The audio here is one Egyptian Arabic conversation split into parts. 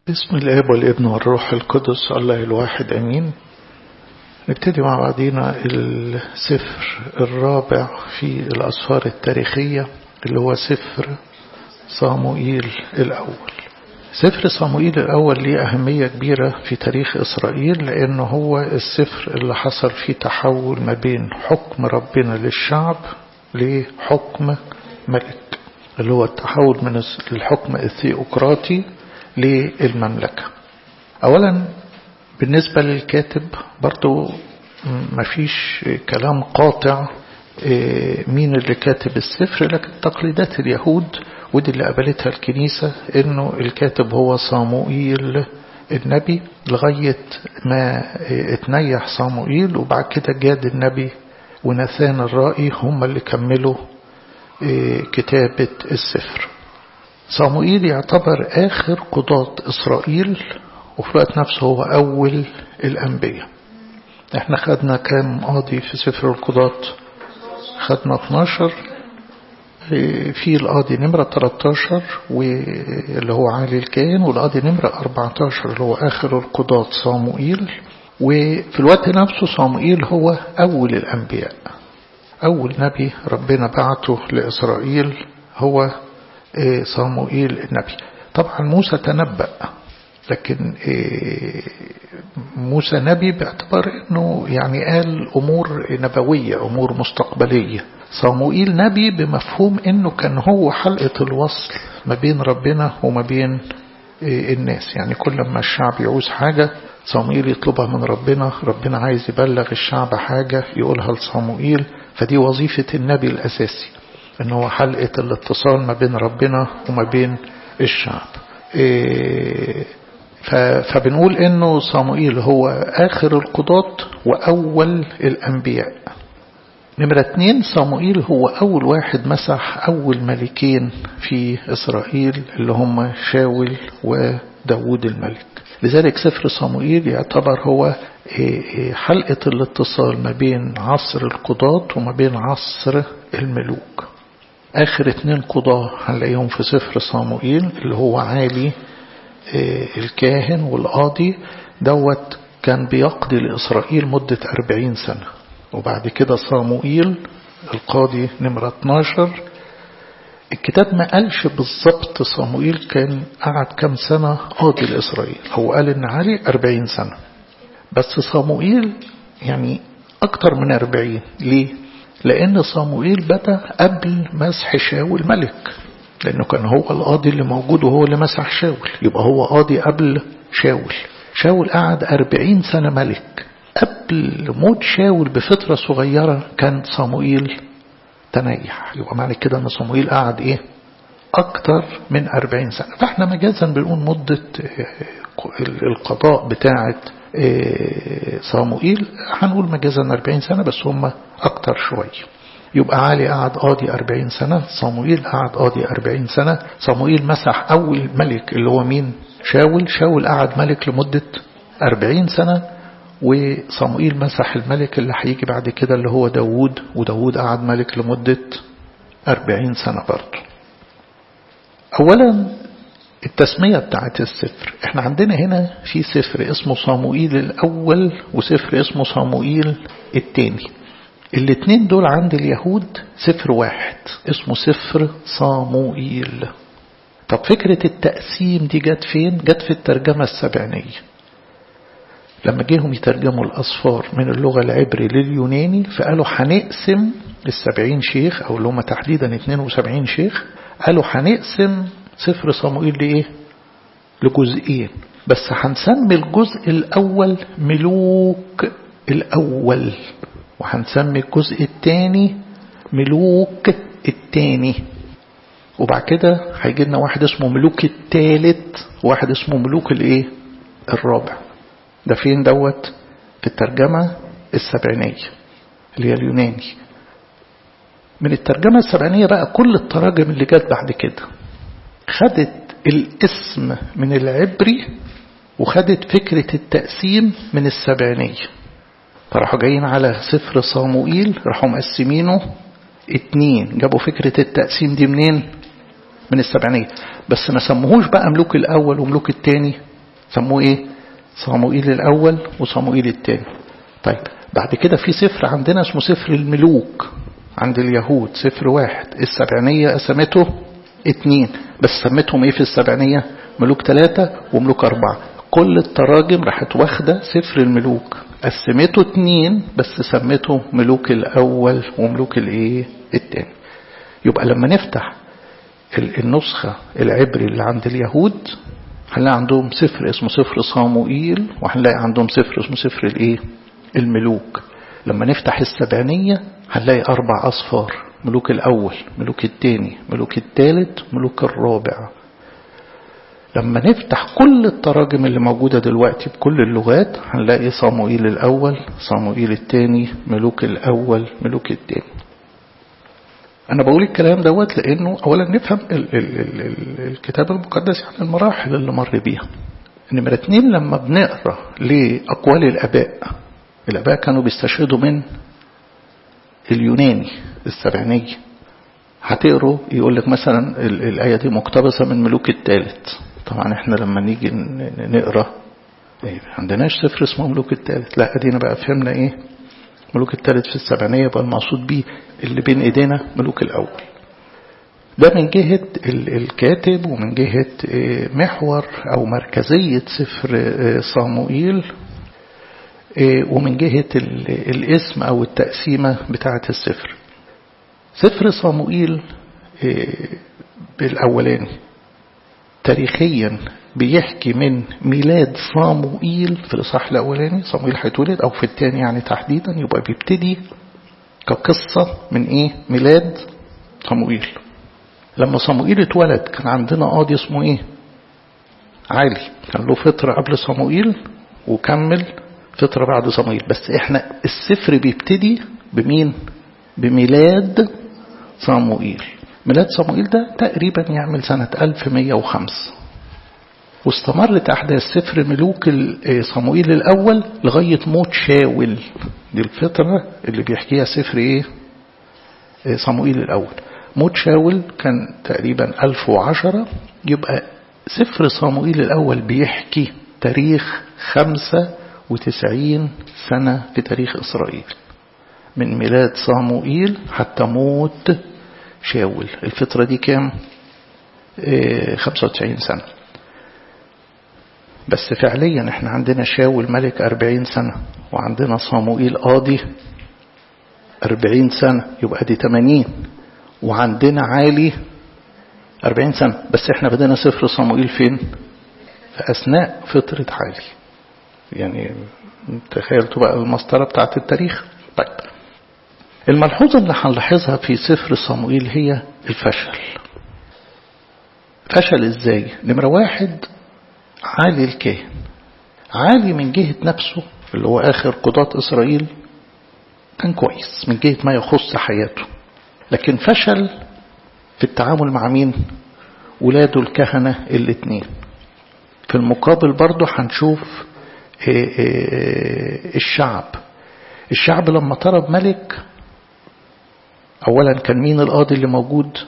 باسم الاب والابن والروح القدس الله الواحد امين نبتدي مع بعضينا السفر الرابع في الاسفار التاريخيه اللي هو سفر صاموئيل الاول سفر صاموئيل الاول ليه اهميه كبيره في تاريخ اسرائيل لانه هو السفر اللي حصل فيه تحول ما بين حكم ربنا للشعب لحكم ملك اللي هو التحول من الحكم الثيوقراطي للمملكة أولا بالنسبة للكاتب برضو مفيش كلام قاطع مين اللي كاتب السفر لكن تقليدات اليهود ودي اللي قبلتها الكنيسة انه الكاتب هو صاموئيل النبي لغاية ما اتنيح صاموئيل وبعد كده جاد النبي وناثان الرائي هم اللي كملوا كتابة السفر صاموئيل يعتبر آخر قضاة إسرائيل وفي الوقت نفسه هو أول الأنبياء احنا خدنا كام قاضي في سفر القضاة خدنا 12 في القاضي نمرة 13 واللي هو علي الكاهن والقاضي نمرة 14 اللي هو آخر القضاة صاموئيل وفي الوقت نفسه صاموئيل هو أول الأنبياء أول نبي ربنا بعته لإسرائيل هو صاموئيل النبي طبعا موسى تنبأ لكن موسى نبي باعتبار انه يعني قال امور نبوية امور مستقبلية صاموئيل نبي بمفهوم انه كان هو حلقة الوصل ما بين ربنا وما بين الناس يعني كل ما الشعب يعوز حاجة صاموئيل يطلبها من ربنا ربنا عايز يبلغ الشعب حاجة يقولها لصاموئيل فدي وظيفة النبي الأساسي ان هو حلقة الاتصال ما بين ربنا وما بين الشعب فبنقول انه صاموئيل هو اخر القضاة واول الانبياء نمرة اتنين صاموئيل هو اول واحد مسح اول ملكين في اسرائيل اللي هم شاول وداود الملك لذلك سفر صاموئيل يعتبر هو حلقة الاتصال ما بين عصر القضاة وما بين عصر الملوك آخر اتنين قضاة هنلاقيهم في سفر صاموئيل اللي هو عالي الكاهن والقاضي دوت كان بيقضي لإسرائيل مدة أربعين سنة وبعد كده صاموئيل القاضي نمرة 12 الكتاب ما قالش بالظبط صاموئيل كان قعد كم سنة قاضي لإسرائيل هو قال إن علي أربعين سنة بس صاموئيل يعني أكتر من أربعين ليه؟ لأن صاموئيل بدأ قبل مسح شاول ملك لأنه كان هو القاضي اللي موجود وهو اللي مسح شاول يبقى هو قاضي قبل شاول شاول قعد أربعين سنة ملك قبل موت شاول بفترة صغيرة كان صاموئيل تنيح يبقى معنى كده أن صاموئيل قعد إيه أكتر من أربعين سنة فإحنا مجازا بنقول مدة القضاء بتاعة صاموئيل هنقول مجازا 40 سنة بس هم أكتر شوية يبقى علي قعد قاضي 40 سنة صاموئيل قعد قاضي 40 سنة صاموئيل مسح أول ملك اللي هو مين شاول شاول قعد ملك لمدة 40 سنة وصاموئيل مسح الملك اللي هيجي بعد كده اللي هو داوود وداوود قعد ملك لمدة 40 سنة برضه أولا التسمية بتاعت السفر احنا عندنا هنا في سفر اسمه صاموئيل الأول وسفر اسمه صاموئيل الثاني الاتنين دول عند اليهود سفر واحد اسمه سفر صاموئيل طب فكرة التقسيم دي جت فين؟ جت في الترجمة السبعينية لما جيهم يترجموا الأصفار من اللغة العبري لليوناني فقالوا هنقسم السبعين شيخ أو اللي هم تحديدا 72 شيخ قالوا هنقسم سفر صموئيل لإيه لجزئين بس هنسمي الجزء الأول ملوك الأول وهنسمي الجزء الثاني ملوك الثاني وبعد كده هيجي لنا واحد اسمه ملوك الثالث وواحد اسمه ملوك الايه الرابع ده فين دوت في الترجمة السبعينية اللي هي اليوناني من الترجمة السبعينية بقى كل التراجم اللي جت بعد كده خدت الاسم من العبري وخدت فكرة التقسيم من السبعينية فراحوا جايين على سفر صاموئيل راحوا مقسمينه اتنين جابوا فكرة التقسيم دي منين من السبعينية بس ما سموهوش بقى ملوك الأول وملوك التاني سموه ايه صموئيل الاول وصموئيل الثاني طيب بعد كده في سفر عندنا اسمه سفر الملوك عند اليهود سفر واحد السبعينية قسمته اتنين بس سمتهم ايه في السبعينية ملوك ثلاثة وملوك أربعة كل التراجم راحت واخدة سفر الملوك قسمته اتنين بس سمته ملوك الأول وملوك الايه التاني يبقى لما نفتح النسخة العبري اللي عند اليهود هنلاقي عندهم سفر اسمه سفر صاموئيل وهنلاقي عندهم سفر اسمه سفر الايه الملوك لما نفتح السبعينية هنلاقي أربع أصفار ملوك الأول ملوك الثاني ملوك الثالث ملوك الرابع لما نفتح كل التراجم اللي موجودة دلوقتي بكل اللغات هنلاقي صاموئيل الأول صاموئيل الثاني ملوك الأول ملوك الثاني أنا بقول الكلام دوت لأنه أولا نفهم ال ال ال ال الكتاب المقدس يعني المراحل اللي مر بيها نمرة اتنين لما بنقرأ لأقوال الآباء الآباء كانوا بيستشهدوا من اليوناني السبعينية هتقروا يقول لك مثلا الآية دي مقتبسة من ملوك الثالث طبعا احنا لما نيجي نقرأ ايه عندناش سفر اسمه ملوك الثالث لا ادينا بقى فهمنا ايه ملوك الثالث في السبعينية يبقى المقصود بيه اللي بين ايدينا ملوك الأول ده من جهة الكاتب ومن جهة محور أو مركزية سفر صاموئيل ومن جهة الاسم أو التقسيمة بتاعة السفر سفر صاموئيل بالأولاني تاريخيا بيحكي من ميلاد صاموئيل في الإصحاح الأولاني صاموئيل هيتولد أو في الثاني يعني تحديدا يبقى بيبتدي كقصة من إيه ميلاد صاموئيل لما صاموئيل اتولد كان عندنا قاضي اسمه إيه عالي كان له فترة قبل صاموئيل وكمل فترة بعد صموئيل بس احنا السفر بيبتدي بمين بميلاد صموئيل ميلاد صموئيل ده تقريبا يعمل سنة 1105 واستمرت أحداث سفر ملوك صموئيل الأول لغاية موت شاول دي الفترة اللي بيحكيها سفر إيه صموئيل الأول موت شاول كان تقريبا 1010 يبقى سفر صموئيل الأول بيحكي تاريخ خمسة وتسعين سنة في تاريخ إسرائيل من ميلاد صاموئيل حتى موت شاول الفترة دي كام خمسة وتسعين سنة بس فعليا احنا عندنا شاول ملك أربعين سنة وعندنا صاموئيل قاضي أربعين سنة يبقى دي تمانين وعندنا عالي أربعين سنة بس احنا بدنا سفر صاموئيل فين في أثناء فترة عالي يعني تخيلتوا بقى المسطرة بتاعت التاريخ طيب الملحوظة اللي هنلاحظها في سفر صموئيل هي الفشل فشل ازاي نمرة واحد عالي الكاهن عالي من جهة نفسه اللي هو آخر قضاة إسرائيل كان كويس من جهة ما يخص حياته لكن فشل في التعامل مع مين ولاده الكهنة الاثنين في المقابل برضه هنشوف الشعب الشعب لما طلب ملك أولا كان مين القاضي اللي موجود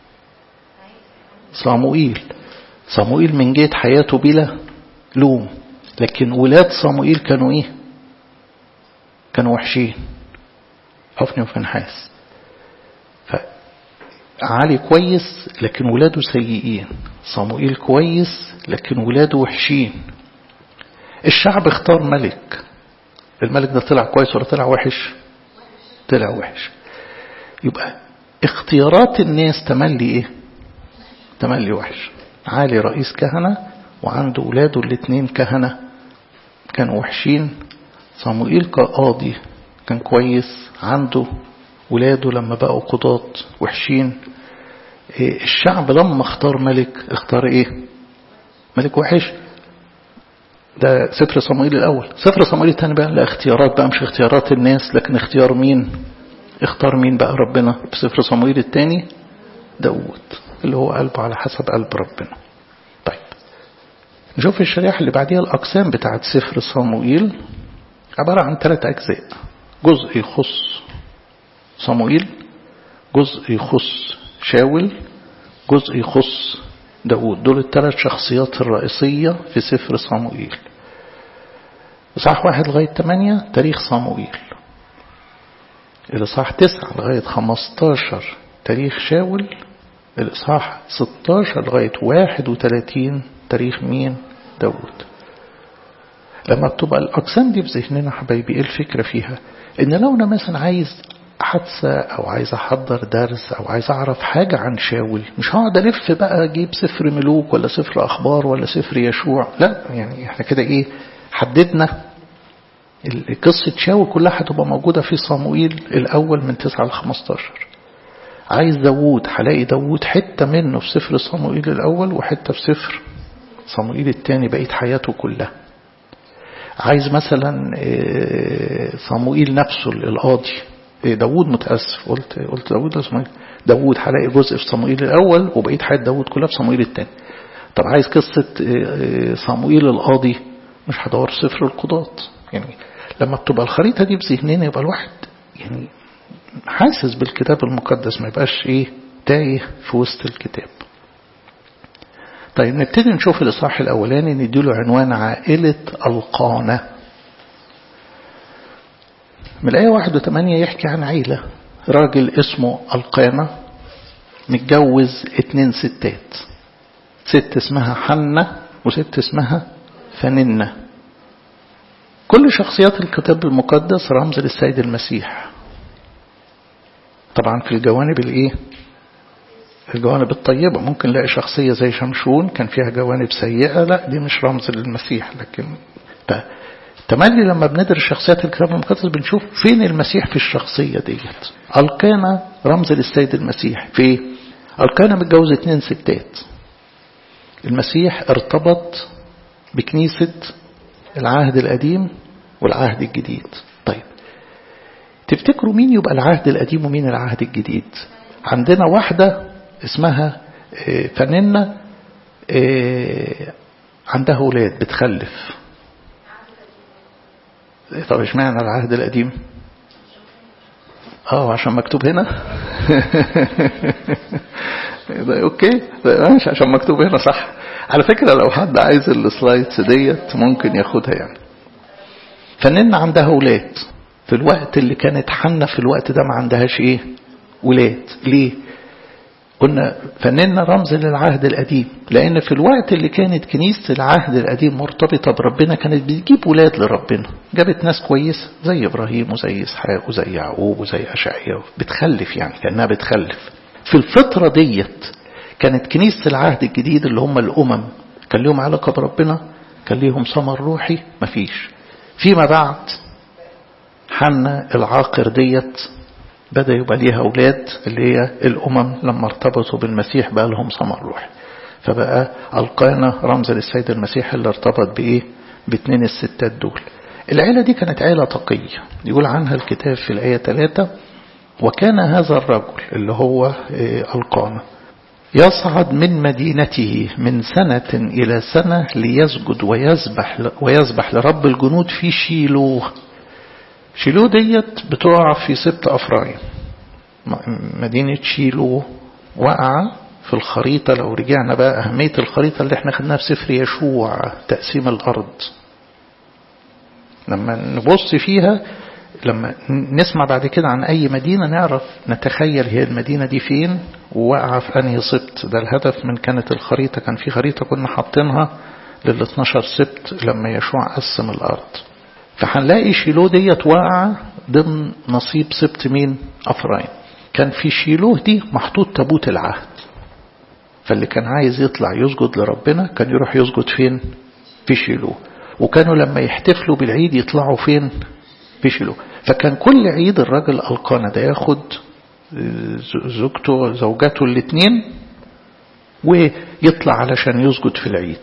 صاموئيل صاموئيل من جهة حياته بلا لوم لكن ولاد صاموئيل كانوا ايه كانوا وحشين حفني وفنحاس فعلي كويس لكن ولاده سيئين صاموئيل كويس لكن ولاده وحشين الشعب اختار ملك الملك ده طلع كويس ولا طلع وحش طلع وحش يبقى اختيارات الناس تملي ايه تملي وحش عالي رئيس كهنة وعنده ولاده الاثنين كهنة كانوا وحشين صموئيل كقاضي كان كويس عنده ولاده لما بقوا قضاة وحشين إيه الشعب لما اختار ملك اختار ايه ملك وحش ده سفر صموئيل الأول سفر صموئيل الثاني بقى لا اختيارات بقى مش اختيارات الناس لكن اختيار مين اختار مين بقى ربنا في سفر صموئيل الثاني داود اللي هو قلبه على حسب قلب ربنا طيب نشوف الشريحة اللي بعديها الأقسام بتاعت سفر صموئيل عبارة عن ثلاث أجزاء جزء يخص صموئيل جزء يخص شاول جزء يخص داود دول الثلاث شخصيات الرئيسية في سفر صموئيل إصحاح واحد لغاية ثمانية تاريخ صموئيل الإصحاح تسعة لغاية خمستاشر تاريخ شاول الإصحاح 16 لغاية 31 تاريخ مين داود لما بتبقى الأقسام دي في ذهننا حبايبي إيه الفكرة فيها إن لو أنا مثلا عايز حادثة أو عايز أحضر درس أو عايز أعرف حاجة عن شاول مش هقعد ألف بقى أجيب سفر ملوك ولا سفر أخبار ولا سفر يشوع لا يعني إحنا كده إيه حددنا قصة شاول كلها هتبقى موجودة في صموئيل الأول من 9 ل 15 عايز داوود هلاقي داوود حتة منه في سفر صموئيل الأول وحتة في سفر صموئيل الثاني بقيت حياته كلها عايز مثلا صموئيل نفسه القاضي داوود متأسف قلت قلت داوود صموئيل داوود هلاقي جزء في صموئيل الأول وبقيت حياة داوود كلها في صموئيل الثاني طب عايز قصة صموئيل القاضي مش هدور سفر القضاة يعني لما بتبقى الخريطة دي في ذهننا يبقى الواحد يعني حاسس بالكتاب المقدس ما يبقاش ايه تايه في وسط الكتاب طيب نبتدي نشوف الإصحاح الأولاني نديله عنوان عائلة القانة من الآية واحد وثمانية يحكي عن عيلة راجل اسمه القانة متجوز اتنين ستات ست اسمها حنة وست اسمها فننة كل شخصيات الكتاب المقدس رمز للسيد المسيح طبعا في الجوانب الايه الجوانب الطيبة ممكن نلاقي شخصية زي شمشون كان فيها جوانب سيئة لا دي مش رمز للمسيح لكن تملي لما بندرس شخصيات الكتاب المقدس بنشوف فين المسيح في الشخصية ديت القانا رمز للسيد المسيح في القانا متجوز اتنين ستات المسيح ارتبط بكنيسة العهد القديم والعهد الجديد طيب تفتكروا مين يبقى العهد القديم ومين العهد الجديد عندنا واحدة اسمها فننة عندها أولاد بتخلف طب اشمعنى العهد القديم اه عشان مكتوب هنا اوكي ماشي عشان مكتوب هنا صح على فكرة لو حد عايز السلايدز ديت ممكن ياخدها يعني فنن عندها ولاد في الوقت اللي كانت حنة في الوقت ده ما عندهاش ايه ولاد ليه قلنا فننا رمز للعهد القديم لأن في الوقت اللي كانت كنيسة العهد القديم مرتبطة بربنا كانت بتجيب ولاد لربنا جابت ناس كويسة زي إبراهيم وزي إسحاق وزي يعقوب وزي أشعياء بتخلف يعني كأنها بتخلف في الفترة ديت كانت كنيسة العهد الجديد اللي هم الأمم كان لهم علاقة بربنا كان ليهم ثمر روحي مفيش فيما بعد حنا العاقر ديت بدأ يبقى ليها أولاد اللي هي الأمم لما ارتبطوا بالمسيح بقى لهم ثمر روحي فبقى القانا رمز للسيد المسيح اللي ارتبط بإيه باتنين الستات دول العيلة دي كانت عيلة تقية يقول عنها الكتاب في الآية 3 وكان هذا الرجل اللي هو القانا يصعد من مدينته من سنة إلى سنة ليسجد ويسبح ويسبح لرب الجنود في شيلوه شيلو ديت بتقع في سبت أفرايم مدينة شيلو وقع في الخريطة لو رجعنا بقى أهمية الخريطة اللي احنا خدناها في سفر يشوع تقسيم الأرض لما نبص فيها لما نسمع بعد كده عن أي مدينة نعرف نتخيل هي المدينة دي فين ووقع في أنهي سبت ده الهدف من كانت الخريطة كان في خريطة كنا حاطينها لل 12 سبت لما يشوع قسم الأرض فهنلاقي شيلو ديت واقعة ضمن نصيب سبت مين أفرايم كان في شيلوه دي محطوط تابوت العهد فاللي كان عايز يطلع يسجد لربنا كان يروح يسجد فين في شيلوه وكانوا لما يحتفلوا بالعيد يطلعوا فين في شيلوه فكان كل عيد الراجل القانا ده ياخد زوجته زوجته الاثنين ويطلع علشان يسجد في العيد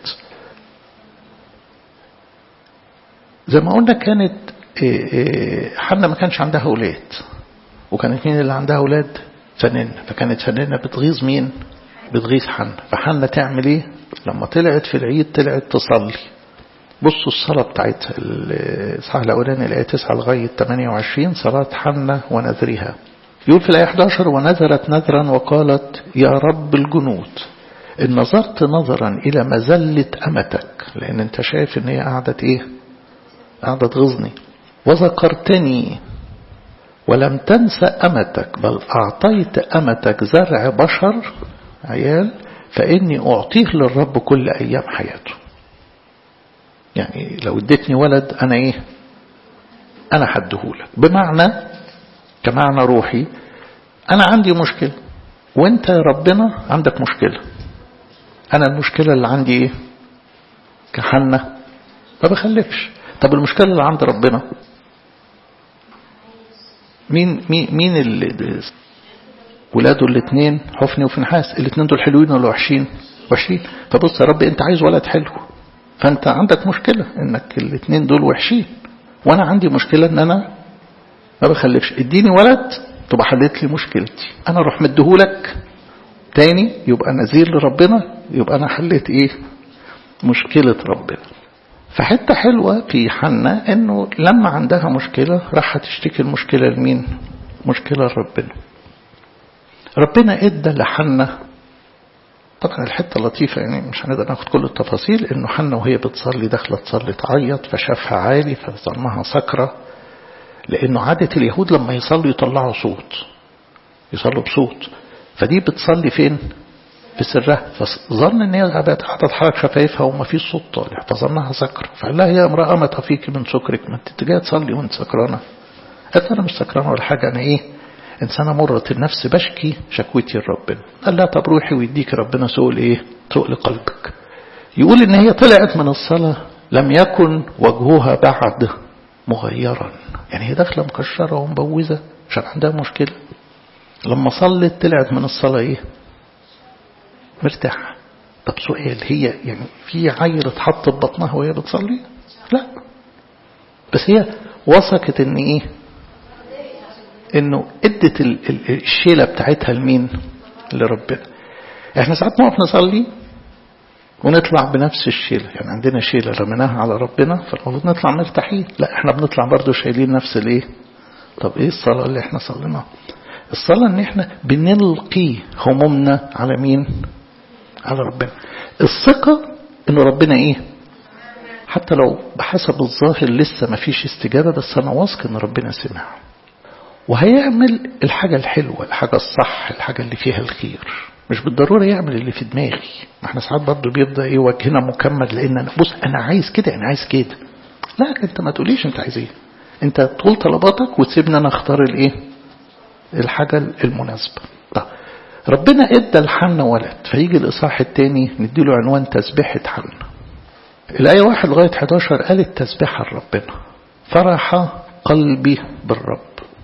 زي ما قلنا كانت حنا ما كانش عندها أولاد وكانت مين اللي عندها أولاد فنانة فكانت فنانة بتغيظ مين بتغيظ حنا فحنا تعمل ايه لما طلعت في العيد طلعت تصلي بصوا الصلاة بتاعتها الإصحاح الأولاني الآية 9 لغاية 28 صلاة حنا ونذرها يقول في الآية 11 ونذرت نذرا وقالت يا رب الجنود إن نظرت نظرا إلى مزلة أمتك لأن أنت شايف إن هي قعدت إيه قعدت تغزني وذكرتني ولم تنس أمتك بل أعطيت أمتك زرع بشر عيال فإني أعطيه للرب كل أيام حياته يعني لو اديتني ولد أنا إيه أنا حدهولك بمعنى كمعنى روحي أنا عندي مشكلة وانت يا ربنا عندك مشكلة أنا المشكلة اللي عندي إيه كحنة ما بخلفش طب المشكلة اللي عند ربنا مين مين مين اللي ولاده الاثنين حفني وفنحاس الاثنين دول حلوين ولا وحشين وحشين فبص يا رب انت عايز ولد حلو فانت عندك مشكلة انك الاثنين دول وحشين وانا عندي مشكلة ان انا ما بخلفش اديني ولد تبقى حلت لي مشكلتي انا اروح مديهولك تاني يبقى نذير لربنا يبقى انا حليت ايه مشكلة ربنا فحتة حلوة في حنة انه لما عندها مشكلة راح تشتكي المشكلة لمين مشكلة لربنا ربنا ادى لحنة طبعا الحتة لطيفة يعني مش هنقدر ناخد كل التفاصيل انه حنة وهي بتصلي داخلة تصلي تعيط فشافها عالي فظنها سكرة لانه عادة اليهود لما يصلوا يطلعوا صوت يصلوا بصوت فدي بتصلي فين في سرها فظن ان هي بقت قاعده تحرك شفايفها وما فيش صوت طالع فظنها سكر فقال لها يا امراه ما تفيك من سكرك ما انت جايه تصلي وانت سكرانه قالت انا مش سكرانه ولا حاجه انا ايه انسانه مره النفس بشكي شكوتي لربنا قال لها طب روحي ويديك ربنا سؤل ايه سؤل قلبك يقول ان هي طلعت من الصلاه لم يكن وجهها بعد مغيرا يعني هي داخله مكشره ومبوزه عشان عندها مشكله لما صلت طلعت من الصلاه ايه مرتاحة طب سؤال هي يعني في عيل اتحط في بطنها وهي بتصلي لا بس هي وثقت ان ايه انه ادت الشيلة بتاعتها لمين لربنا احنا ساعات نقف نصلي ونطلع بنفس الشيلة يعني عندنا شيلة رميناها على ربنا فالمفروض نطلع مرتاحين لا احنا بنطلع برضو شايلين نفس الايه طب ايه الصلاة اللي احنا صليناها الصلاة ان احنا بنلقي همومنا على مين على ربنا الثقة ان ربنا ايه حتى لو بحسب الظاهر لسه ما فيش استجابة بس انا واثق ان ربنا سمع وهيعمل الحاجة الحلوة الحاجة الصح الحاجة اللي فيها الخير مش بالضرورة يعمل اللي في دماغي ما احنا ساعات برضه بيبدأ ايه وجهنا مكمل لان انا بص انا عايز كده انا عايز كده لا انت ما تقوليش انت عايز ايه انت تقول طلباتك وتسيبني انا اختار الايه الحاجة المناسبة طب ربنا ادى لحنا ولد فيجي الاصحاح الثاني نديله عنوان تسبيحة حنا الآية واحد لغاية 11 قالت تسبيحة لربنا فرح قلبي بالرب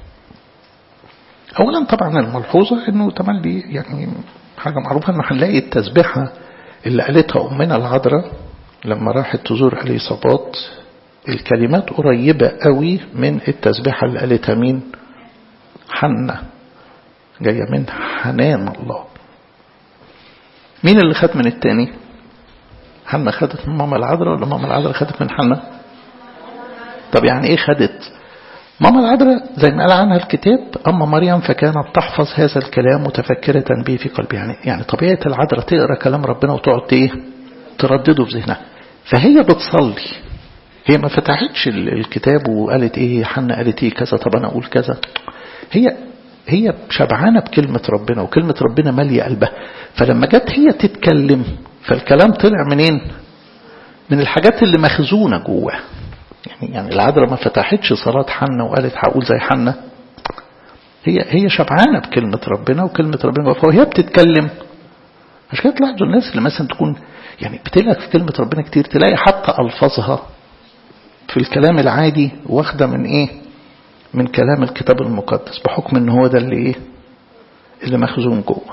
أولا طبعا الملحوظة أنه تملي يعني حاجة معروفة أنه هنلاقي التسبيحة اللي قالتها أمنا العذراء لما راحت تزور اليصابات الكلمات قريبة قوي من التسبيحة اللي قالتها مين حنة جاية من حنان الله مين اللي خد من التاني حنة خدت من ماما العذراء ولا ماما العذراء خدت من حنة طب يعني ايه خدت ماما العذراء زي ما قال عنها الكتاب أما مريم فكانت تحفظ هذا الكلام متفكرة به في قلبها يعني يعني طبيعة العذراء تقرأ كلام ربنا وتقعد ايه تردده في ذهنها فهي بتصلي هي ما فتحتش الكتاب وقالت ايه حنة قالت ايه كذا طب انا اقول كذا هي هي شبعانة بكلمة ربنا وكلمة ربنا مالية قلبها فلما جت هي تتكلم فالكلام طلع منين من الحاجات اللي مخزونة جواه يعني يعني العذراء ما فتحتش صلاة حنة وقالت هقول زي حنة هي هي شبعانة بكلمة ربنا وكلمة ربنا فهي بتتكلم عشان كده تلاحظوا الناس اللي مثلا تكون يعني بتلقى في كلمة ربنا كتير تلاقي حتى ألفاظها في الكلام العادي واخدة من إيه من كلام الكتاب المقدس بحكم ان هو ده اللي ايه اللي مخزون جوه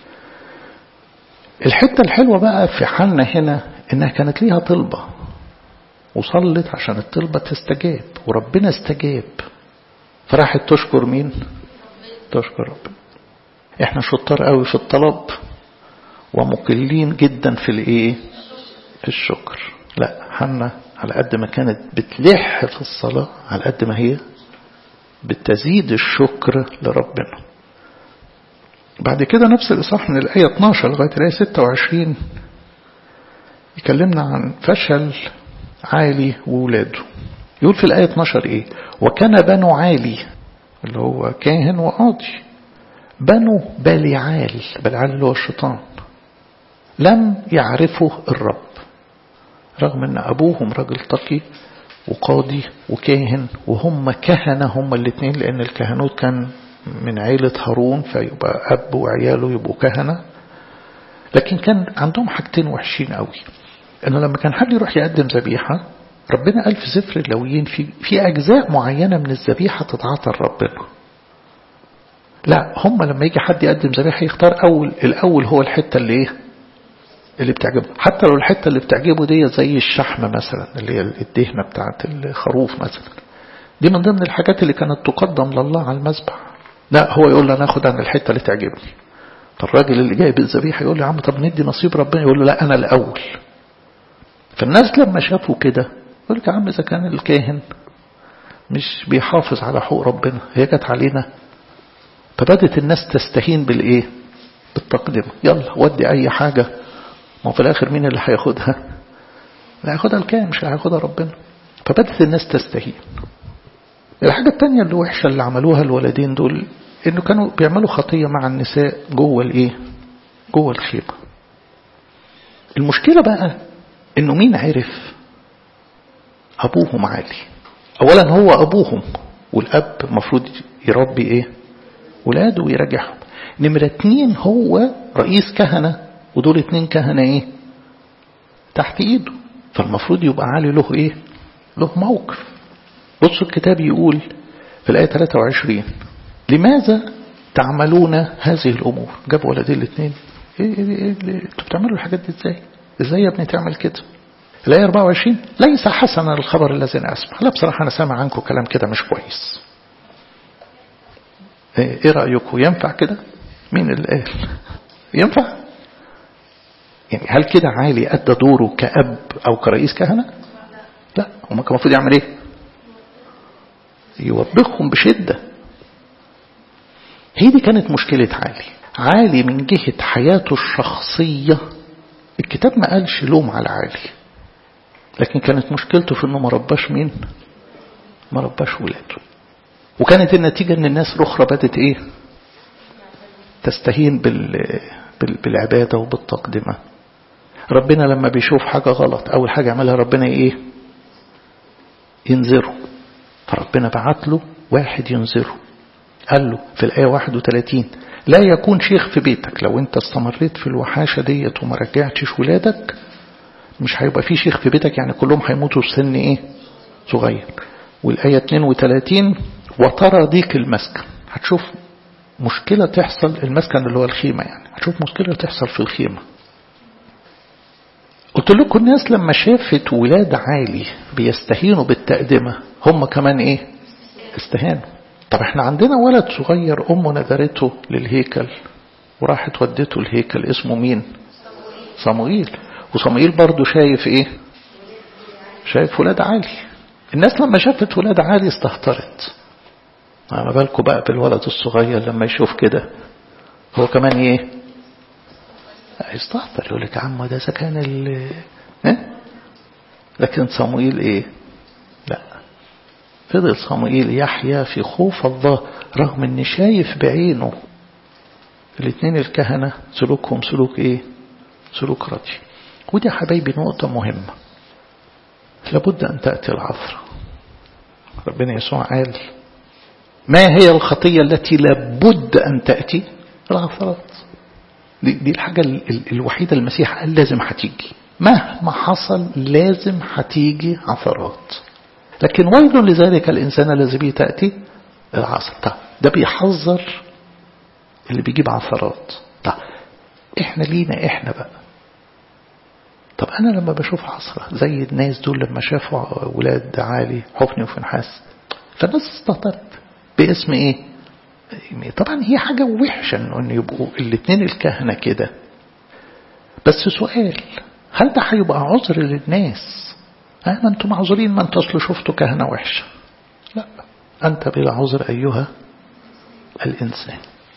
الحتة الحلوة بقى في حالنا هنا انها كانت ليها طلبة وصلت عشان الطلبة تستجاب وربنا استجاب فراحت تشكر مين تشكر ربنا احنا شطار قوي في الطلب ومقلين جدا في الايه في الشكر لا حنا على قد ما كانت بتلح في الصلاة على قد ما هي بتزيد الشكر لربنا بعد كده نفس الإصحاح من الآية 12 لغاية الآية 26 يكلمنا عن فشل عالي وولاده يقول في الآية 12 إيه وكان بنو عالي اللي هو كاهن وقاضي بنو بليعال بليعال اللي هو الشيطان لم يعرفوا الرب رغم ان ابوهم راجل تقي وقاضي وكاهن وهم كهنة هم الاثنين لان الكهنوت كان من عيلة هارون فيبقى اب وعياله يبقوا كهنة لكن كان عندهم حاجتين وحشين قوي انه لما كان حد يروح يقدم ذبيحة ربنا قال في سفر اللويين في, في اجزاء معينة من الذبيحة تتعاطى لربنا لا هم لما يجي حد يقدم ذبيحة يختار اول الاول هو الحتة اللي ايه اللي بتعجبه حتى لو الحتة اللي بتعجبه دي زي الشحمة مثلا اللي هي الدهنة بتاعت الخروف مثلا دي من ضمن الحاجات اللي كانت تقدم لله على المذبح لا هو يقول له انا اخد عن الحتة اللي تعجبني فالراجل اللي جايب الذبيحة يقول له يا عم طب ندي نصيب ربنا يقول له لا انا الاول فالناس لما شافوا كده يقول لك يا عم اذا كان الكاهن مش بيحافظ على حقوق ربنا هي جت علينا فبدت الناس تستهين بالايه بالتقدمة يلا ودي اي حاجة ما في الآخر مين اللي هياخدها اللي هياخدها الكائن مش اللي هياخدها ربنا فبدت الناس تستهين الحاجة التانية اللي وحشة اللي عملوها الولدين دول انه كانوا بيعملوا خطية مع النساء جوه الايه جوه الخيمة المشكلة بقى انه مين عرف ابوهم عالي اولا هو ابوهم والاب المفروض يربي ايه ولاده ويراجعهم نمرة اتنين هو رئيس كهنة ودول اتنين كهنة ايه تحت ايده فالمفروض يبقى علي له ايه له موقف بصوا الكتاب يقول في الآية 23 لماذا تعملون هذه الأمور جابوا ولدين الاثنين ايه ايه ايه انتوا بتعملوا الحاجات دي ازاي ازاي يا ابني تعمل كده الآية 24 ليس حسنا الخبر الذي أنا أسمع لا بصراحة أنا سامع عنكم كلام كده مش كويس ايه رأيكم ينفع كده مين اللي قال ينفع يعني هل كده عالي أدى دوره كأب أو كرئيس كهنة لا هم كان المفروض يعمل ايه يوبخهم بشدة هي دي كانت مشكلة عالي عالي من جهة حياته الشخصية الكتاب ما قالش لوم على عالي لكن كانت مشكلته في انه ما رباش مين ما رباش ولاده وكانت النتيجة ان الناس الاخرى بدت ايه تستهين بال بالعبادة وبالتقدمة ربنا لما بيشوف حاجة غلط أول حاجة يعملها ربنا إيه ينذره فربنا بعت له واحد ينذره قال له في الآية 31 لا يكون شيخ في بيتك لو انت استمريت في الوحاشة ديت وما رجعتش ولادك مش هيبقى في شيخ في بيتك يعني كلهم هيموتوا في سن ايه صغير والآية 32 وترى ضيق المسكن هتشوف مشكلة تحصل المسكن اللي هو الخيمة يعني هتشوف مشكلة تحصل في الخيمة قلت لكم الناس لما شافت ولاد عالي بيستهينوا بالتقدمة هم كمان ايه استهانوا طب احنا عندنا ولد صغير امه نذرته للهيكل وراحت ودته الهيكل اسمه مين صموئيل وصموئيل برضه شايف ايه شايف ولاد عالي الناس لما شافت ولاد عالي استهترت ما بالكم بقى بالولد الصغير لما يشوف كده هو كمان ايه يستهتر يقول لك عم ده سكان ال إيه؟ لكن صموئيل ايه لا فضل صموئيل يحيا في خوف الله رغم ان شايف بعينه الاثنين الكهنة سلوكهم سلوك ايه سلوك رضي ودي حبايبي نقطة مهمة لابد أن تأتي العثرة ربنا يسوع قال ما هي الخطية التي لابد أن تأتي العثرات دي, دي الحاجة الوحيدة المسيح قال لازم هتيجي مهما حصل لازم هتيجي عثرات لكن ويل لذلك الإنسان الذي به تأتي العثر طيب ده بيحذر اللي بيجيب عثرات طيب احنا لينا احنا بقى طب انا لما بشوف عصرة زي الناس دول لما شافوا ولاد عالي حفني وفنحاس فالناس استهترت باسم ايه طبعا هي حاجة وحشة ان يبقوا الاثنين الكهنة كده بس سؤال هل ده هيبقى عذر للناس ها ما انتم معذورين ما انتوا اصل شفتوا كهنة وحشة لا انت بلا عذر ايها الانسان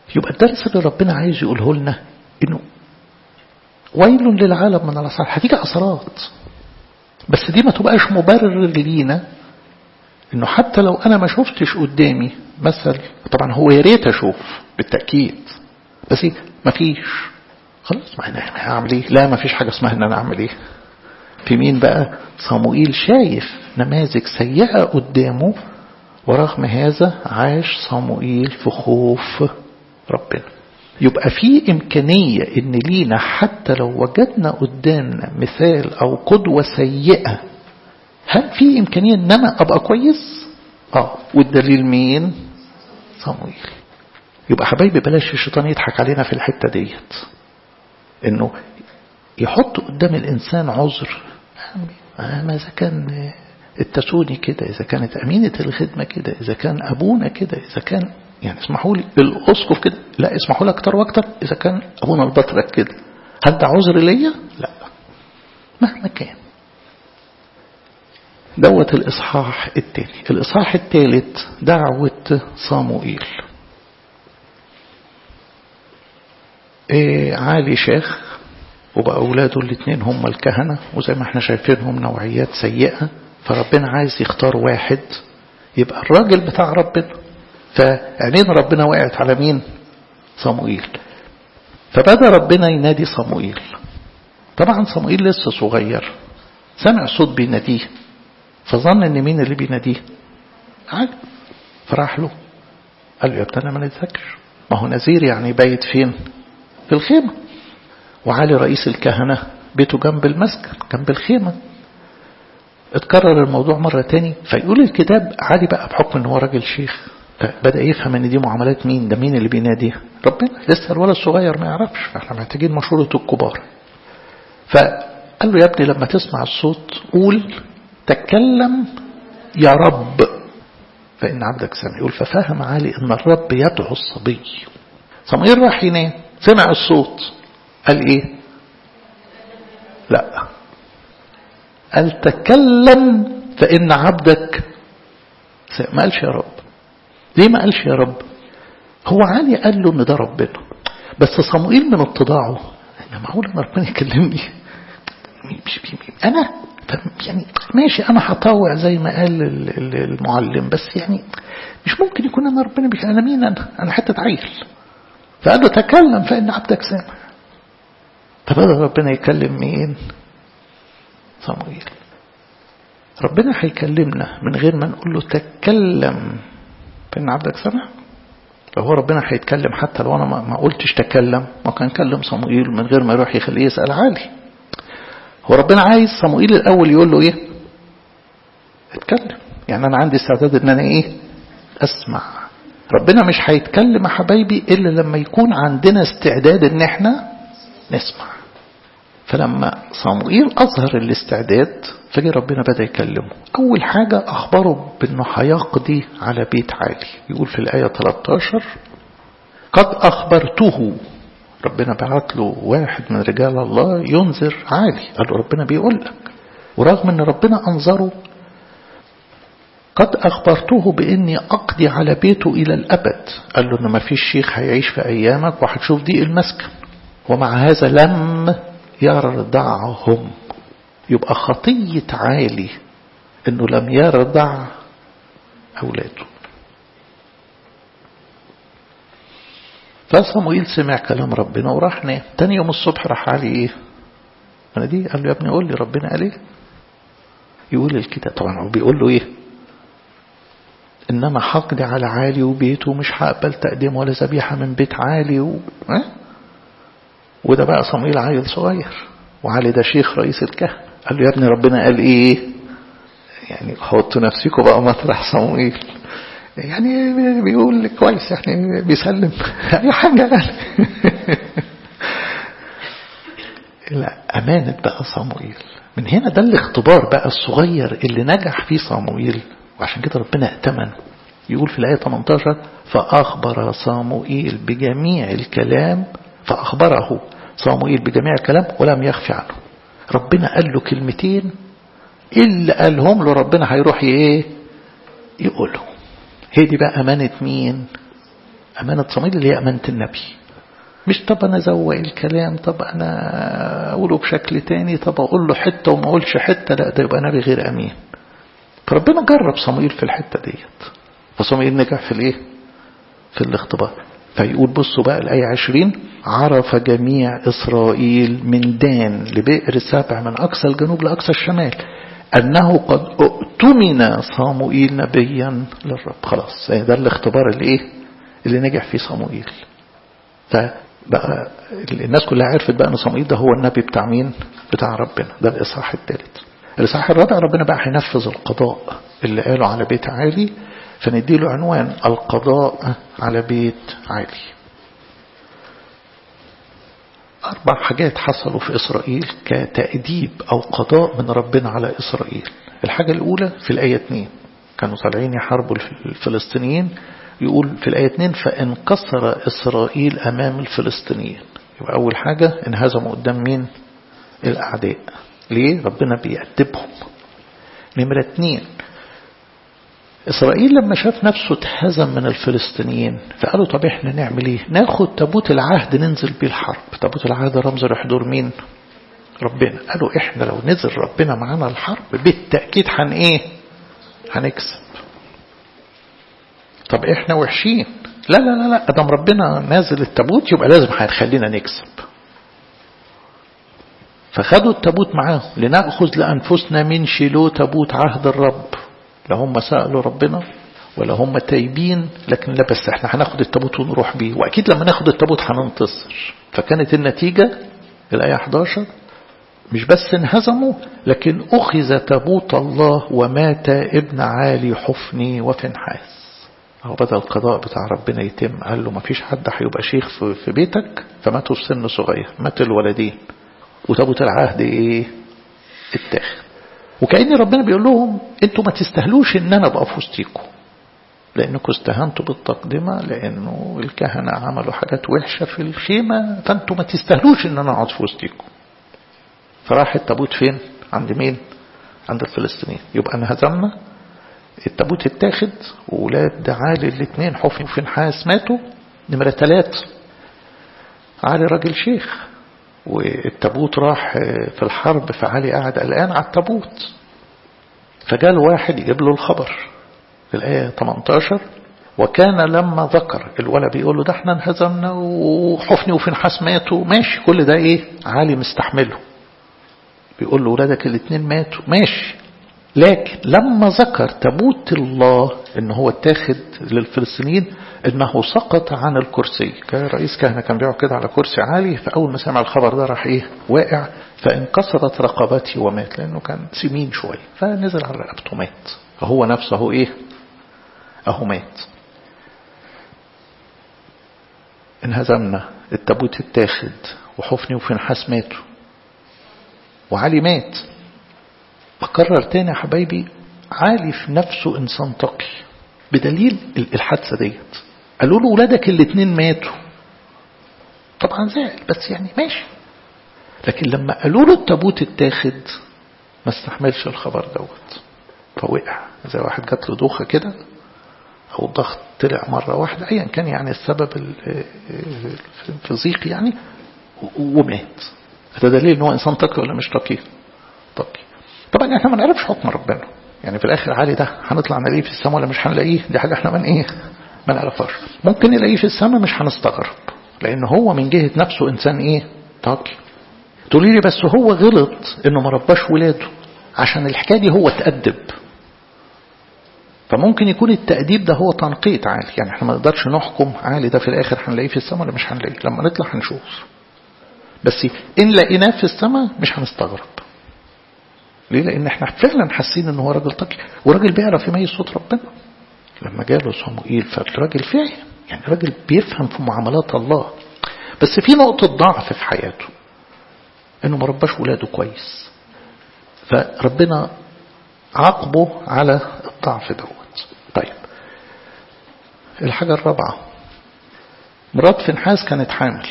يبقى الدرس اللي ربنا عايز يقوله لنا انه ويل للعالم من الأسرار هتيجي عصرات بس دي ما تبقاش مبرر لينا انه حتى لو انا ما شفتش قدامي مثل طبعا هو يا ريت اشوف بالتاكيد بس ما فيش خلاص ما انا هعمل ايه لا ما فيش حاجه اسمها ان انا اعمل ايه في مين بقى صموئيل شايف نماذج سيئه قدامه ورغم هذا عاش صموئيل في خوف ربنا يبقى في إمكانية إن لينا حتى لو وجدنا قدامنا مثال أو قدوة سيئة هل في إمكانية إن أنا أبقى كويس؟ آه والدليل مين؟ صمويل يبقى حبايبي بلاش الشيطان يضحك علينا في الحتة ديت إنه يحط قدام الإنسان عذر ما إذا كان التسوني كده إذا كانت أمينة الخدمة كده إذا كان أبونا كده إذا كان يعني اسمحوا لي الأسقف كده لا اسمحوا لي أكتر وأكتر إذا كان أبونا البطرك كده هل ده عذر ليا؟ لا مهما كان دوت الإصحاح الثاني الإصحاح الثالث دعوة صاموئيل إيه عالي شيخ وبقى أولاده الاثنين هم الكهنة وزي ما احنا شايفينهم نوعيات سيئة فربنا عايز يختار واحد يبقى الراجل بتاع ربنا فعينين ربنا وقعت على مين صموئيل فبدأ ربنا ينادي صموئيل طبعا صموئيل لسه صغير سمع صوت بيناديه فظن ان مين اللي بيناديه عادي فراح له قال له يا ابني انا ما نتذكرش ما هو نذير يعني بايت فين في الخيمه وعلي رئيس الكهنه بيته جنب المسكن جنب الخيمه اتكرر الموضوع مرة تاني فيقول الكتاب عادي بقى بحكم ان هو راجل شيخ بدأ يفهم ان دي معاملات مين ده مين اللي بيناديها ربنا لسه الولد الصغير ما يعرفش فاحنا محتاجين مشورة الكبار فقال له يا ابني لما تسمع الصوت قول تكلم يا رب فإن عبدك سامع يقول ففهم علي ان الرب يدعو الصبي صموئيل راح ينام سمع الصوت قال ايه لا قال تكلم فإن عبدك ما قالش يا رب ليه ما قالش يا رب هو علي قال له ان ده ربنا بس صموئيل من اتضاعه انا معقول ان ربنا يكلمني مش انا يعني ماشي انا هطوع زي ما قال المعلم بس يعني مش ممكن يكون انا ربنا بيك انا مين انا انا حته عيل فقال له تكلم فان عبدك سامع فبدا ربنا يكلم مين صموئيل ربنا هيكلمنا من غير ما نقول له تكلم فإن عبدك سمع لو هو ربنا هيتكلم حتى لو أنا ما قلتش تكلم ما كان كلم صموئيل من غير ما يروح يخليه يسأل عالي هو ربنا عايز صموئيل الأول يقول له إيه اتكلم يعني أنا عندي استعداد إن أنا إيه أسمع ربنا مش هيتكلم يا حبايبي إلا لما يكون عندنا استعداد إن إحنا نسمع فلما صموئيل أظهر الاستعداد فجي ربنا بدأ يكلمه أول حاجة أخبره بأنه هيقضي على بيت عالي يقول في الآية 13 قد أخبرته ربنا بعت له واحد من رجال الله ينذر عالي قال له ربنا بيقول لك ورغم أن ربنا أنظره قد أخبرته بإني أقضي على بيته إلى الأبد قال له أن ما فيش شيخ هيعيش في أيامك وهتشوف دي المسكن ومع هذا لم يرضعهم يبقى خطية عالي انه لم يرضع اولاده فصموئيل سمع كلام ربنا وراح نام تاني يوم الصبح راح علي ايه انا دي قال له يا ابني قول لي ربنا قال ايه يقول الكتاب طبعا هو بيقول له ايه انما حقدي على عالي وبيته مش هقبل تقديم ولا ذبيحه من بيت عالي و... اه؟ وده بقى صموئيل عيل صغير وعلي ده شيخ رئيس الكهنة قال له يا ابني ربنا قال ايه يعني حطوا نفسكم بقى مطرح صموئيل يعني بيقول كويس يعني بيسلم اي حاجة يعني لا أمانة بقى صموئيل من هنا ده الاختبار بقى الصغير اللي نجح فيه صموئيل وعشان كده ربنا ائتمن يقول في الآية 18 فأخبر صموئيل بجميع الكلام فأخبره صموئيل بجميع الكلام ولم يخفي عنه ربنا قال له كلمتين اللي قالهم له ربنا هيروح ايه يقوله هي دي بقى أمانة مين أمانة صموئيل اللي هي أمانة النبي مش طب أنا أزوق الكلام طب أنا أقوله بشكل تاني طب أقول له حتة وما أقولش حتة لا ده يبقى نبي غير أمين فربنا جرب صموئيل في الحتة ديت فصموئيل نجح في الإيه في الاختبار فيقول بصوا بقى الآية عشرين عرف جميع إسرائيل من دان لبئر سبع من أقصى الجنوب لأقصى الشمال أنه قد اؤتمن صاموئيل نبيا للرب خلاص ده الاختبار اللي إيه اللي نجح فيه صاموئيل فبقى الناس كلها عرفت بقى أن صاموئيل ده هو النبي بتاع مين بتاع ربنا ده الإصحاح الثالث الإصحاح الرابع ربنا بقى هينفذ القضاء اللي قاله على بيت عالي فنديله عنوان القضاء على بيت عالي أربع حاجات حصلوا في إسرائيل كتأديب أو قضاء من ربنا على إسرائيل الحاجة الأولى في الآية 2 كانوا طالعين يحاربوا الفلسطينيين يقول في الآية 2 فانكسر إسرائيل أمام الفلسطينيين يبقى أول حاجة انهزموا قدام مين الأعداء ليه ربنا بيأدبهم نمرة اتنين إسرائيل لما شاف نفسه اتهزم من الفلسطينيين فقالوا طب احنا نعمل ايه ناخد تابوت العهد ننزل بيه الحرب تابوت العهد رمز لحضور مين ربنا قالوا احنا لو نزل ربنا معانا الحرب بالتأكيد هن ايه هنكسب طب احنا وحشين لا لا لا لا ادم ربنا نازل التابوت يبقى لازم هيخلينا نكسب فخدوا التابوت معاهم لنأخذ لأنفسنا من شيلو تابوت عهد الرب لا هم سألوا ربنا ولا هم تايبين لكن لا بس احنا هناخد التابوت ونروح بيه واكيد لما ناخد التابوت هننتصر فكانت النتيجة الآية 11 مش بس انهزموا لكن أخذ تابوت الله ومات ابن عالي حفني وفنحاس أو بدأ القضاء بتاع ربنا يتم قال له ما فيش حد هيبقى شيخ في بيتك فماتوا في سن صغير مات الولدين وتابوت العهد ايه اتاخد وكأن ربنا بيقول لهم انتوا ما تستهلوش ان انا ابقى في وسطيكم لانكم استهنتوا بالتقدمة لانه الكهنة عملوا حاجات وحشة في الخيمة فانتوا ما تستهلوش ان انا اقعد في وسطيكم فراح التابوت فين عند مين عند الفلسطينيين يبقى انهزمنا التابوت اتاخد وولاد عالي الاثنين حفن وفنحاس ماتوا نمرة ثلاث علي راجل شيخ والتابوت راح في الحرب فعلي قاعد قلقان على التابوت فجاء واحد يجيب له الخبر في الآية 18 وكان لما ذكر الولد بيقول له ده احنا انهزمنا وحفني وفنحاس ماتوا ماشي كل ده ايه عالي مستحمله بيقول له ولادك الاثنين ماتوا ماشي لكن لما ذكر تابوت الله ان هو اتاخد للفلسطينيين انه سقط عن الكرسي كان رئيس كهنة كان بيقعد كده على كرسي عالي فاول ما سمع الخبر ده راح ايه واقع فانكسرت رقبته ومات لانه كان سمين شويه فنزل على رقبته مات فهو نفسه هو ايه اهو مات انهزمنا التابوت اتاخد وحفني وفنحاس ماتوا وعلي مات بكرر تاني يا حبايبي عالي في نفسه انسان تقي بدليل الحادثه ديت قالوا له ولادك الاثنين ماتوا طبعا زعل بس يعني ماشي لكن لما قالوا له التابوت اتاخد ما استحملش الخبر دوت فوقع زي واحد جات له دوخه كده او الضغط طلع مره واحده ايا كان يعني السبب الفيزيقي يعني ومات ده دليل ان هو انسان تقي ولا مش تقي تقي طبعا احنا ما نعرفش حكم ربنا يعني في الاخر علي ده هنطلع نلاقيه في السماء ولا مش هنلاقيه دي حاجه احنا من ايه ما نعرفهاش ممكن نلاقيه في السماء مش هنستغرب لان هو من جهه نفسه انسان ايه تقي تقولي لي بس هو غلط انه ما رباش ولاده عشان الحكايه دي هو تأدب فممكن يكون التأديب ده هو تنقيط عالي يعني احنا ما نقدرش نحكم عالي ده في الاخر هنلاقيه في السماء ولا مش هنلاقيه لما نطلع هنشوف بس ان لقيناه في السماء مش هنستغرب ليه لان احنا فعلا حاسين ان هو راجل تقي وراجل بيعرف يميز صوت ربنا لما جاله صموئيل فالراجل فاهم يعني راجل بيفهم في معاملات الله بس في نقطة ضعف في حياته انه ما رباش ولاده كويس فربنا عاقبه على الضعف دوت طيب الحاجة الرابعة مرات فنحاس كانت حامل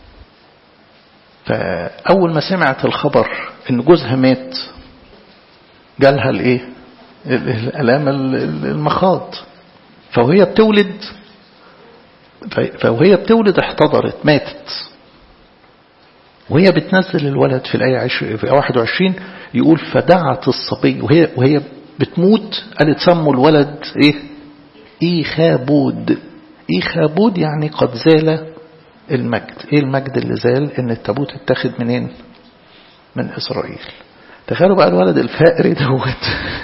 فأول ما سمعت الخبر إن جوزها مات جالها الإيه؟ الآلام المخاض فوهي بتولد فوهي بتولد احتضرت ماتت وهي بتنزل الولد في الآية 21 يقول فدعت الصبي وهي, وهي بتموت قالت سموا الولد ايه إيخابود إيخابود يعني قد زال المجد ايه المجد اللي زال ان التابوت اتخذ منين من إسرائيل تخيلوا بقى الولد الفقري دوت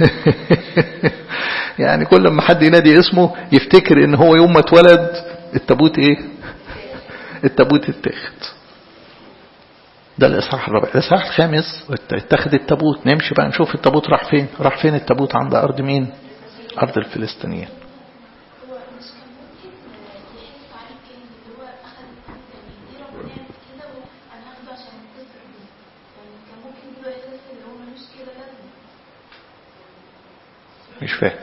يعني كل ما حد ينادي اسمه يفتكر ان هو يوم ما اتولد التابوت ايه التابوت اتاخد ده الإصحاح الرابع الإصحاح الخامس اتخذ التابوت نمشي بقى نشوف التابوت راح فين راح فين التابوت عند أرض مين أرض الفلسطينيين مش فاهم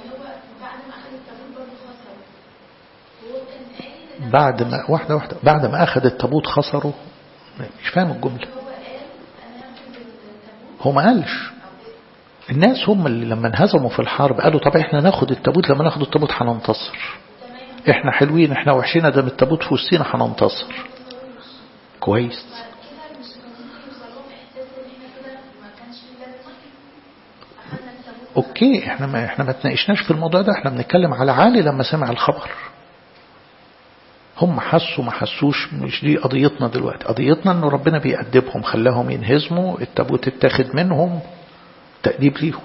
بعد ما واحدة واحدة بعد ما أخذ التابوت خسره مش فاهم الجملة هو ما قالش الناس هم اللي لما انهزموا في الحرب قالوا طب احنا ناخد التابوت لما ناخد التابوت هننتصر احنا حلوين احنا وحشين ده التابوت في وسطينا هننتصر كويس اوكي احنا ما احنا ما تناقشناش في الموضوع ده احنا بنتكلم على عالي لما سمع الخبر هم حسوا ما حسوش مش دي قضيتنا دلوقتي قضيتنا انه ربنا بيأدبهم خلاهم ينهزموا التابوت اتاخد منهم تأديب ليهم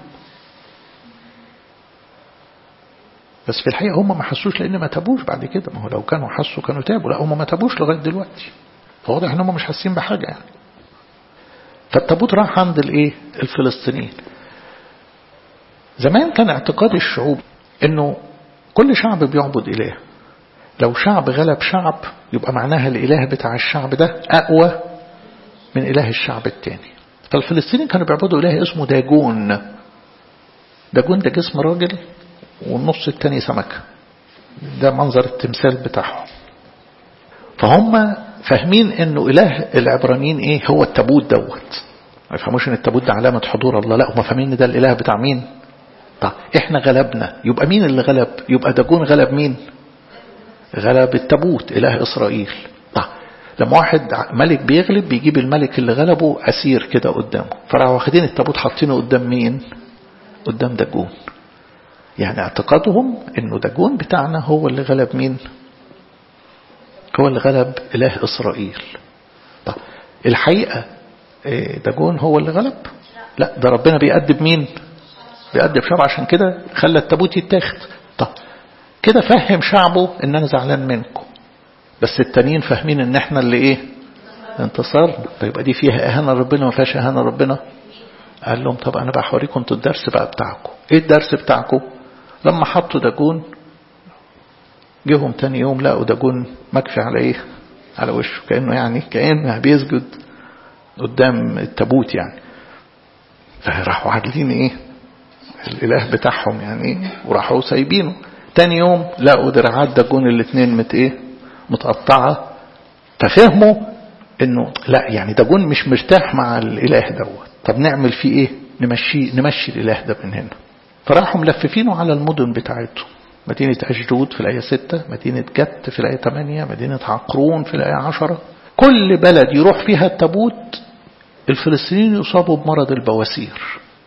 بس في الحقيقة هم ما حسوش لأن ما تابوش بعد كده ما هو لو كانوا حسوا كانوا تابوا لا هم ما تابوش لغاية دلوقتي فواضح ان هم مش حاسين بحاجة يعني فالتابوت راح عند الايه الفلسطينيين زمان كان اعتقاد الشعوب انه كل شعب بيعبد اله لو شعب غلب شعب يبقى معناها الاله بتاع الشعب ده اقوى من اله الشعب التاني فالفلسطينيين كانوا بيعبدوا اله اسمه داجون داجون ده جسم راجل والنص التاني سمكة ده منظر التمثال بتاعهم فهم فاهمين انه اله العبرانيين ايه هو التابوت دوت ما يفهموش ان التابوت ده علامة حضور الله لا هم فاهمين ان ده الاله بتاع مين طيب احنا غلبنا يبقى مين اللي غلب يبقى داجون غلب مين غلب التابوت اله اسرائيل طيب لما واحد ملك بيغلب بيجيب الملك اللي غلبه اسير كده قدامه فراحوا واخدين التابوت حاطينه قدام مين قدام داجون يعني اعتقادهم انه داجون بتاعنا هو اللي غلب مين هو اللي غلب اله اسرائيل طيب الحقيقة داجون هو اللي غلب لا ده ربنا بيأدب مين بيأدب شعب عشان كده خلى التابوت يتاخد طب كده فهم شعبه ان انا زعلان منكم بس التانيين فاهمين ان احنا اللي ايه انتصرنا فيبقى دي فيها اهانة ربنا ما فيهاش اهانة ربنا قال لهم طب انا بقى هوريكم انتوا الدرس بقى بتاعكم ايه الدرس بتاعكم لما حطوا داجون جيهم تاني يوم لقوا داجون مكفي على ايه على وشه كأنه يعني كأنه بيسجد قدام التابوت يعني فراحوا عادلين ايه الاله بتاعهم يعني وراحوا سايبينه تاني يوم لقوا دراعات داجون الاثنين مت ايه متقطعة ففهموا انه لا يعني داجون مش مرتاح مع الاله دوت طب نعمل فيه ايه نمشي نمشي الاله ده من هنا فراحوا ملففينه على المدن بتاعتهم مدينة أشدود في الآية 6 مدينة جت في الآية 8 مدينة عقرون في الآية 10 كل بلد يروح فيها التابوت الفلسطينيين يصابوا بمرض البواسير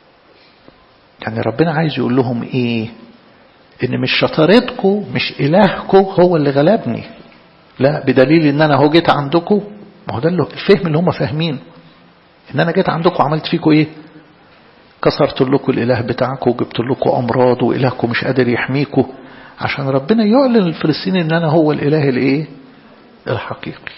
يعني ربنا عايز يقول لهم ايه ان مش شطارتكم مش الهكم هو اللي غلبني لا بدليل ان انا هو جيت عندكم ما هو ده الفهم اللي هم فاهمينه ان انا جيت عندكم عملت فيكم ايه كسرت لكم الاله بتاعكم وجبت لكم امراض والهكم مش قادر يحميكم عشان ربنا يعلن للفلسطينيين ان انا هو الاله الايه الحقيقي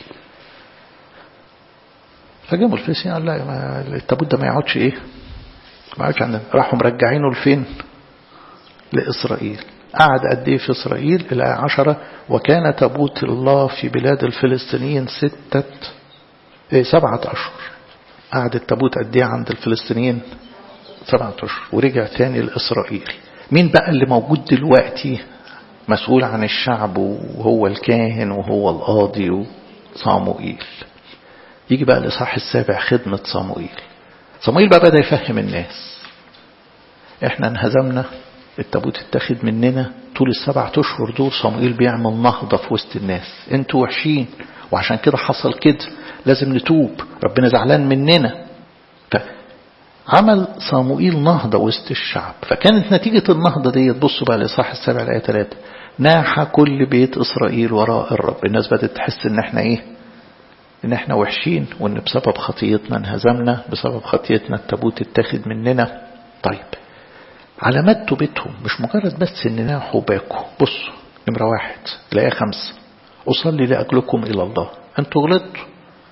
فجابوا الفلسطينيين قال لا ما التابوت ده ما يقعدش ايه ما يقعدش عندنا راحوا مرجعينه لفين لإسرائيل قعد قد ايه في إسرائيل الآية عشرة وكان تابوت الله في بلاد الفلسطينيين ستة ايه سبعة أشهر قعد التابوت قد ايه عند الفلسطينيين سبعة أشهر ورجع تاني لإسرائيل مين بقى اللي موجود دلوقتي مسؤول عن الشعب وهو الكاهن وهو القاضي صاموئيل يجي بقى الإصحاح السابع خدمة صاموئيل صاموئيل بقى بدأ يفهم الناس احنا انهزمنا التابوت اتاخد مننا طول السبع اشهر دول صموئيل بيعمل نهضة في وسط الناس انتوا وحشين وعشان كده حصل كده لازم نتوب ربنا زعلان مننا عمل صموئيل نهضة وسط الشعب فكانت نتيجة النهضة دي تبصوا بقى لإصحاح السابع الآية 3 ناح كل بيت إسرائيل وراء الرب الناس بدأت تحس إن احنا إيه إن احنا وحشين وإن بسبب خطيتنا انهزمنا بسبب خطيتنا التابوت اتاخد مننا طيب علامات توبتهم مش مجرد بس إن ناحوا باكوا بصوا نمرة واحد الآية خمسة أصلي لأجلكم إلى الله أنتوا غلطتوا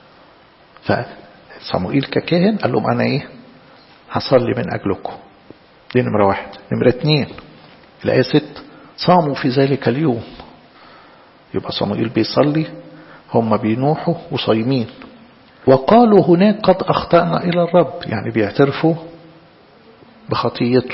فصموئيل ككاهن قال لهم أنا إيه هصلي من أجلكم دي نمرة واحد نمرة اتنين الآية ست صاموا في ذلك اليوم يبقى صموئيل بيصلي هم بينوحوا وصايمين وقالوا هناك قد أخطأنا إلى الرب يعني بيعترفوا بخطيته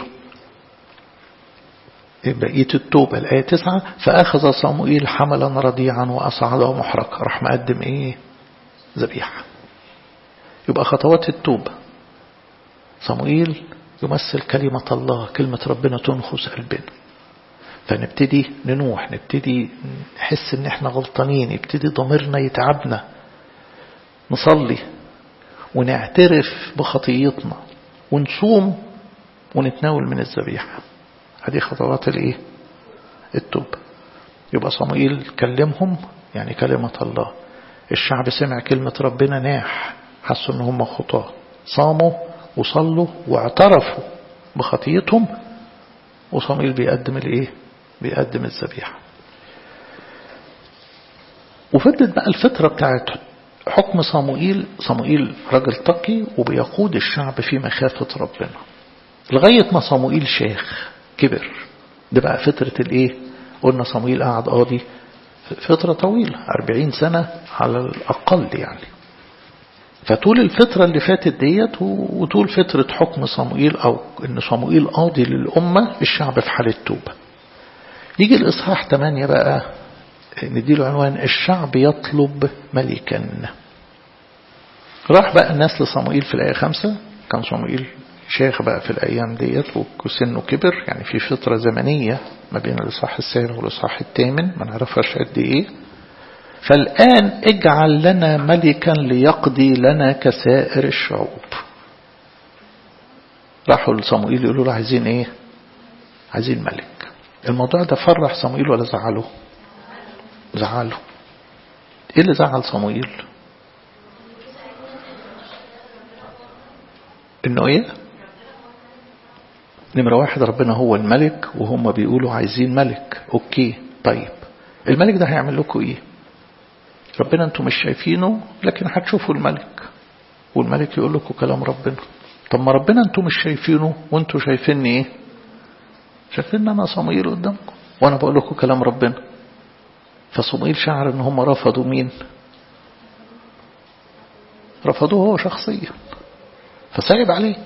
بقية التوبة الآية تسعة فأخذ صموئيل حملا رضيعا وأصعده محرقا راح مقدم إيه ذبيحة يبقى خطوات التوبة صموئيل يمثل كلمة الله كلمة ربنا تنخس قلبنا فنبتدي ننوح نبتدي نحس ان احنا غلطانين يبتدي ضميرنا يتعبنا نصلي ونعترف بخطيتنا ونصوم ونتناول من الذبيحة هذه خطوات الايه التوبة يبقى صموئيل كلمهم يعني كلمة الله الشعب سمع كلمة ربنا ناح حسوا ان هم خطاه صاموا وصلوا واعترفوا بخطيتهم وصموئيل بيقدم الايه بيقدم الذبيحه وفضلت بقى الفتره بتاعت حكم صموئيل صموئيل راجل تقي وبيقود الشعب في مخافه ربنا لغايه ما صموئيل شيخ كبر ده بقى فتره الايه قلنا صموئيل قعد قاضي فترة طويلة أربعين سنة على الأقل يعني فطول الفترة اللي فاتت ديت وطول فترة حكم صموئيل أو إن صموئيل قاضي للأمة الشعب في حالة توبة يجي الإصحاح 8 بقى نديله عنوان الشعب يطلب ملكا راح بقى الناس لصموئيل في الآية 5 كان صموئيل شيخ بقى في الأيام ديت وسنه كبر يعني في فترة زمنية ما بين الإصحاح السابع والإصحاح الثامن ما نعرفهاش قد إيه فالآن اجعل لنا ملكا ليقضي لنا كسائر الشعوب راحوا لصموئيل يقولوا له عايزين ايه عايزين ملك الموضوع ده فرح صموئيل ولا زعله زعله ايه اللي زعل صموئيل انه ايه نمرة واحد ربنا هو الملك وهم بيقولوا عايزين ملك اوكي طيب الملك ده هيعمل لكم ايه ربنا انتم مش شايفينه لكن هتشوفوا الملك والملك يقول لكم كلام ربنا طب ما ربنا انتم مش شايفينه وانتم شايفيني ايه شايفين انا صموئيل قدامكم وانا بقول لكم كلام ربنا فصموئيل شعر ان هم رفضوا مين رفضوه هو شخصيا فصعب عليه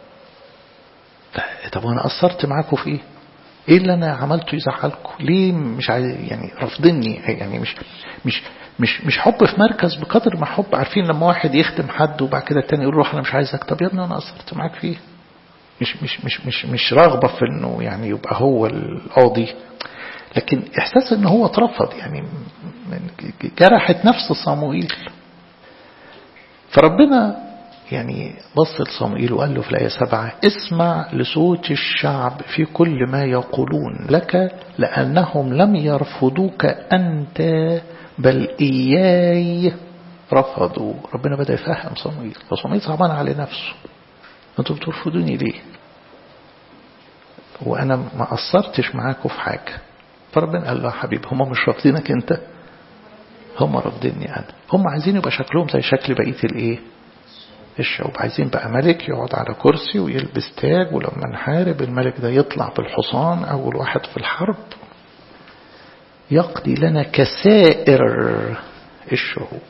طب وانا قصرت معاكم في ايه ايه اللي انا عملته يزعلكم ليه مش عايز يعني رافضني يعني مش مش مش مش حب في مركز بقدر ما حب عارفين لما واحد يخدم حد وبعد كده التاني يقول روح انا مش عايزك طب يا ابني انا قصرت معاك فيه مش مش مش مش مش رغبه في انه يعني يبقى هو القاضي لكن احساس ان هو اترفض يعني جرحت نفس صموئيل فربنا يعني بص لصموئيل وقال له في الآية سبعة اسمع لصوت الشعب في كل ما يقولون لك لأنهم لم يرفضوك أنت بل إياي رفضوا ربنا بدأ يفهم صموئيل فصموئيل صعبان على نفسه أنتوا بترفضوني ليه وأنا ما قصرتش معاكم في حاجة فربنا قال له يا حبيبي هم مش رافضينك أنت هم رافضيني أنا هم عايزين يبقى شكلهم زي شكل بقية الإيه الشعوب عايزين بقى ملك يقعد على كرسي ويلبس تاج ولما نحارب الملك ده يطلع بالحصان أول واحد في الحرب يقضي لنا كسائر الشعوب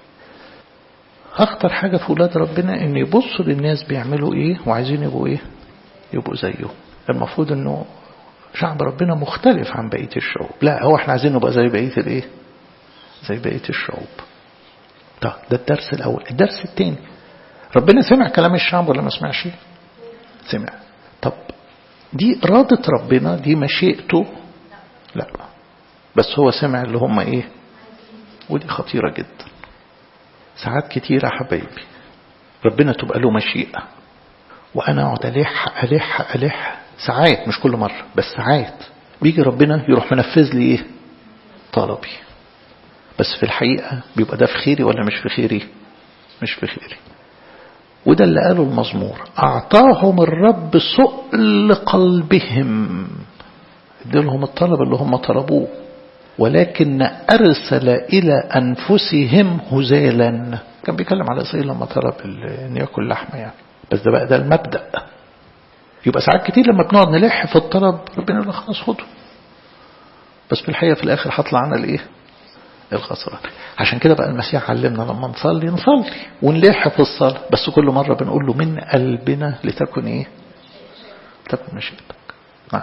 أخطر حاجة في ولاد ربنا إن يبصوا للناس بيعملوا إيه وعايزين يبقوا إيه يبقوا زيه المفروض إنه شعب ربنا مختلف عن بقية الشعوب لا هو احنا عايزين نبقى زي بقية الإيه زي بقية الشعوب ده ده الدرس الأول الدرس الثاني ربنا سمع كلام الشعب ولا ما سمعش سمع طب دي إرادة ربنا دي مشيئته لا بس هو سمع اللي هم إيه ودي خطيرة جدا ساعات كتيرة حبايبي ربنا تبقى له مشيئة وأنا أقعد ألح ألح ألح ساعات مش كل مرة بس ساعات بيجي ربنا يروح منفذ لي إيه طلبي بس في الحقيقة بيبقى ده في خيري ولا مش في خيري مش في خيري وده اللي قاله المزمور أعطاهم الرب سؤل قلبهم اديلهم الطلب اللي هم طلبوه ولكن أرسل إلى أنفسهم هزالا كان بيتكلم على إسرائيل لما طلب أن يأكل لحمة يعني بس ده بقى ده المبدأ يبقى ساعات كتير لما بنقعد نلح في الطلب ربنا يقول خلاص خده بس في الحقيقة في الآخر هطلع أنا الإيه الخسران عشان كده بقى المسيح علمنا لما نصلي نصلي ونلح في الصلاة بس كل مرة بنقول له من قلبنا لتكن إيه تكن مشيئتك نعم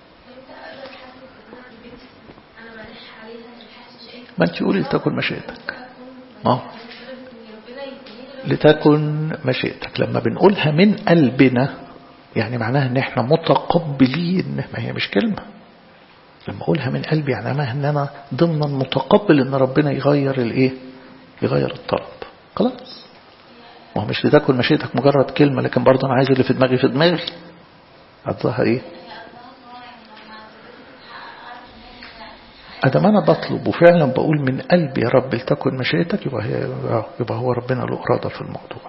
ما انت قولي لتكن مشيئتك ما لتكن مشيئتك لما بنقولها من قلبنا يعني معناها ان احنا متقبلين ما هي مش كلمة لما اقولها من قلبي يعني معناها ان انا ضمن متقبل ان ربنا يغير الايه يغير الطلب خلاص ما هو مش لتكن مشيئتك مجرد كلمة لكن برضه انا عايز اللي في دماغي في دماغي قضاها ايه أدام أنا بطلب وفعلا بقول من قلبي يا رب لتكن مشيئتك يبقى, هي يبقى هو ربنا له إرادة في الموضوع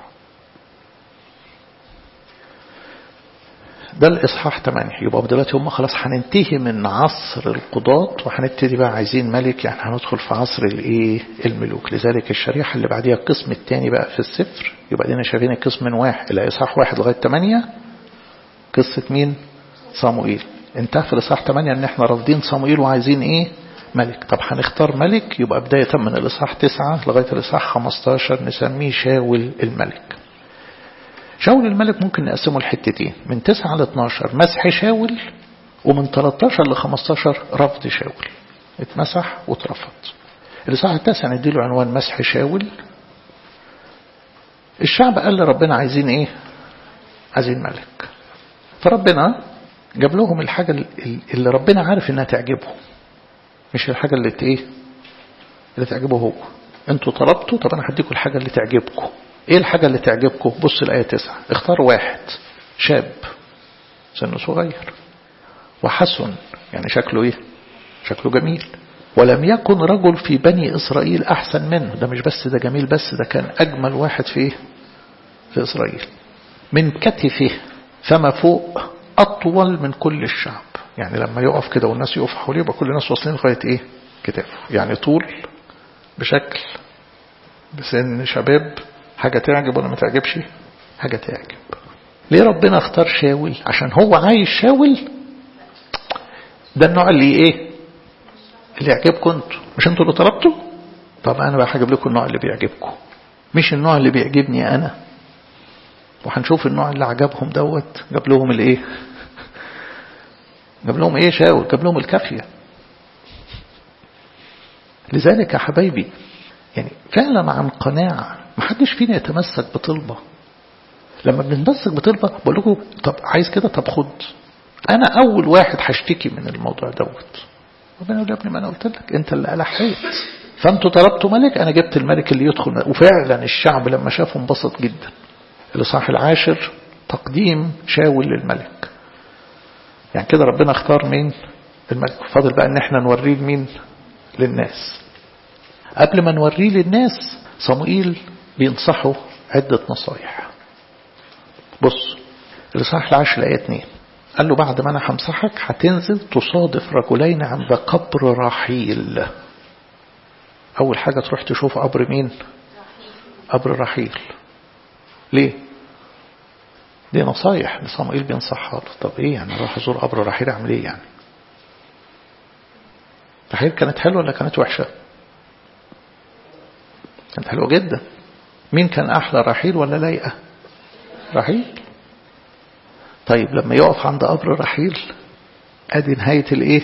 ده الإصحاح 8 يبقى دلوقتي هم خلاص هننتهي من عصر القضاة وهنبتدي بقى عايزين ملك يعني هندخل في عصر الايه الملوك لذلك الشريحة اللي بعديها القسم الثاني بقى في السفر يبقى دينا شايفين القسم من واحد الإصحاح واحد لغاية 8 قصة مين صاموئيل انتهى في الإصحاح 8 ان احنا رافضين صاموئيل وعايزين ايه ملك طب هنختار ملك يبقى بداية من الإصحاح 9 لغاية الإصحاح 15 نسميه شاول الملك شاول الملك ممكن نقسمه لحتتين من 9 ل 12 مسح شاول ومن 13 ل 15 رفض شاول اتمسح واترفض الإصحاح التاسع نديله عنوان مسح شاول الشعب قال لربنا عايزين ايه عايزين ملك فربنا جاب لهم الحاجة اللي ربنا عارف انها تعجبهم مش الحاجة اللي ايه اللي تعجبه هو انتوا طلبتوا طب انا هديكم الحاجة اللي تعجبكم ايه الحاجة اللي تعجبكم بص الآية تسعة اختار واحد شاب سنه صغير وحسن يعني شكله ايه شكله جميل ولم يكن رجل في بني إسرائيل أحسن منه ده مش بس ده جميل بس ده كان أجمل واحد في إيه؟ في إسرائيل من كتفه فما فوق أطول من كل الشعب يعني لما يقف كده والناس يقف حواليه يبقى كل الناس واصلين لغاية إيه كتافه يعني طول بشكل بسن شباب حاجة تعجب ولا ما تعجبش حاجة تعجب ليه ربنا اختار شاول عشان هو عايز شاول ده النوع اللي ايه اللي يعجبكم انتوا مش انتوا اللي طلبتوا طب انا بقى هجيب لكم النوع اللي بيعجبكم مش النوع اللي بيعجبني انا وهنشوف النوع اللي عجبهم دوت جاب لهم الايه جاب لهم ايه شاول جاب لهم الكافيه لذلك يا حبايبي يعني فعلا عن قناعة ما حدش فينا يتمسك بطلبة لما بنتمسك بطلبة بقول لكم طب عايز كده طب خد انا اول واحد هشتكي من الموضوع دوت ربنا يقول يا ابني ما انا قلت لك انت اللي الحيت فانتوا طلبتوا ملك انا جبت الملك اللي يدخل وفعلا الشعب لما شافه انبسط جدا الاصحاح العاشر تقديم شاول للملك يعني كده ربنا اختار مين الملك فاضل بقى ان احنا نوريه لمين للناس قبل ما نوريه للناس صموئيل بينصحه عدة نصايح بص الإصحاح العاشر الآية 2 قال له بعد ما أنا همسحك هتنزل تصادف رجلين عند قبر رحيل أول حاجة تروح تشوف قبر مين قبر رحيل ليه دي نصايح لصموئيل بينصحها طب ايه يعني اروح ازور قبر رحيل اعمل ايه يعني رحيل كانت حلوه ولا كانت وحشه كانت حلوة جدا مين كان أحلى رحيل ولا لايقة رحيل طيب لما يقف عند قبر رحيل ادي نهاية الايه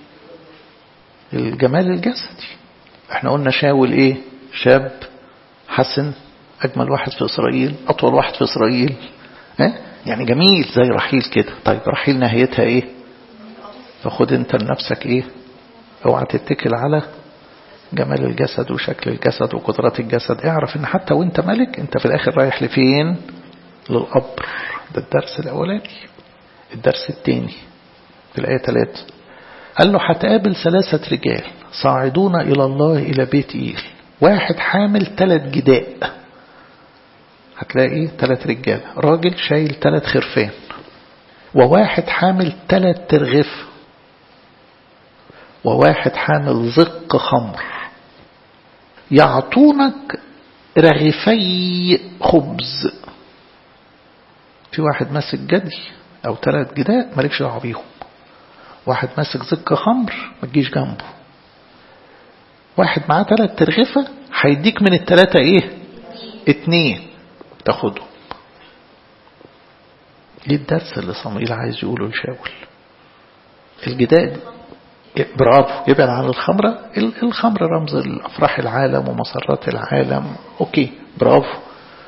الجمال الجسدي احنا قلنا شاول ايه شاب حسن اجمل واحد في اسرائيل اطول واحد في اسرائيل اه؟ يعني جميل زي رحيل كده طيب رحيل نهايتها ايه فخد انت لنفسك ايه اوعى تتكل على جمال الجسد وشكل الجسد وقدرات الجسد اعرف ان حتى وانت ملك انت في الاخر رايح لفين للقبر ده الدرس الاولاني الدرس الثاني في الايه 3 قال له هتقابل ثلاثة رجال صاعدون إلى الله إلى بيت إيل واحد حامل ثلاث جداء هتلاقي ثلاث رجال راجل شايل ثلاث خرفان وواحد حامل ثلاث ترغف وواحد حامل زق خمر يعطونك رغيفي خبز في واحد ماسك جدي أو ثلاث جداء مالكش دعوه بيهم واحد ماسك زق خمر ما تجيش جنبه واحد معاه ثلاث ترغفة هيديك من الثلاثة ايه اتنين تاخده ليه الدرس اللي صموئيل عايز يقوله لشاول الجدال برافو يبعد عن الخمرة الخمر رمز الأفراح العالم ومسرات العالم أوكي برافو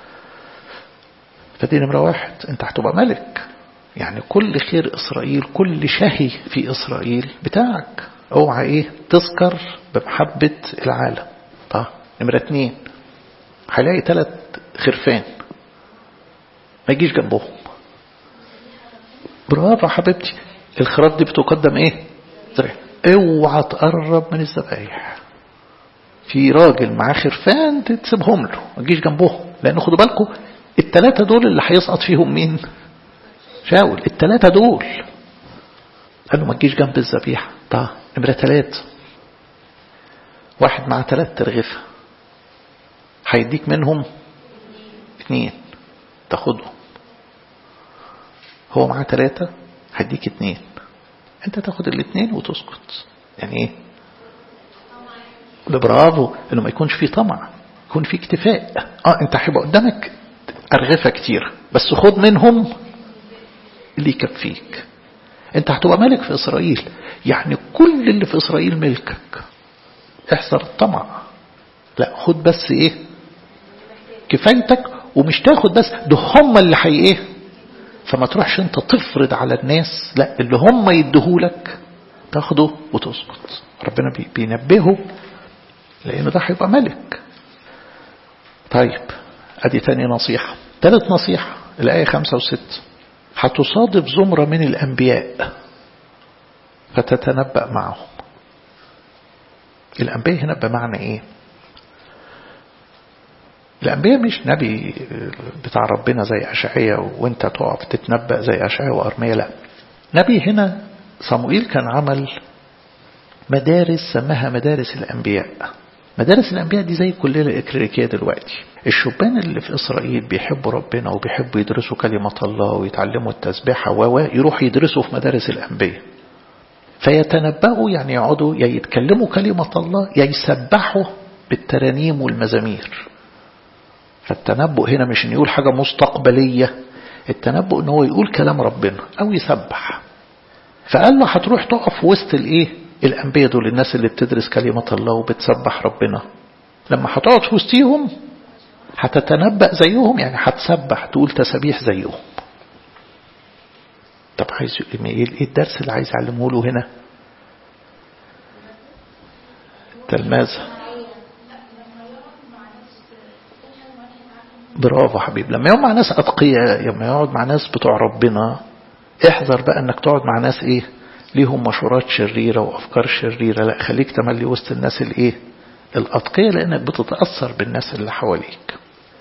فدي نمرة واحد أنت هتبقى ملك يعني كل خير إسرائيل كل شهي في إسرائيل بتاعك اوعى ايه تذكر بمحبة العالم طيب نمرة اتنين هلاقي ثلاث خرفان ما يجيش جنبهم برافو حبيبتي الخراف دي بتقدم ايه ذبيحة اوعى تقرب من الذبايح في راجل معاه خرفان تسيبهم له ما تجيش جنبهم لان خدوا بالكم الثلاثة دول اللي هيسقط فيهم مين شاول الثلاثة دول قال له ما تجيش جنب الذبيحة طيب نمرة ثلاث واحد معاه ثلاث ترغفة هيديك منهم اثنين تاخدهم هو معاه ثلاثة هيديك اثنين انت تاخد الاثنين وتسكت يعني ايه ده برافو انه ما يكونش فيه طمع يكون فيه اكتفاء اه انت هيبقى قدامك ارغفة كتير بس خد منهم اللي يكفيك انت هتبقى ملك في اسرائيل يعني كل اللي في اسرائيل ملكك احذر الطمع لا خد بس ايه كفايتك ومش تاخد بس ده هم اللي حي ايه فما تروحش انت تفرض على الناس لا اللي هم يديهولك تاخده وتسكت ربنا بينبهه لانه ده هيبقى ملك طيب ادي تاني نصيحة ثالث نصيحة الآية خمسة وستة هتصادف زمرة من الأنبياء فتتنبأ معهم الأنبياء هنا بمعنى إيه الأنبياء مش نبي بتاع ربنا زي أشعية وانت تقف تتنبأ زي أشعية وأرمية لا نبي هنا صموئيل كان عمل مدارس سماها مدارس الأنبياء مدارس الأنبياء دي زي كلنا الإكليريكية دلوقتي الشبان اللي في إسرائيل بيحبوا ربنا وبيحبوا يدرسوا كلمة الله ويتعلموا التسبيحة و يروحوا يدرسوا في مدارس الأنبياء فيتنبأوا يعني يقعدوا يا يتكلموا كلمة الله يا يسبحوا بالترانيم والمزامير فالتنبؤ هنا مش ان يقول حاجة مستقبلية التنبؤ ان هو يقول كلام ربنا او يسبح فقال له هتروح تقف وسط الايه الانبياء دول الناس اللي بتدرس كلمة الله وبتسبح ربنا لما هتقعد في وسطيهم هتتنبأ زيهم يعني هتسبح تقول تسابيح زيهم طب عايز ايه الدرس اللي عايز اعلمه له هنا تلماذة برافو حبيب لما يقعد مع ناس أتقياء لما يقعد مع ناس بتوع ربنا احذر بقى انك تقعد مع ناس ايه ليهم مشورات شريرة وأفكار شريرة لا خليك تملي وسط الناس الايه الأتقياء لأنك بتتأثر بالناس اللي حواليك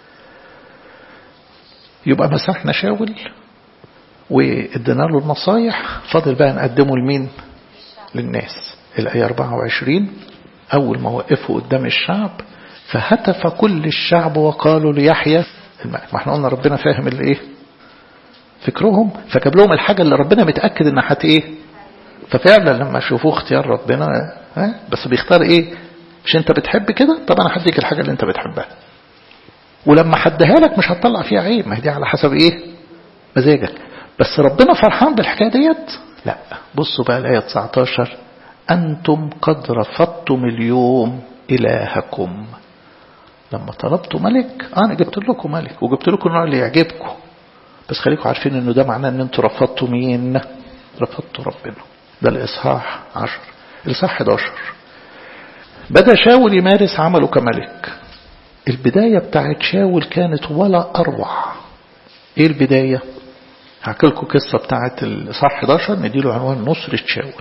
يبقى مسحنا شاول وادينا له النصايح فاضل بقى نقدمه لمين للناس الآية 24 أول ما وقفوا قدام الشعب فهتف كل الشعب وقالوا ليحيى ما احنا قلنا ربنا فاهم الايه فكرهم فجاب لهم الحاجة اللي ربنا متأكد انها هت ايه ففعلا لما شوفوه اختيار ربنا ها بس بيختار ايه مش انت بتحب كده طب انا هديك الحاجة اللي انت بتحبها ولما حدها لك مش هتطلع فيها عيب ما هي دي على حسب ايه مزاجك بس ربنا فرحان بالحكاية ديت لا بصوا بقى الآية 19 أنتم قد رفضتم اليوم إلهكم لما طلبتوا ملك أنا جبت لكم ملك وجبت لكم النوع اللي يعجبكم بس خليكم عارفين انه ده معناه ان انتوا رفضتوا مين رفضتوا ربنا ده الاصحاح عشر الاصحاح 11 بدأ شاول يمارس عمله كملك البداية بتاعت شاول كانت ولا أروع ايه البداية هحكي لكم قصة بتاعت الإصحاح 11 نديله عنوان نصرة شاول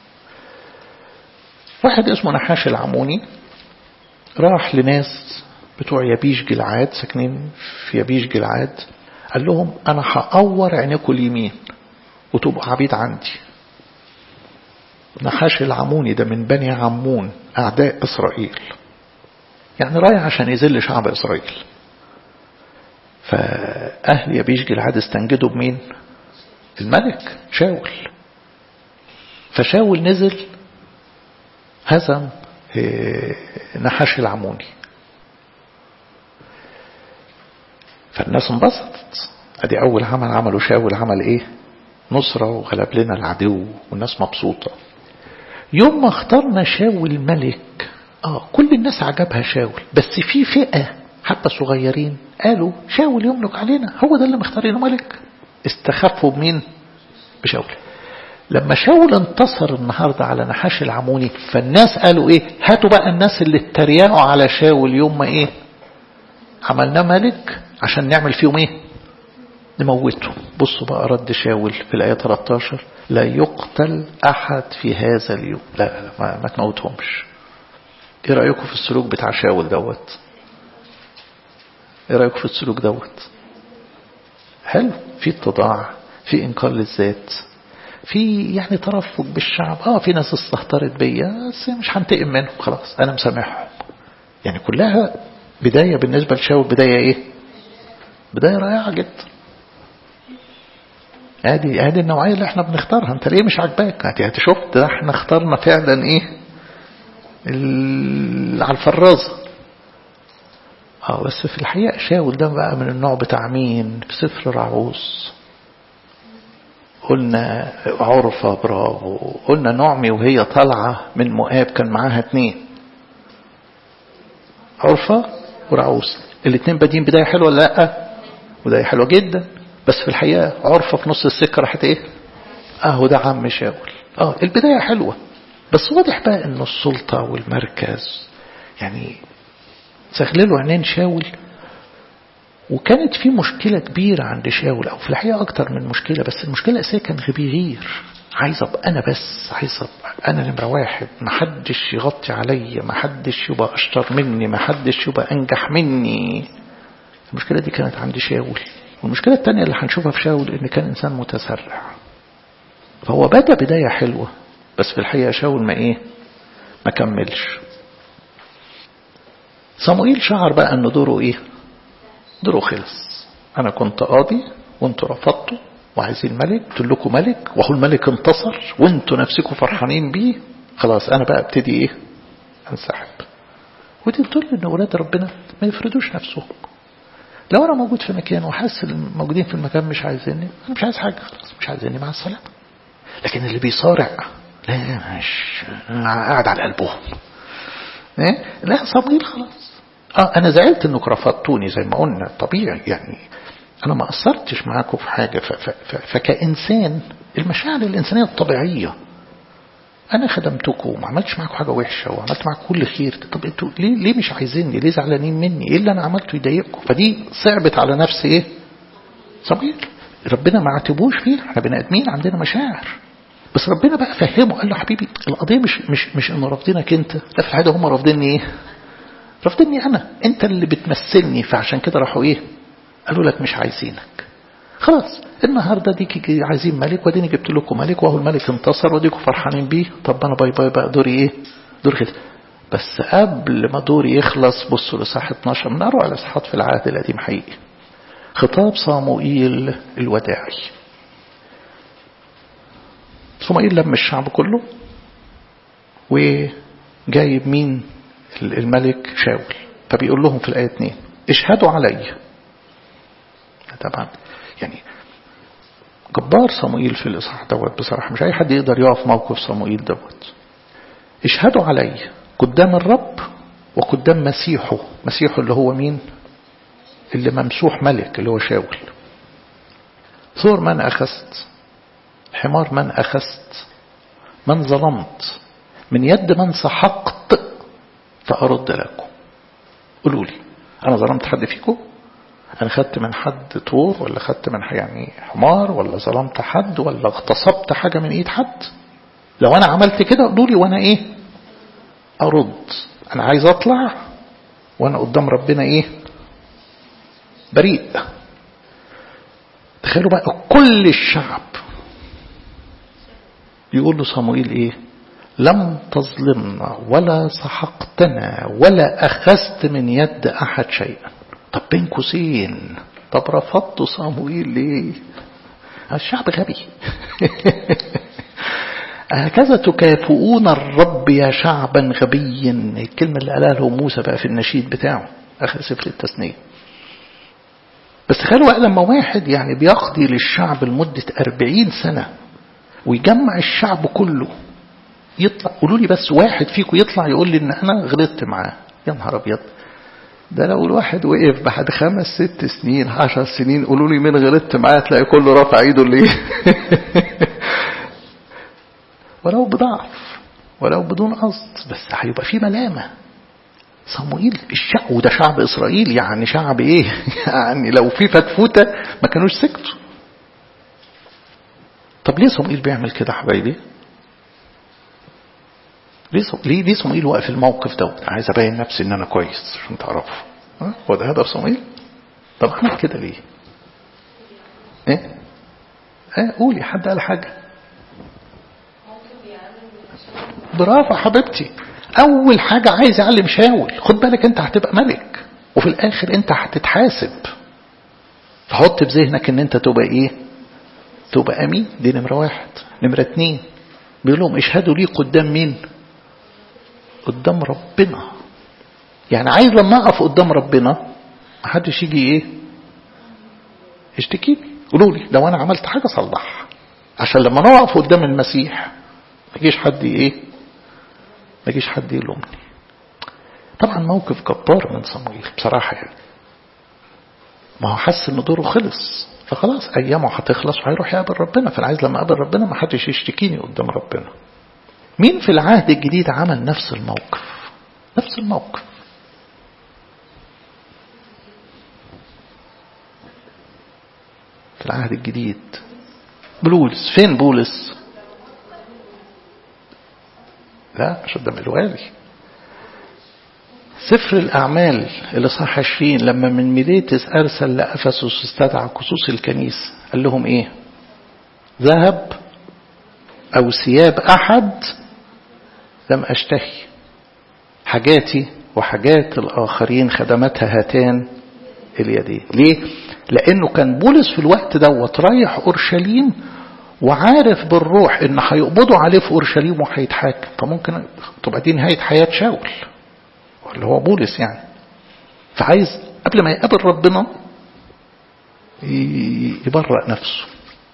واحد اسمه نحاش العموني راح لناس بتوع يبيش جلعاد ساكنين في يبيش جلعاد قال لهم أنا هقور عينيكم اليمين وتبقوا عبيد عندي نحاش العموني ده من بني عمون أعداء إسرائيل يعني رايح عشان يذل شعب إسرائيل فأهل يبيش جلعاد استنجدوا بمين الملك شاول فشاول نزل هزم نحاش العموني فالناس انبسطت ادي اول عمل عمله شاول عمل ايه نصرة وغلب لنا العدو والناس مبسوطة يوم ما اخترنا شاول ملك اه كل الناس عجبها شاول بس في فئة حتى صغيرين قالوا شاول يملك علينا هو ده اللي مختارينه ملك استخفوا بمين بشاول لما شاول انتصر النهاردة على نحاش العموني فالناس قالوا ايه هاتوا بقى الناس اللي اتريقوا على شاول يوم ما ايه عملناه ملك عشان نعمل فيهم ايه نموته بصوا بقى رد شاول في الآية 13 لا يقتل أحد في هذا اليوم لا لا, لا ما, ما تموتهمش ايه رأيكم في السلوك بتاع شاول دوت ايه رأيكم في السلوك دوت حلو في اتضاع في انكار للذات في يعني ترفق بالشعب اه في ناس استهترت بيا بس مش هنتقم منهم خلاص انا مسامحهم يعني كلها بداية بالنسبة لشاول بداية ايه بداية رائعة جدا ادي ادي النوعية اللي احنا بنختارها انت ليه مش عاجباك انت شفت ده احنا اخترنا فعلا ايه على الفرازة اه بس في الحقيقة شاول ده بقى من النوع بتاع مين في سفر رعوز قلنا عرفة برافو قلنا نعمي وهي طالعة من مؤاب كان معاها اتنين عرفة ورعوز الاتنين بادين بداية حلوة ولا لا بداية حلوة جدا بس في الحقيقة عرفة في نص السكة راحت ايه اهو ده عم شاول اه البداية حلوة بس واضح بقى ان السلطة والمركز يعني سخللوا عينين شاول وكانت في مشكلة كبيرة عند شاول أو في الحقيقة أكتر من مشكلة بس المشكلة الأساسية كان بيغير عايز أبقى أنا بس عايز أبقى أنا نمرة واحد محدش يغطي عليا محدش يبقى أشطر مني محدش يبقى أنجح مني المشكلة دي كانت عند شاول والمشكلة الثانية اللي هنشوفها في شاول إن كان إنسان متسرع فهو بدأ بداية حلوة بس في الحقيقة شاول ما إيه ما كملش صموئيل شعر بقى أن دوره إيه دوره خلص أنا كنت قاضي وانتوا رفضتوا وعايزين ملك قلت لكم ملك وهو الملك انتصر وانتوا نفسكم فرحانين بيه خلاص أنا بقى ابتدي إيه انسحب ودي بتقول إن أولاد ربنا ما يفردوش نفسهم لو أنا موجود في مكان وحاسس الموجودين في المكان مش عايزيني أنا مش عايز حاجة خلاص مش عايزيني مع السلامة لكن اللي بيصارع لا مش قاعد على قلبهم إيه؟ لا صمويل خلاص اه انا زعلت انكم رفضتوني زي ما قلنا طبيعي يعني انا ما قصرتش معاكم في حاجه ف ف ف فكانسان المشاعر الانسانيه الطبيعيه انا خدمتكم وما عملتش معاكم حاجه وحشه وعملت معاكم كل خير طب انتوا ليه ليه مش عايزيني ليه زعلانين مني ايه اللي انا عملته يضايقكم فدي صعبت على نفسي ايه صبير ربنا ما عاتبوش فيه احنا بني ادمين عندنا مشاعر بس ربنا بقى فهمه قال له حبيبي القضيه مش مش مش انه رافضينك انت لا في الحقيقه هم رافضيني ايه رافضيني انا انت اللي بتمثلني فعشان كده راحوا ايه قالوا لك مش عايزينك خلاص النهارده ديكي عايزين ملك واديني جبت لكم ملك وهو الملك انتصر وديكم فرحانين بيه طب انا باي باي بقى دوري ايه دوري كده بس قبل ما دوري يخلص بصوا لصح 12 من اروع الاصحاحات في العهد القديم حقيقي خطاب صاموئيل الوداعي صموئيل لم الشعب كله وجايب مين الملك شاول فبيقول لهم في الآية 2 اشهدوا علي طبعا يعني جبار صموئيل في الإصحاح دوت بصراحة مش أي حد يقدر يقف موقف صموئيل دوت اشهدوا علي قدام الرب وقدام مسيحه مسيحه اللي هو مين اللي ممسوح ملك اللي هو شاول ثور من أخذت حمار من أخذت من ظلمت من يد من سحقت فأرد لكم قولوا لي أنا ظلمت حد فيكم أنا خدت من حد طور ولا خدت من يعني حمار ولا ظلمت حد ولا اغتصبت حاجة من إيد حد لو أنا عملت كده قولوا لي وأنا إيه أرد أنا عايز أطلع وأنا قدام ربنا إيه بريء تخيلوا بقى كل الشعب يقول له صموئيل إيه لم تظلمنا ولا سحقتنا ولا أخذت من يد أحد شيئا طب بين قوسين طب رفضت صموئيل ليه الشعب غبي هكذا تكافئون الرب يا شعبا غبيا الكلمة اللي قالها له موسى بقى في النشيد بتاعه آخر سفر التثنية بس تخيلوا بقى لما واحد يعني بيقضي للشعب لمدة أربعين سنة ويجمع الشعب كله يطلع قولوا لي بس واحد فيكم يطلع يقول لي ان انا غلطت معاه يا نهار ابيض ده لو الواحد وقف بعد خمس ست سنين عشر سنين قولوا لي مين غلطت معاه تلاقي كله رافع ايده ليه ولو بضعف ولو بدون قصد بس هيبقى في ملامه صموئيل الشعب وده شعب اسرائيل يعني شعب ايه يعني لو في فتفوته ما كانوش سكتوا طب ليه صموئيل بيعمل كده حبايبي ليه ليه ليه صموئيل واقف الموقف دوت عايز ابين نفسي ان انا كويس عشان تعرفوا هو ده هدف صموئيل طب عمل كده ليه ايه ايه قولي حد قال حاجه برافو حبيبتي اول حاجه عايز يعلم شاول خد بالك انت هتبقى ملك وفي الاخر انت هتتحاسب فحط في ذهنك ان انت تبقى ايه تبقى امين دي نمره واحد نمره اتنين بيقول لهم اشهدوا لي قدام مين قدام ربنا يعني عايز لما اقف قدام ربنا ما حدش يجي ايه يشتكيني قولوا لي لو انا عملت حاجه صلحها عشان لما نقف قدام المسيح ما يجيش حد ايه ما يجيش حد يلومني طبعا موقف جبار من صمويل بصراحه يعني ما هو حس ان دوره خلص فخلاص ايامه هتخلص وهيروح يقابل ربنا فانا عايز لما اقابل ربنا ما حدش يشتكيني قدام ربنا مين في العهد الجديد عمل نفس الموقف نفس الموقف في العهد الجديد بولس فين بولس لا مش قدام الوالي سفر الأعمال اللي صح 20 لما من ميليتس أرسل لأفسس استدعى كسوس الكنيسة قال لهم إيه ذهب أو ثياب أحد لم أشتهي حاجاتي وحاجات الآخرين خدمتها هاتان اليدين ليه؟ لأنه كان بولس في الوقت دوت رايح أورشليم وعارف بالروح إن هيقبضوا عليه في أورشليم وهيتحاكم فممكن تبقى دي نهاية حياة شاول اللي هو بولس يعني فعايز قبل ما يقابل ربنا يبرأ نفسه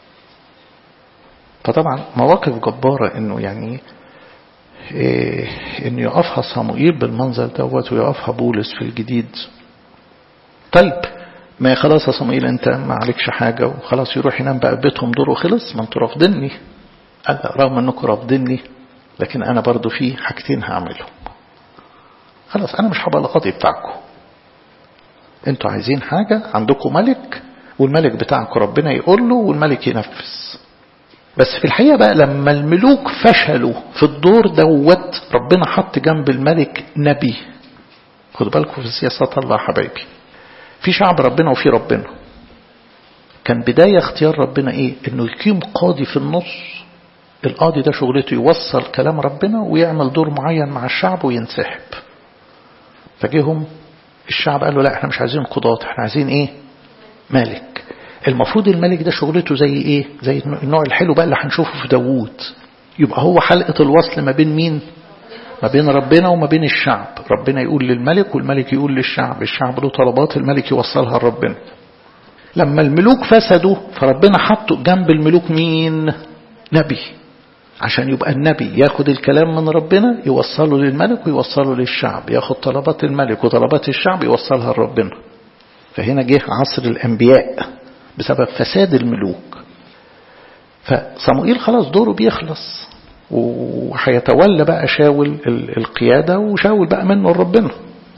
فطبعا مواقف جبارة انه يعني إيه انه يقفها صموئيل بالمنظر دوت ويقفها بولس في الجديد طيب ما خلاص يا صموئيل انت ما عليكش حاجة وخلاص يروح ينام بقى بيتهم دوره خلص ما انتوا رافضيني رغم انكم رافضيني لكن انا برضو في حاجتين هعملهم خلاص انا مش هبقى القاضي بتاعكم انتوا عايزين حاجة عندكم ملك والملك بتاعكم ربنا يقول له والملك ينفذ بس في الحقيقة بقى لما الملوك فشلوا في الدور دوت ربنا حط جنب الملك نبي خدوا بالكم في سياسات الله حبايبي في شعب ربنا وفي ربنا كان بداية اختيار ربنا ايه انه يقيم قاضي في النص القاضي ده شغلته يوصل كلام ربنا ويعمل دور معين مع الشعب وينسحب فجيهم الشعب قال له لا احنا مش عايزين قضاة احنا عايزين ايه ملك المفروض الملك ده شغلته زي ايه زي النوع الحلو بقى اللي هنشوفه في داوود يبقى هو حلقة الوصل ما بين مين ما بين ربنا وما بين الشعب ربنا يقول للملك والملك يقول للشعب الشعب له طلبات الملك يوصلها لربنا لما الملوك فسدوا فربنا حطوا جنب الملوك مين نبي عشان يبقى النبي ياخد الكلام من ربنا يوصله للملك ويوصله للشعب ياخد طلبات الملك وطلبات الشعب يوصلها لربنا فهنا جه عصر الأنبياء بسبب فساد الملوك فصموئيل خلاص دوره بيخلص وهيتولى بقى شاول القيادة وشاول بقى منه ربنا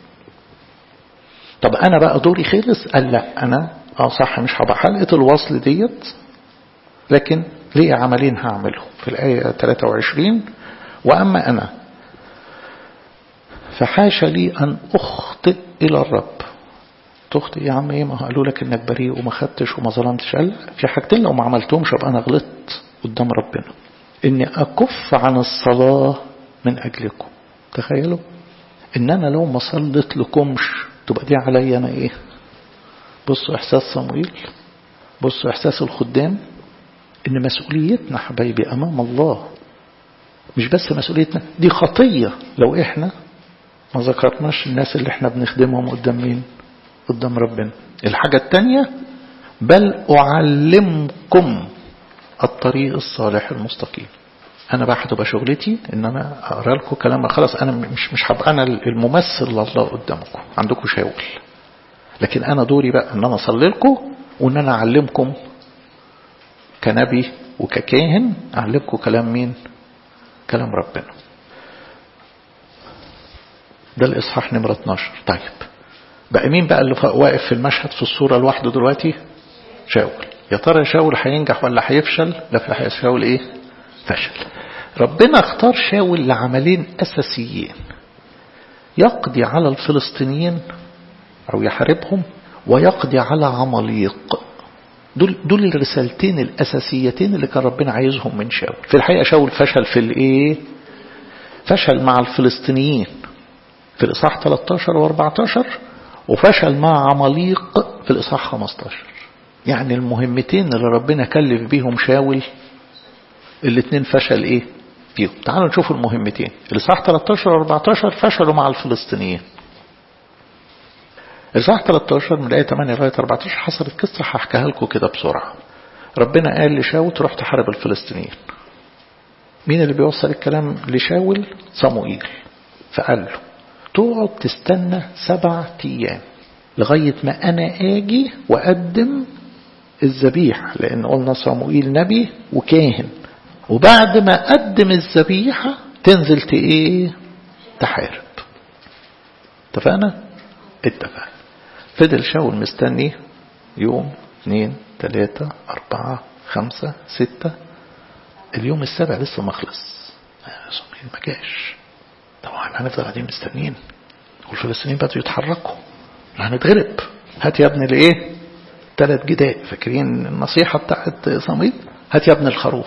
طب أنا بقى دوري خلص قال لا أنا اه صح مش هبقى حلقة الوصل ديت لكن ليه عملين هعملهم في الآية 23 وأما أنا فحاش لي أن أخطئ إلى الرب تخطئ يا عم ايه ما قالوا لك انك بريء وما خدتش وما ظلمتش قال في حاجتين لو ما عملتهمش ابقى انا غلطت قدام ربنا اني اكف عن الصلاة من اجلكم تخيلوا ان انا لو ما صليت لكمش تبقى دي عليا انا ايه بصوا احساس صمويل بصوا احساس الخدام ان مسؤوليتنا حبايبي امام الله مش بس مسؤوليتنا دي خطية لو احنا ما ذكرناش الناس اللي احنا بنخدمهم قدام مين قدام ربنا الحاجة التانية بل أعلمكم الطريق الصالح المستقيم أنا بقى هتبقى شغلتي إن أنا أقرأ لكم كلام خلاص أنا مش مش هبقى أنا الممثل لله قدامكم عندكم شاول لكن أنا دوري بقى إن أنا أصلي لكم وإن أنا أعلمكم كنبي وككاهن أعلمكم كلام مين؟ كلام ربنا ده الإصحاح نمرة 12 طيب بقى مين بقى اللي واقف في المشهد في الصورة لوحده دلوقتي شاول يا ترى شاول هينجح ولا هيفشل لا في الحقيقة شاول ايه فشل ربنا اختار شاول لعملين أساسيين يقضي على الفلسطينيين أو يحاربهم ويقضي على عماليق دول دول الرسالتين الأساسيتين اللي كان ربنا عايزهم من شاول في الحقيقة شاول فشل في الإيه فشل مع الفلسطينيين في الإصحاح 13 و14 وفشل مع عماليق في الإصحاح 15 يعني المهمتين اللي ربنا كلف بيهم شاول الاثنين فشل ايه فيهم تعالوا نشوف المهمتين الإصحاح 13 و 14 فشلوا مع الفلسطينيين الإصحاح 13 من الآية 8 لغاية 14 حصلت قصة هحكيها لكم كده بسرعة ربنا قال لشاول تروح تحارب الفلسطينيين مين اللي بيوصل الكلام لشاول صموئيل فقال له تقعد تستنى سبع أيام لغاية ما أنا آجي وأقدم الذبيحة لأن قلنا صموئيل نبي وكاهن وبعد ما أقدم الذبيحة تنزل إيه تحارب اتفقنا اتفقنا فضل شاول مستني يوم اثنين ثلاثة أربعة خمسة ستة اليوم السابع لسه ما خلص صموئيل ما جاش طبعا هنفضل قاعدين مستنيين والفلسطينيين بدأوا يتحركوا هنتغلب هات يا ابني الايه ثلاث جداء فاكرين النصيحة بتاعت صميد هات يا ابن الخروف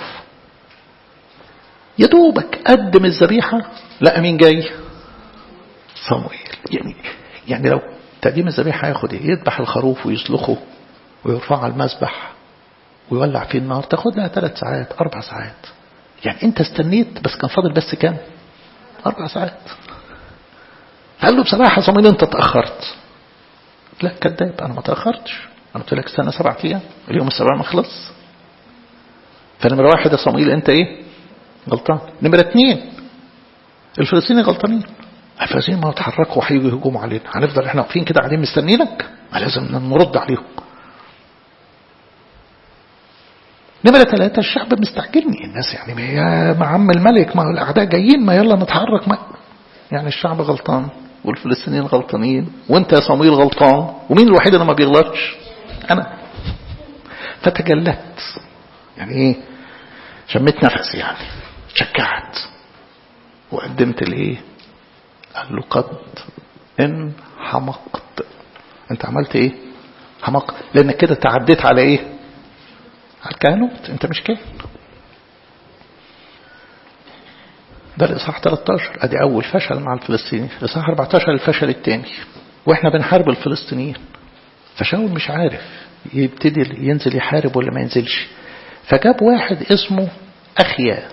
يا دوبك قدم الذبيحة لا مين جاي صموئيل يعني يعني لو تقديم الذبيحة هياخد ايه يذبح الخروف ويسلخه ويرفعه على المذبح ويولع فيه النار تاخد لها ثلاث ساعات اربع ساعات يعني انت استنيت بس كان فاضل بس كام اربع ساعات قال له بصراحة صموئيل انت تأخرت لا كذاب انا ما تأخرتش انا قلت لك استنى سبعة ايام اليوم السابع ما خلص فنمرة واحد يا صموئيل انت ايه غلطان نمرة اتنين الفلسطينيين غلطانين الفلسطينيين ما اتحركوا وهيجوا يهجموا علينا هنفضل احنا واقفين كده قاعدين مستنينك لازم نرد عليهم نمرة ثلاثة الشعب مستعجلني الناس يعني يا عم الملك ما الأعداء جايين ما يلا نتحرك ما يعني الشعب غلطان والفلسطينيين غلطانين وانت يا صمويل غلطان ومين الوحيد اللي ما بيغلطش انا فتجلت يعني ايه شميت نفسي يعني شجعت وقدمت الايه قال له قد ان حمقت انت عملت ايه حمقت لانك كده تعديت على ايه على الكهنوت انت مش كاهن ده الإصحاح 13 أدي أول فشل مع الفلسطينيين الإصحاح 14 الفشل الثاني وإحنا بنحارب الفلسطينيين فشاول مش عارف يبتدي ينزل يحارب ولا ما ينزلش فجاب واحد اسمه أخيا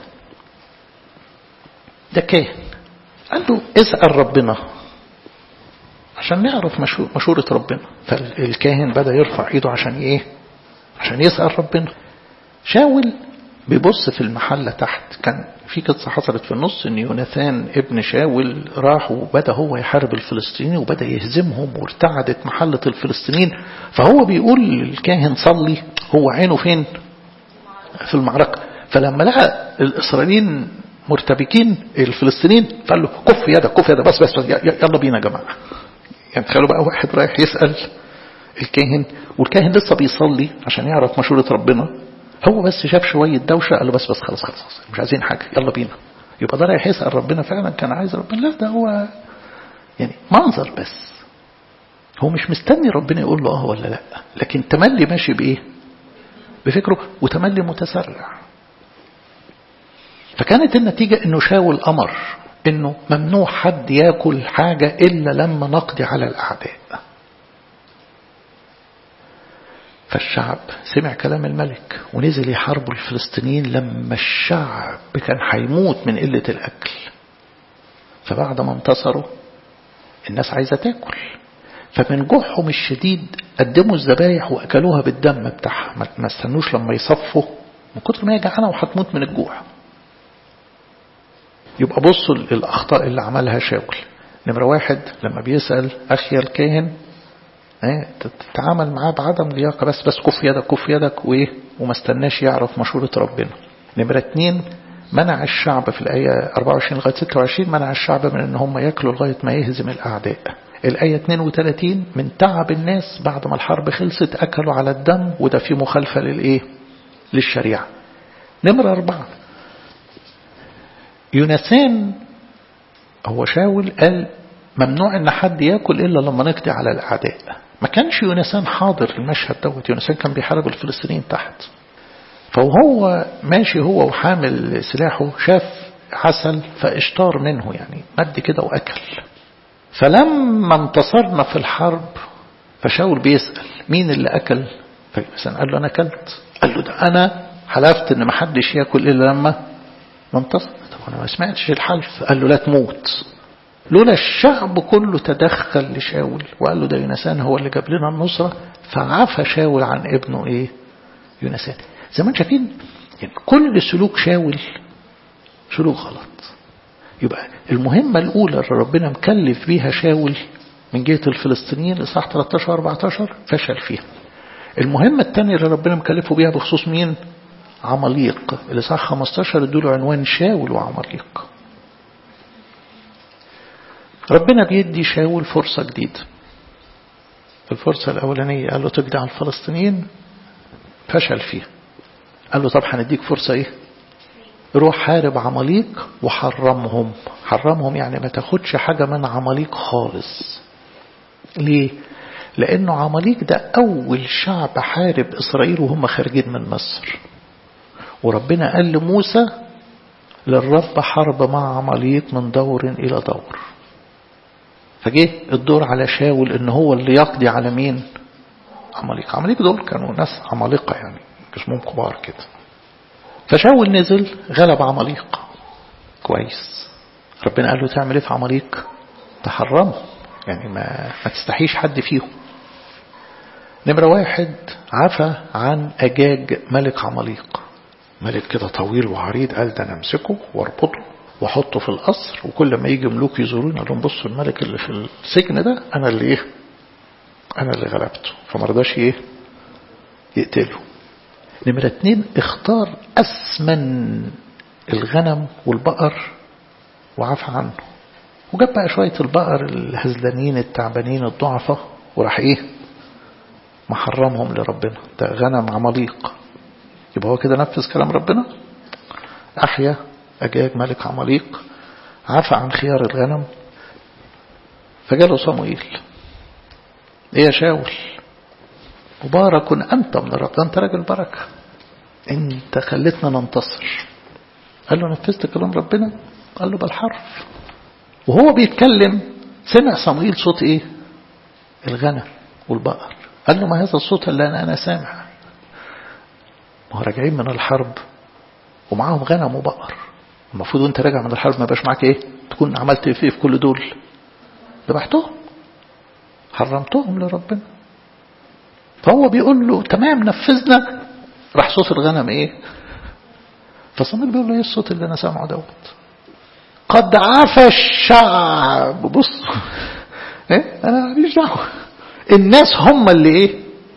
ده كاهن قال له اسأل ربنا عشان نعرف مشورة ربنا فالكاهن بدأ يرفع ايده عشان ايه عشان يسأل ربنا شاول بيبص في المحلة تحت كان في قصة حصلت في النص ان يوناثان ابن شاول راح وبدأ هو يحارب الفلسطينيين وبدأ يهزمهم وارتعدت محلة الفلسطينيين فهو بيقول للكاهن صلي هو عينه فين في المعركة فلما لقى الإسرائيليين مرتبكين الفلسطينيين فقال له كف يدك كف يدك بس بس, بس يلا بينا يا جماعة يعني تخيلوا بقى واحد رايح يسأل الكاهن والكاهن لسه بيصلي عشان يعرف مشورة ربنا هو بس شاف شوية دوشة قال له بس بس خلاص خلاص مش عايزين حاجة يلا بينا يبقى ده رايح يسأل ربنا فعلا كان عايز ربنا لا ده هو يعني منظر بس هو مش مستني ربنا يقول له اه ولا لا لكن تملي ماشي بايه بفكره وتملي متسرع فكانت النتيجة انه شاول امر انه ممنوع حد ياكل حاجة الا لما نقضي على الاعداء فالشعب سمع كلام الملك ونزل يحاربوا الفلسطينيين لما الشعب كان هيموت من قلة الأكل فبعد ما انتصروا الناس عايزة تاكل فمن جوعهم الشديد قدموا الذبايح وأكلوها بالدم بتاعها ما استنوش لما يصفوا من كتر ما هي جعانة وهتموت من الجوع يبقى بصوا الأخطاء اللي عملها شاول نمرة واحد لما بيسأل أخي الكاهن تتعامل معاه بعدم لياقة بس بس كف يدك كف يدك وإيه وما استناش يعرف مشورة ربنا نمرة اتنين منع الشعب في الآية 24 لغاية 26 منع الشعب من أن هم يأكلوا لغاية ما يهزم الأعداء الآية 32 من تعب الناس بعد ما الحرب خلصت أكلوا على الدم وده في مخالفة للإيه للشريعة نمرة أربعة يونسان هو شاول قال ممنوع ان حد ياكل الا لما نقضي على الاعداء ما كانش يونسان حاضر المشهد دوت يونسان كان بيحارب الفلسطينيين تحت فهو ماشي هو وحامل سلاحه شاف عسل فاشتار منه يعني مد كده واكل فلما انتصرنا في الحرب فشاول بيسأل مين اللي اكل فيونسان قال له انا اكلت قال له ده انا حلفت ان ما حدش ياكل الا لما ننتصر طب انا ما سمعتش الحلف قال له لا تموت لولا الشعب كله تدخل لشاول وقال له ده يونسان هو اللي جاب لنا النصرة فعفى شاول عن ابنه ايه يونسان زي ما انتم شايفين يعني كل سلوك شاول سلوك غلط يبقى المهمة الأولى اللي ربنا مكلف بيها شاول من جهة الفلسطينيين إصحاح 13 14 فشل فيها المهمة الثانية اللي ربنا مكلفه بيها بخصوص مين عماليق الإصحاح 15 ادوا عنوان شاول وعماليق ربنا بيدي شاول فرصة جديدة الفرصة الأولانية قال له تقضي على الفلسطينيين فشل فيها قال له طب هنديك فرصة ايه روح حارب عماليق وحرمهم حرمهم يعني ما تاخدش حاجة من عماليق خالص ليه لأنه عماليق ده أول شعب حارب إسرائيل وهم خارجين من مصر وربنا قال لموسى للرب حرب مع عماليق من دور إلى دور فجه الدور على شاول ان هو اللي يقضي على مين عماليق عماليق دول كانوا ناس عمالقة يعني جسمهم كبار كده فشاول نزل غلب عماليق كويس ربنا قال له تعمل ايه في عماليق تحرمه يعني ما, ما تستحيش حد فيهم نمرة واحد عفى عن أجاج ملك عماليق ملك كده طويل وعريض قال ده أنا أمسكه واربطه واحطه في القصر وكل ما يجي ملوك يزوروني اقول لهم بصوا الملك اللي في السجن ده انا اللي ايه انا اللي غلبته فما رضاش ايه يقتله نمرة اتنين اختار اسمن الغنم والبقر وعفى عنه وجاب بقى شوية البقر الهزلانين التعبانين الضعفة وراح ايه محرمهم لربنا ده غنم عماليق يبقى هو كده نفذ كلام ربنا أحيا أجاج ملك عماليق عفى عن خيار الغنم فجاله صموئيل ايه يا شاول مبارك أنت من الرب أنت راجل بركة أنت خلتنا ننتصر قال له نفذت كلام ربنا قال له بالحرف وهو بيتكلم سمع صموئيل صوت ايه الغنم والبقر قال له ما هذا الصوت اللي أنا, أنا سامع ما هو راجعين من الحرب ومعاهم غنم وبقر المفروض وانت راجع من الحرب ما يبقاش معاك ايه تكون عملت ايه في كل دول ذبحتهم حرمتهم لربنا فهو بيقول له تمام نفذنا راح صوت الغنم ايه فصمويل بيقول له ايه الصوت اللي انا سامعه دوت قد عفى الشعب بص ايه انا ماليش دعوه الناس هم اللي ايه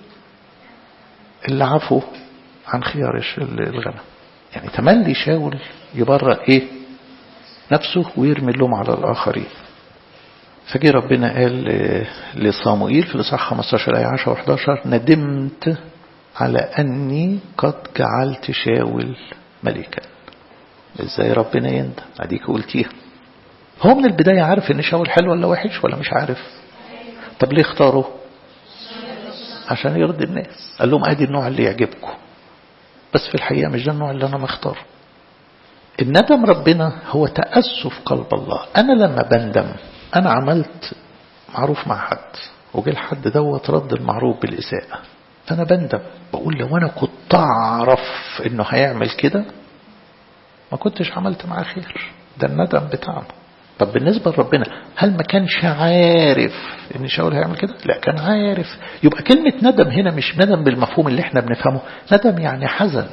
اللي عفوا عن خيار الغنم يعني تملي شاول يبرأ ايه نفسه ويرمي اللوم على الاخرين فجي ربنا قال لصاموئيل في الإصحاح 15 آية 10 و11 ندمت على أني قد جعلت شاول ملكا ازاي ربنا يندم اديك قلتيها هو من البداية عارف ان شاول حلو ولا وحش ولا مش عارف طب ليه اختاره عشان يرضي الناس قال لهم ادي النوع اللي يعجبكم بس في الحقيقة مش ده النوع اللي انا مختاره الندم ربنا هو تأسف قلب الله انا لما بندم انا عملت معروف مع حد وجه الحد دوت رد المعروف بالإساءة فأنا بندم بقول لو أنا كنت أعرف إنه هيعمل كده ما كنتش عملت معاه خير ده الندم بتاعنا طب بالنسبة لربنا هل ما كانش عارف ان شاول هيعمل كده لا كان عارف يبقى كلمة ندم هنا مش ندم بالمفهوم اللي احنا بنفهمه ندم يعني حزن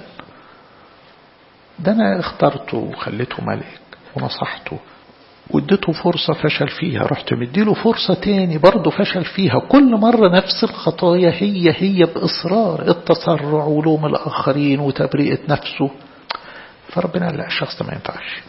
ده انا اخترته وخليته ملك ونصحته واديته فرصة فشل فيها رحت مديله فرصة تاني برضه فشل فيها كل مرة نفس الخطايا هي هي بإصرار التسرع ولوم الآخرين وتبرئة نفسه فربنا قال لا الشخص ده ما ينفعش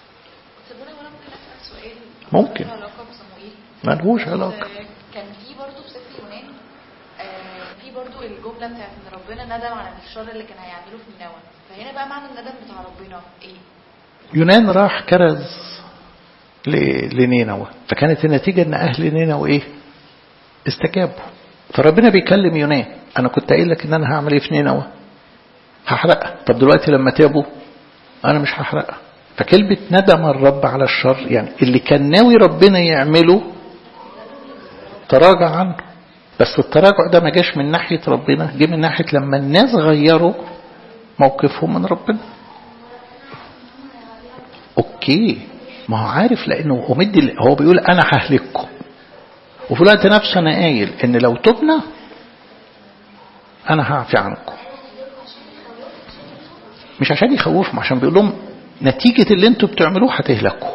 ممكن ما لهوش علاقة كان في برضه في سفر يونان في برضه الجملة بتاعت ان ربنا ندم على الشر اللي كان هيعمله في نينوى فهنا بقى معنى الندم بتاع ربنا ايه؟ يونان راح كرز لنينوى فكانت النتيجة ان اهل نينوى ايه استجابوا فربنا بيكلم يونان انا كنت قايل لك ان انا هعمل ايه في نينوى هحرقها طب دلوقتي لما تابوا انا مش هحرقها فكلمة ندم الرب على الشر يعني اللي كان ناوي ربنا يعمله تراجع عنه بس التراجع ده ما جاش من ناحية ربنا جه من ناحية لما الناس غيروا موقفهم من ربنا اوكي ما هو عارف لانه ومدي هو بيقول انا ههلككم وفي الوقت نفسه انا قايل ان لو تبنا انا هعفي عنكم مش عشان يخوفهم عشان بيقول لهم نتيجة اللي انتوا بتعملوه هتهلكوا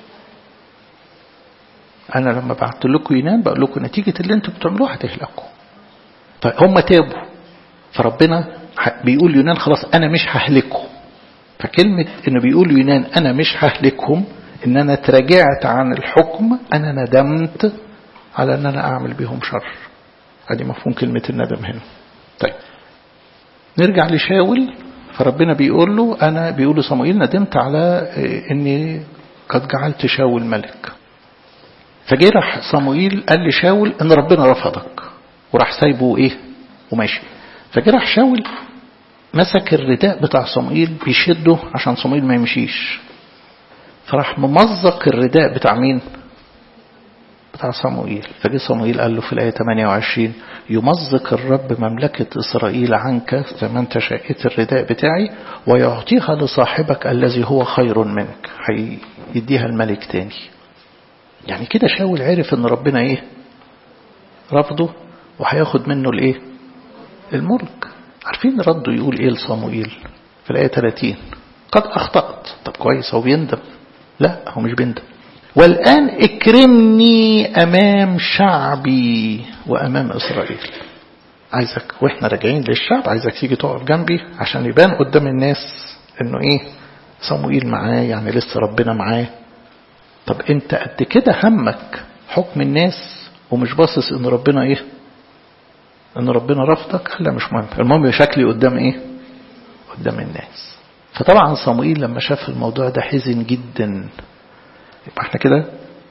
انا لما بعت لكم ينام بقول لكم نتيجة اللي انتوا بتعملوه هتهلكوا طيب هم تابوا فربنا بيقول يونان خلاص انا مش ههلكهم فكلمة انه بيقول يونان انا مش ههلكهم ان انا تراجعت عن الحكم انا ندمت على ان انا اعمل بهم شر ادي مفهوم كلمة الندم هنا طيب نرجع لشاول فربنا بيقول له انا بيقول له صموئيل ندمت على اني قد جعلت شاول ملك فجه راح صموئيل قال لشاول ان ربنا رفضك وراح سايبه ايه وماشي فجه راح شاول مسك الرداء بتاع صموئيل بيشده عشان صموئيل ما يمشيش فراح ممزق الرداء بتاع مين بتاع صموئيل فجه صموئيل قال له في الآية 28 يمزق الرب مملكة إسرائيل عنك زي ما انت شقيت الرداء بتاعي ويعطيها لصاحبك الذي هو خير منك هيديها الملك تاني يعني كده شاول عرف ان ربنا ايه رفضه وهياخد منه الايه الملك عارفين رده يقول ايه لصموئيل في الآية 30 قد أخطأت طب كويس هو بيندم لا هو مش بيندم والآن اكرمني أمام شعبي وأمام إسرائيل عايزك وإحنا راجعين للشعب عايزك تيجي تقف جنبي عشان يبان قدام الناس إنه إيه صموئيل معاه يعني لسه ربنا معاه طب أنت قد كده همك حكم الناس ومش باصص إن ربنا إيه إن ربنا رفضك لا مش مهم المهم شكلي قدام إيه قدام الناس فطبعا صموئيل لما شاف الموضوع ده حزن جدا يبقى احنا كده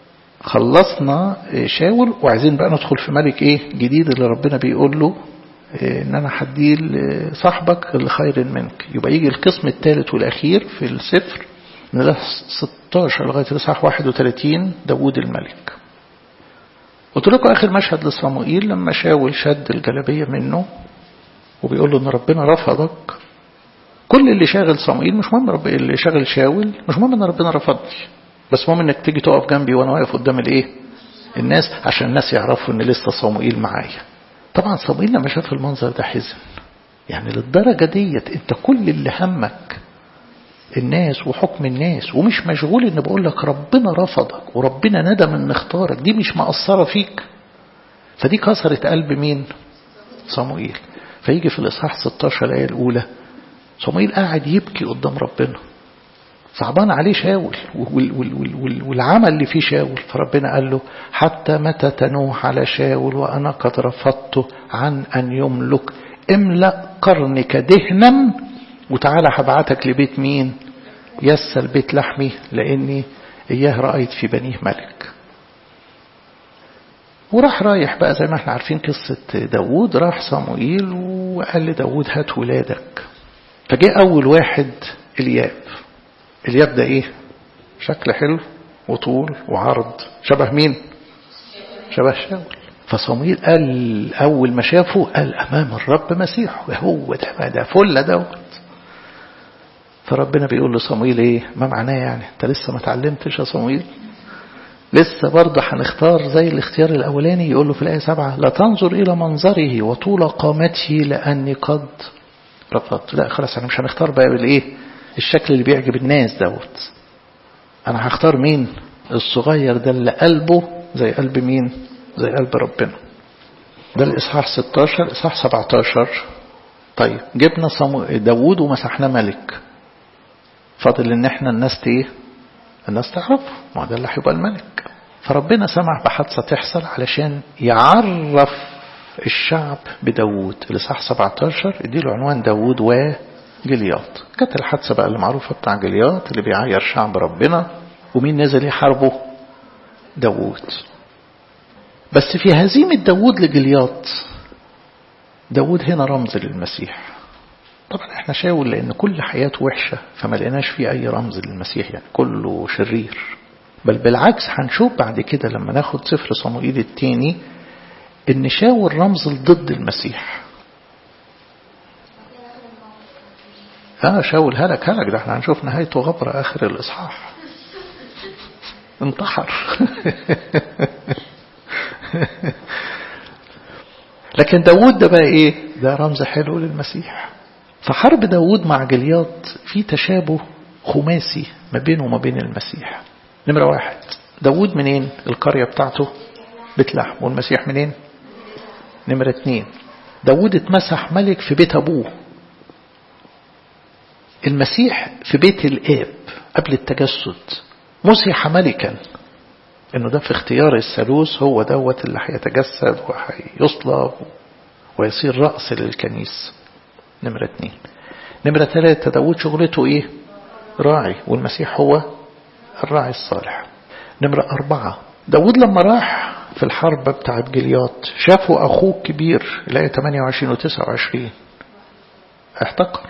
خلصنا شاول وعايزين بقى ندخل في ملك ايه جديد اللي ربنا بيقول له اه ان انا هديه لصاحبك اللي خير منك يبقى يجي القسم الثالث والاخير في السفر من ده 16 لغايه الاصحاح 31 داوود الملك قلت لكم اخر مشهد لصموئيل لما شاول شد الجلابيه منه وبيقول له ان ربنا رفضك كل اللي شاغل صموئيل مش مهم رب اللي شاغل شاول مش مهم ان ربنا رفضني بس مهم انك تيجي تقف جنبي وانا واقف قدام الايه الناس عشان الناس يعرفوا ان لسه صموئيل معايا طبعا صموئيل لما شاف المنظر ده حزن يعني للدرجه ديت انت كل اللي همك الناس وحكم الناس ومش مشغول ان بقول لك ربنا رفضك وربنا ندم ان اختارك دي مش مأثرة فيك فدي كسرت قلب مين صموئيل فيجي في الإصحاح 16 الآية الأولى صموئيل قاعد يبكي قدام ربنا صعبان عليه شاول والعمل اللي فيه شاول فربنا قال له حتى متى تنوح على شاول وأنا قد رفضته عن أن يملك املأ قرنك دهنا وتعالى هبعتك لبيت مين يسل بيت لحمي لأني إياه رأيت في بنيه ملك وراح رايح بقى زي ما احنا عارفين قصة داود راح صموئيل وقال لداود هات ولادك فجاء أول واحد الياب الياب ده ايه شكل حلو وطول وعرض شبه مين شبه شاول فصموئيل قال أول ما شافه قال أمام الرب مسيح وهو ده ما ده فل دوت فربنا بيقول لصموئيل ايه ما معناه يعني انت لسه ما تعلمتش يا صموئيل لسه برضه هنختار زي الاختيار الأولاني يقول له في الآية سبعة لا تنظر إلى منظره وطول قامته لأني قد رفضت لا خلاص احنا مش هنختار بقى بالإيه الشكل اللي بيعجب الناس دوت أنا هختار مين الصغير ده اللي قلبه زي قلب مين زي قلب ربنا ده الإصحاح 16 إصحاح 17 طيب جبنا صمو... داوود ومسحنا ملك فاضل ان احنا الناس ايه الناس تعرفه ما ده اللي هيبقى الملك فربنا سمح بحادثة تحصل علشان يعرف الشعب بداوود الإصحاح 17 اديله عنوان داوود وجلياط كانت الحادثة بقى اللي معروفة بتاع جلياط اللي بيعاير شعب ربنا ومين نزل يحاربه داوود بس في هزيمة داوود لجلياط داوود هنا رمز للمسيح طبعا احنا شاول لان كل حياته وحشة فما لقيناش فيه اي رمز للمسيح يعني كله شرير بل بالعكس هنشوف بعد كده لما ناخد سفر صموئيل التاني ان شاول رمز ضد المسيح اه شاول هلك هلك ده احنا هنشوف نهايته غبرة اخر الاصحاح انتحر لكن داود ده بقى ايه ده رمز حلو للمسيح فحرب داود مع جلياط في تشابه خماسي ما بينه وما بين المسيح نمرة واحد داود منين القرية بتاعته بيت لحم والمسيح منين نمرة اتنين داود اتمسح ملك في بيت أبوه المسيح في بيت الآب قبل التجسد مسح ملكا انه ده في اختيار الثالوث هو دوت اللي هيتجسد وهيصلب ويصير رأس للكنيسة نمرة اتنين نمرة ثلاثة داود شغلته ايه راعي والمسيح هو الراعي الصالح نمرة أربعة داود لما راح في الحرب بتاعت جلياط شافوا أخوه الكبير الآية 28 و 29 احتقر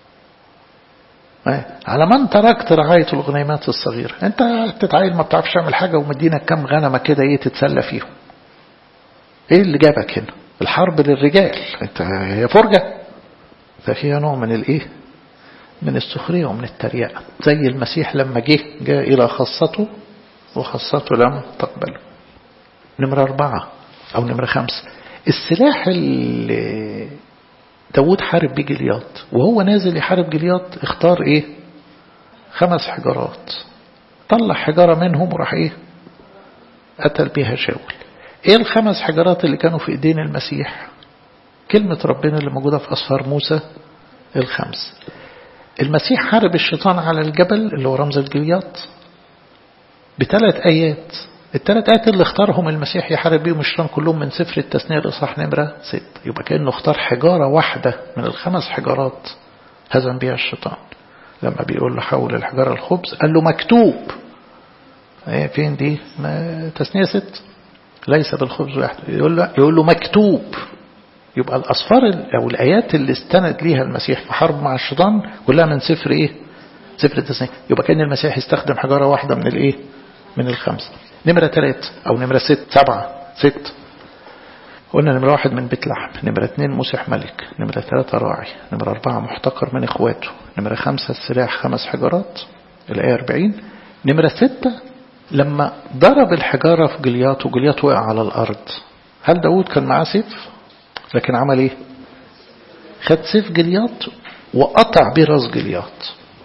على من تركت رعاية الغنيمات الصغيرة انت تتعايل ما بتعرفش تعمل حاجة ومدينا كام غنمة كده ايه تتسلى فيهم ايه اللي جابك هنا الحرب للرجال انت هي فرجة ففيها نوع من الايه من السخرية ومن التريقة زي المسيح لما جه جاء إلى خاصته وخاصته لم تقبله نمرة أربعة أو نمرة خمسة السلاح اللي داود حارب بيه جلياط وهو نازل يحارب جلياط اختار ايه خمس حجارات طلع حجارة منهم وراح ايه قتل بيها شاول ايه الخمس حجارات اللي كانوا في ايدين المسيح كلمة ربنا اللي موجودة في أسفار موسى الخمس المسيح حارب الشيطان على الجبل اللي هو رمز الجلياط بثلاث آيات الثلاث آيات اللي اختارهم المسيح يحارب بيهم الشيطان كلهم من سفر التثنية الإصحاح نمرة ست يبقى كأنه اختار حجارة واحدة من الخمس حجارات هزم بيها الشيطان لما بيقول له حول الحجارة الخبز قال له مكتوب ايه فين دي ما تثنية ست ليس بالخبز واحد يقول له, يقول له مكتوب يبقى الأصفار أو الآيات اللي استند ليها المسيح في حرب مع الشيطان كلها من سفر إيه سفر التثنية يبقى كان المسيح يستخدم حجارة واحدة من الإيه من الخمسة نمرة ثلاثة أو نمرة ست سبعة ست قلنا نمرة واحد من بيت لحم نمرة اثنين مسح ملك نمرة ثلاثة راعي نمرة أربعة محتقر من إخواته نمرة خمسة السلاح خمس حجارات الآية 40 نمرة ستة لما ضرب الحجارة في جلياط وجلياط وقع على الأرض هل داود كان معاه سيف لكن عمل ايه خد سيف جلياط وقطع بيه راس جلياط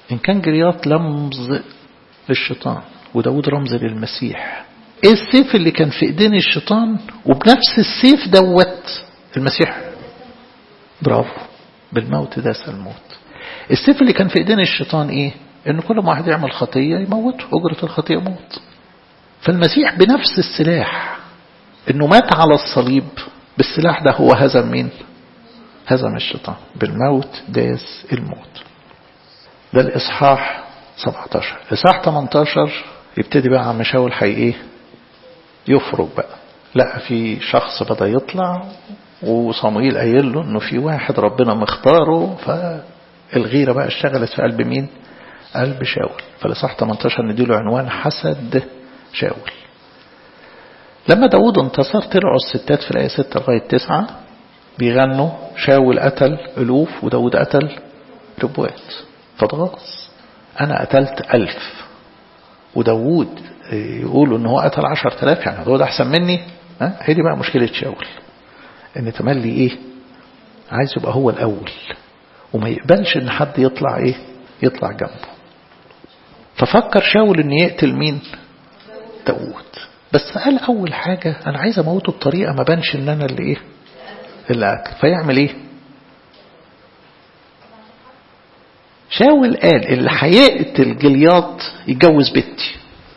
إن كان جلياط لمز للشيطان وداود رمز للمسيح ايه السيف اللي كان في ايدين الشيطان وبنفس السيف دوت المسيح برافو بالموت داس الموت السيف اللي كان في ايدين الشيطان ايه ان كل ما واحد يعمل خطية يموته اجرة الخطية موت فالمسيح بنفس السلاح انه مات على الصليب بالسلاح ده هو هزم مين هزم الشيطان بالموت داس الموت ده الاصحاح 17 الاصحاح 18 يبتدي بقى عم شاول حي ايه يفرج بقى لا في شخص بدأ يطلع وصموئيل قايل له انه في واحد ربنا مختاره فالغيرة بقى اشتغلت في قلب مين قلب شاول فلصح 18 نديله عنوان حسد شاول لما داود انتصر طلعوا الستات في الآية 6 لغاية 9 بيغنوا شاول قتل ألوف وداود قتل ربوات فضغاظ أنا قتلت ألف وداود يقولوا ان هو قتل عشر تلاف يعني داود أحسن مني ها هي دي بقى مشكلة شاول ان تملي ايه عايز يبقى هو الأول وما يقبلش ان حد يطلع ايه يطلع جنبه ففكر شاول ان يقتل مين داود بس قال اول حاجة انا عايز اموته بطريقة ما بانش ان انا اللي ايه اللي قتل فيعمل ايه شاول قال اللي هيقتل جلياط يتجوز بنتي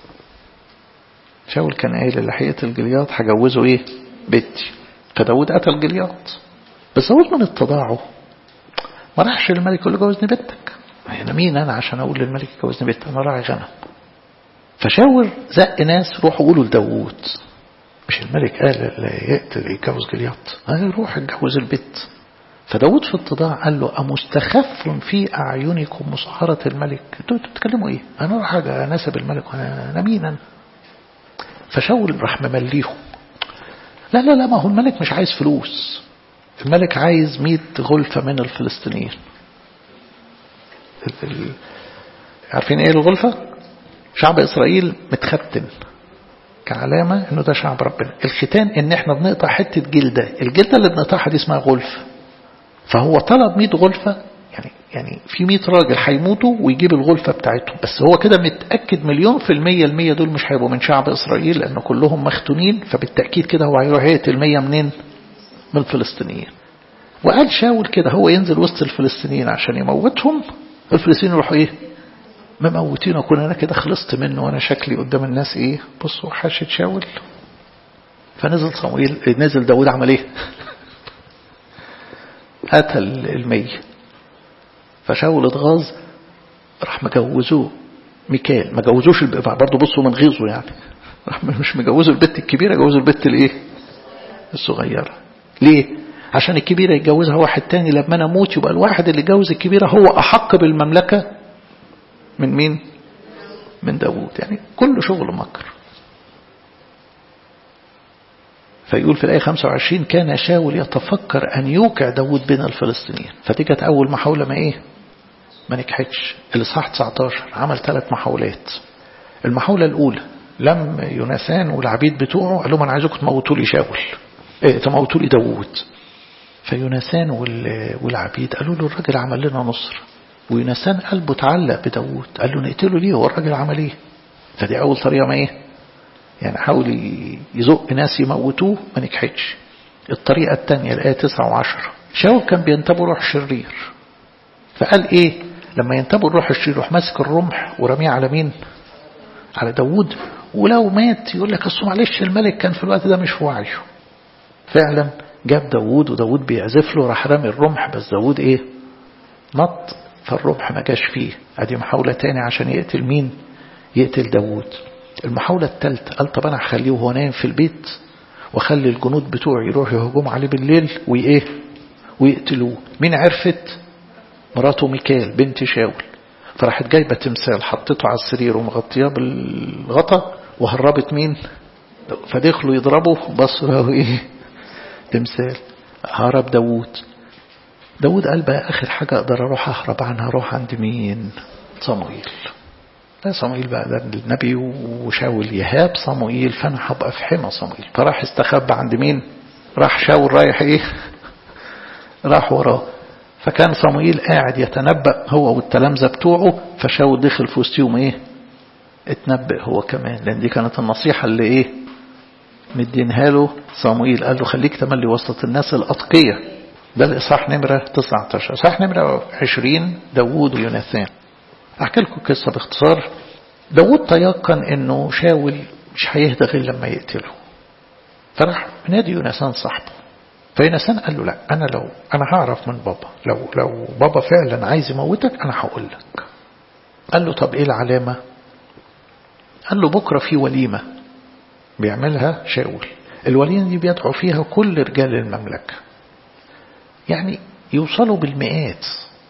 شاول كان قايل اللي هيقتل جلياط هجوزه ايه بنتي فداود قتل جلياط بس داود من اتضاعه ما راحش للملك يقول له جوزني بنتك انا مين انا عشان اقول للملك جوزني بنتك انا راعي غنم فشاور زق ناس روحوا قولوا لداوود مش الملك قال اللي يقتل يتجوز جلياط روح اتجوز البت فداود في اتضاع قال له أمستخف في أعينكم مصهرة الملك انتوا بتتكلموا ايه انا راح اناسب الملك انا مين انا فشاول راح ممليهم لا لا لا ما هو الملك مش عايز فلوس الملك عايز مئة غلفة من الفلسطينيين عارفين ايه الغلفة شعب اسرائيل متختن كعلامة انه ده شعب ربنا الختان ان احنا بنقطع حتة جلدة الجلدة اللي بنقطعها دي اسمها غلفة فهو طلب 100 غلفة يعني يعني في 100 راجل هيموتوا ويجيب الغلفة بتاعتهم بس هو كده متأكد مليون في المية المية دول مش هيبقوا من شعب إسرائيل لأن كلهم مختونين فبالتأكيد كده هو هيروح يقتل مية منين من الفلسطينيين وقال شاول كده هو ينزل وسط الفلسطينيين عشان يموتهم الفلسطينيين يروحوا ايه مموتين اكون انا كده خلصت منه وانا شكلي قدام الناس ايه بصوا حاشة شاول فنزل صمويل نزل داود عمل ايه قتل المية فشاول اتغاظ راح مجوزوه ميكال ما جوزوش برضه بصوا من غيظه يعني راح مش مجوزوا البت الكبيرة جوزوا البت الايه الصغيرة ليه عشان الكبيرة يتجوزها واحد تاني لما انا اموت يبقى الواحد اللي جوز الكبيرة هو احق بالمملكة من مين من داوود يعني كل شغل مكر فيقول في الآية 25 كان شاول يتفكر أن يوقع داود بين الفلسطينيين فدي كانت أول محاولة ما إيه ما نجحتش الإصحاح 19 عمل ثلاث محاولات المحاولة الأولى لم يونسان والعبيد بتوعه قال لهم أنا عايزكم تموتوا لي شاول إيه تموتوا لي داوود فيونسان والعبيد قالوا له الراجل عمل لنا نصر ويونسان قلبه تعلق بداوود قال له نقتله ليه هو الراجل عمل ايه فدي أول طريقة ما إيه يعني حاول يزق ناس يموتوه ما نجحتش الطريقة الثانية الآية 9 و10 شاول كان بينتبه روح شرير فقال ايه لما ينتبه الروح الشرير يروح ماسك الرمح ورميه على مين على داوود ولو مات يقول لك اصل معلش الملك كان في الوقت ده مش في وعيه فعلا جاب داوود وداوود بيعزف له راح رامي الرمح بس داوود ايه نط فالرمح ما جاش فيه ادي محاولة تاني عشان يقتل مين يقتل داوود المحاولة الثالثة قال طب أنا هخليه وهو نايم في البيت واخلي الجنود بتوعي يروحوا يهجموا عليه بالليل وإيه ويقتلوه مين عرفت مراته ميكال بنت شاول فراحت جايبة تمثال حطيته على السرير ومغطياه بالغطا وهربت مين فدخلوا يضربوا بصره ايه تمثال هرب داوود داوود قال بقى آخر حاجة أقدر أروح أهرب عنها أروح عند مين صمويل لا صموئيل بقى ده النبي وشاول يهاب صموئيل فانا هبقى في حمى صموئيل فراح استخبى عند مين راح شاول رايح ايه راح وراه فكان صموئيل قاعد يتنبأ هو والتلامذة بتوعه فشاول دخل في وسطهم ايه اتنبأ هو كمان لان دي كانت النصيحة اللي ايه مدينها له صموئيل قال له خليك تملي وسط الناس الأتقية ده الإصحاح نمرة 19 إصحاح نمرة 20 داوود ويوناثان أحكي لكم قصة باختصار داوود تيقن إنه شاول مش هيهدى غير لما يقتله فراح نادي يوناثان صاحبه فيوناثان قال له لا أنا لو أنا هعرف من بابا لو لو بابا فعلا عايز يموتك أنا هقول لك قال له طب إيه العلامة قال له بكرة في وليمة بيعملها شاول الوليمة دي بيدعو فيها كل رجال المملكة يعني يوصلوا بالمئات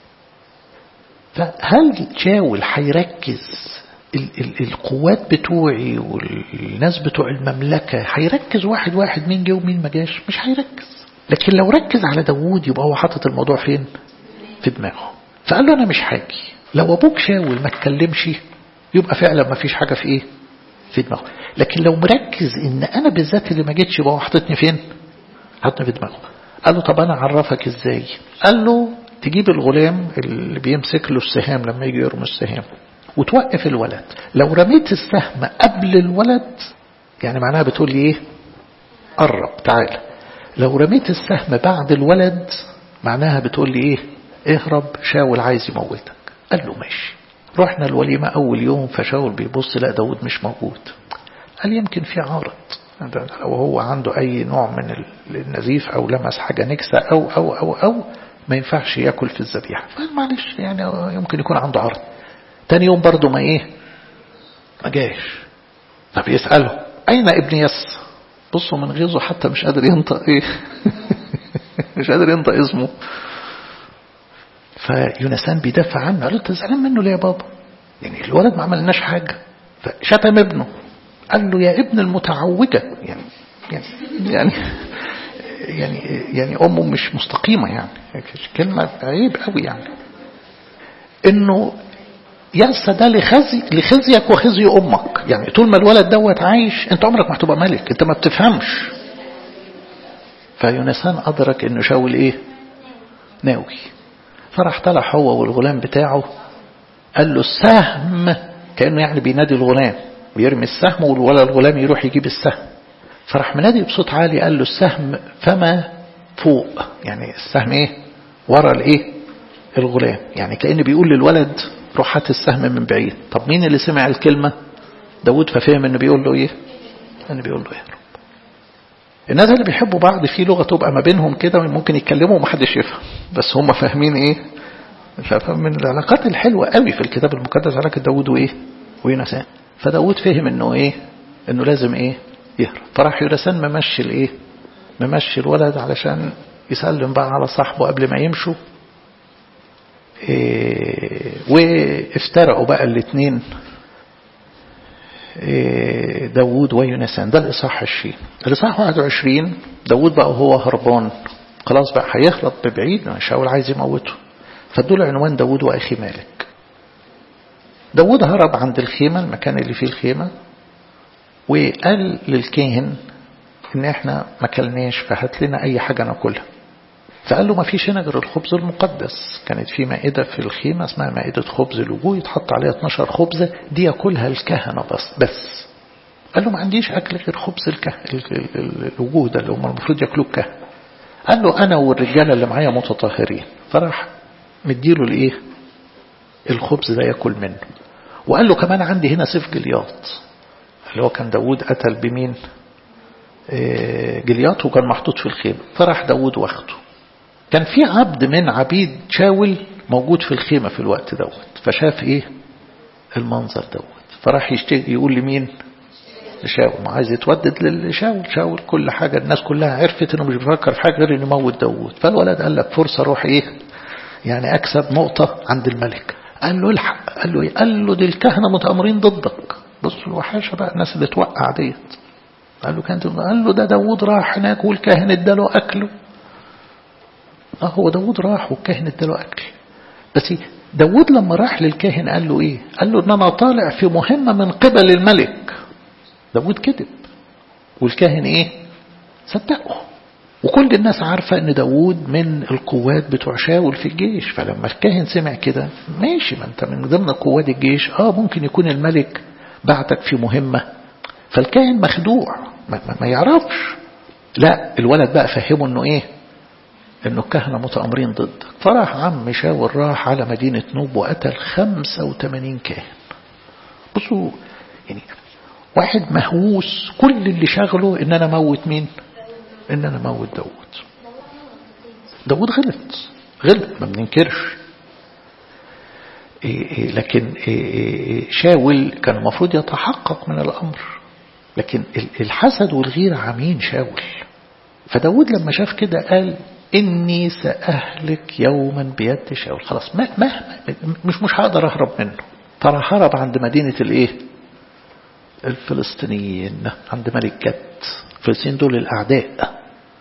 فهل شاول هيركز ال ال القوات بتوعي والناس بتوع المملكة هيركز واحد واحد مين جه ومين ما جاش مش هيركز لكن لو ركز على داوود يبقى هو حاطط الموضوع فين في دماغه فقال له أنا مش هاجي لو أبوك شاول ما اتكلمش يبقى فعلا ما فيش حاجة في إيه في دماغه لكن لو مركز إن أنا بالذات اللي ما جيتش يبقى هو حاططني فين حاطني في دماغه قال له طب أنا أعرفك إزاي قال له تجيب الغلام اللي بيمسك له السهام لما يجي يرمي السهام وتوقف الولد لو رميت السهم قبل الولد يعني معناها بتقول لي ايه قرب تعال لو رميت السهم بعد الولد معناها بتقول لي ايه اهرب شاول عايز يموتك قال له ماشي رحنا الوليمة أول يوم فشاول بيبص لا داود مش موجود قال يمكن في عارض لو هو عنده أي نوع من النزيف أو لمس حاجة نكسة أو أو أو أو ما ينفعش ياكل في الذبيحة فقال معلش يعني يمكن يكون عنده عرض تاني يوم برضه ما ايه ما جاش طب يسأله أين ابن يس بصوا من غيظه حتى مش قادر ينطق ايه مش قادر ينطق اسمه فيونسان بيدافع عنه قال له انت زعلان منه ليه يا بابا يعني الولد ما عملناش حاجة فشتم ابنه قال له يا ابن المتعوجة يعني يعني يعني يعني, يعني أمه مش مستقيمة يعني كلمة عيب قوي يعني إنه ينسى ده لخزي لخزيك وخزي أمك يعني طول ما الولد دوت عايش أنت عمرك ما هتبقى ملك أنت ما بتفهمش فيونسان أدرك إنه شاول إيه ناوي فراح طلع هو والغلام بتاعه قال له السهم كأنه يعني بينادي الغلام بيرمي السهم والولد الغلام يروح يجيب السهم فراح منادي بصوت عالي قال له السهم فما فوق يعني السهم ايه ورا الايه الغلام يعني كأن بيقول للولد روح هات السهم من بعيد طب مين اللي سمع الكلمة داود ففهم انه بيقول له ايه انه بيقول له اهرب الناس اللي بيحبوا بعض في لغة تبقى ما بينهم كده ممكن يتكلموا ومحدش يفهم بس هم فاهمين ايه فمن العلاقات الحلوة قوي في الكتاب المقدس علاقة داود وايه ويونسان فداود فهم انه ايه انه لازم ايه يهرب فراح يونسان ممشي الايه ممشي الولد علشان يسلم بقى على صاحبه قبل ما يمشوا إيه وافترقوا بقى الاثنين إيه داوود ويونسان ده الإصحاح 20 الإصحاح 21 داوود بقى هو هربان خلاص بقى هيخلط ببعيد شاول عايز يموته فادوا له عنوان داوود وأخي مالك داوود هرب عند الخيمة المكان اللي فيه الخيمة وقال للكاهن ان احنا ما كلناش فهات لنا اي حاجة ناكلها فقال له ما فيش هنا غير الخبز المقدس كانت في مائدة في الخيمة اسمها مائدة خبز الوجوه يتحط عليها 12 خبزة دي ياكلها الكهنة بس بس قال له ما عنديش أكل غير خبز الكهنة الوجوه ده اللي هم المفروض ياكلوه الكهنة قال له أنا والرجالة اللي معايا متطهرين فراح مديله الإيه الخبز ده ياكل منه وقال له كمان عندي هنا سيف جلياط اللي هو كان داود قتل بمين جلياط وكان محطوط في الخيمة فراح داود واخده كان في عبد من عبيد شاول موجود في الخيمة في الوقت دوت فشاف ايه المنظر دوت فراح يشتغل يقول لمين لشاول ما عايز يتودد لشاول شاول كل حاجة الناس كلها عرفت انه مش بيفكر في حاجة غير انه يموت داود فالولد قال لك فرصة اروح ايه يعني اكسب نقطة عند الملك قال له الحق قال له ايه قال له دي الكهنة متأمرين ضدك بص الوحاشة بقى الناس اللي توقع ديت قال له كانت قال له ده داود راح هناك والكاهن اداله اكله اه هو داود راح والكاهن اداله اكل بس داود لما راح للكاهن قال له ايه قال له ان انا طالع في مهمة من قبل الملك داود كذب والكاهن ايه صدقه وكل الناس عارفة ان داود من القوات بتوع شاول في الجيش فلما الكاهن سمع كده ماشي ما انت من ضمن قوات الجيش اه ممكن يكون الملك بعتك في مهمة فالكاهن مخدوع ما, ما, ما يعرفش لا الولد بقى فهمه انه ايه انه الكهنة متأمرين ضدك فراح عم شاول راح على مدينة نوب وقتل 85 كاهن بصوا يعني واحد مهووس كل اللي شغله ان انا موت مين ان انا موت داود داود غلط غلط ما بننكرش إيه إيه لكن إيه شاول كان المفروض يتحقق من الامر لكن الحسد والغيرة عامين شاول فداود لما شاف كده قال إني سأهلك يوما بيد شاول خلاص ما ما مش مش هقدر أهرب منه ترى هرب عند مدينة الإيه الفلسطينيين عند ملك جد الفلسطينيين دول الأعداء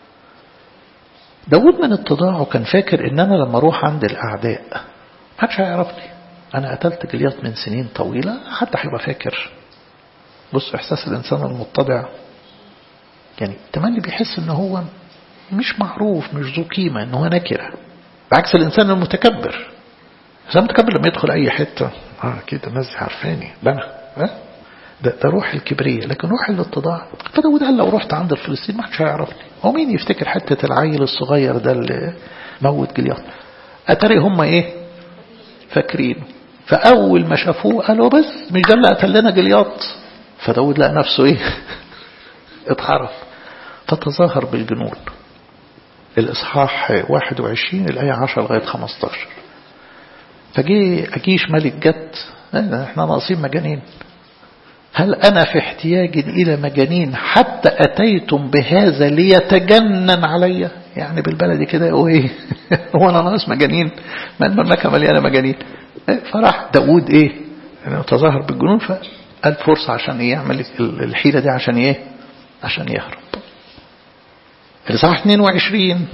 داود من اتضاعه كان فاكر إن أنا لما أروح عند الأعداء محدش هيعرفني أنا قتلت جليات من سنين طويلة حد هيبقى فاكر بص إحساس الإنسان المتضع يعني تملي بيحس إن هو مش معروف مش ذو قيمة إن هو نكرة بعكس الإنسان المتكبر الإنسان المتكبر لما يدخل أي حتة آه كده الناس دي عارفاني ده أنا ها ده, ده روح الكبرية لكن روح الاتضاع فداود قال لو رحت عند الفلسطين ما حدش هيعرفني هو مين يفتكر حتة العيل الصغير ده اللي موت جليات أتاري هم إيه فاكرينه فأول ما شافوه قالوا بس مش ده اللي قتل لنا جليات فداود لقى نفسه إيه اتحرف فتظاهر بالجنون الإصحاح 21 الآية 10 لغاية 15 فجي أجيش ملك جد احنا ناقصين مجانين هل أنا في احتياج إلى مجانين حتى أتيتم بهذا ليتجنن علي يعني بالبلدي كده هو إيه هو أنا ناقص مجانين ما المملكة مليانة مجانين فراح داود إيه يعني تظاهر بالجنون فقال فرصة عشان إيه يعمل الحيلة دي عشان إيه عشان يهرب الإصحاح 22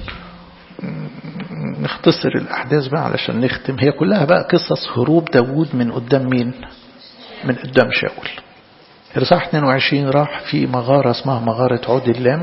نختصر الأحداث بقى علشان نختم هي كلها بقى قصص هروب داود من قدام مين من قدام شاول الإصحاح 22 راح في مغارة اسمها مغارة عود اللام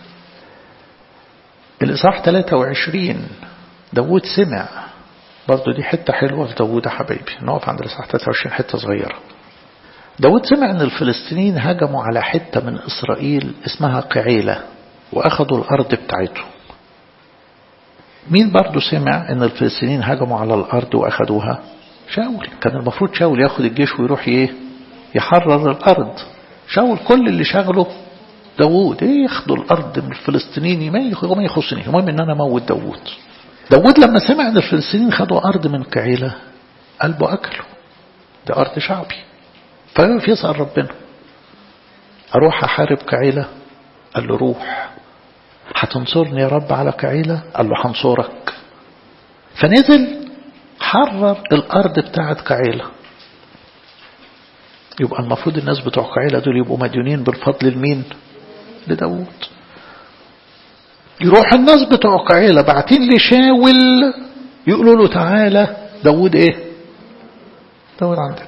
الإصحاح 23 داود سمع برضو دي حتة حلوة في داود يا حبايبي نقف عند الإصحاح 23 حتة صغيرة داود سمع أن الفلسطينيين هجموا على حتة من إسرائيل اسمها قعيلة وأخذوا الأرض بتاعتهم مين برضو سمع أن الفلسطينيين هجموا على الأرض وأخذوها شاول كان المفروض شاول ياخد الجيش ويروح ايه يحرر الأرض شاول كل اللي شغله داوود ايه ياخدوا الأرض من الفلسطينيين ما يخصني المهم ان انا موت داوود داوود لما سمع ان الفلسطينيين خدوا أرض من قعيلة قلبه أكله ده أرض شعبي فيقف يسأل ربنا أروح أحارب قعيلة قال له روح هتنصرني يا رب على قعيلة قال له هنصرك فنزل حرر الأرض بتاعت قعيلة يبقى المفروض الناس بتوع قعيلة دول يبقوا مديونين بالفضل لمين لداود يروح الناس بتوع قعيلة باعتين لشاول يقولوا له تعالى داود ايه داود عندنا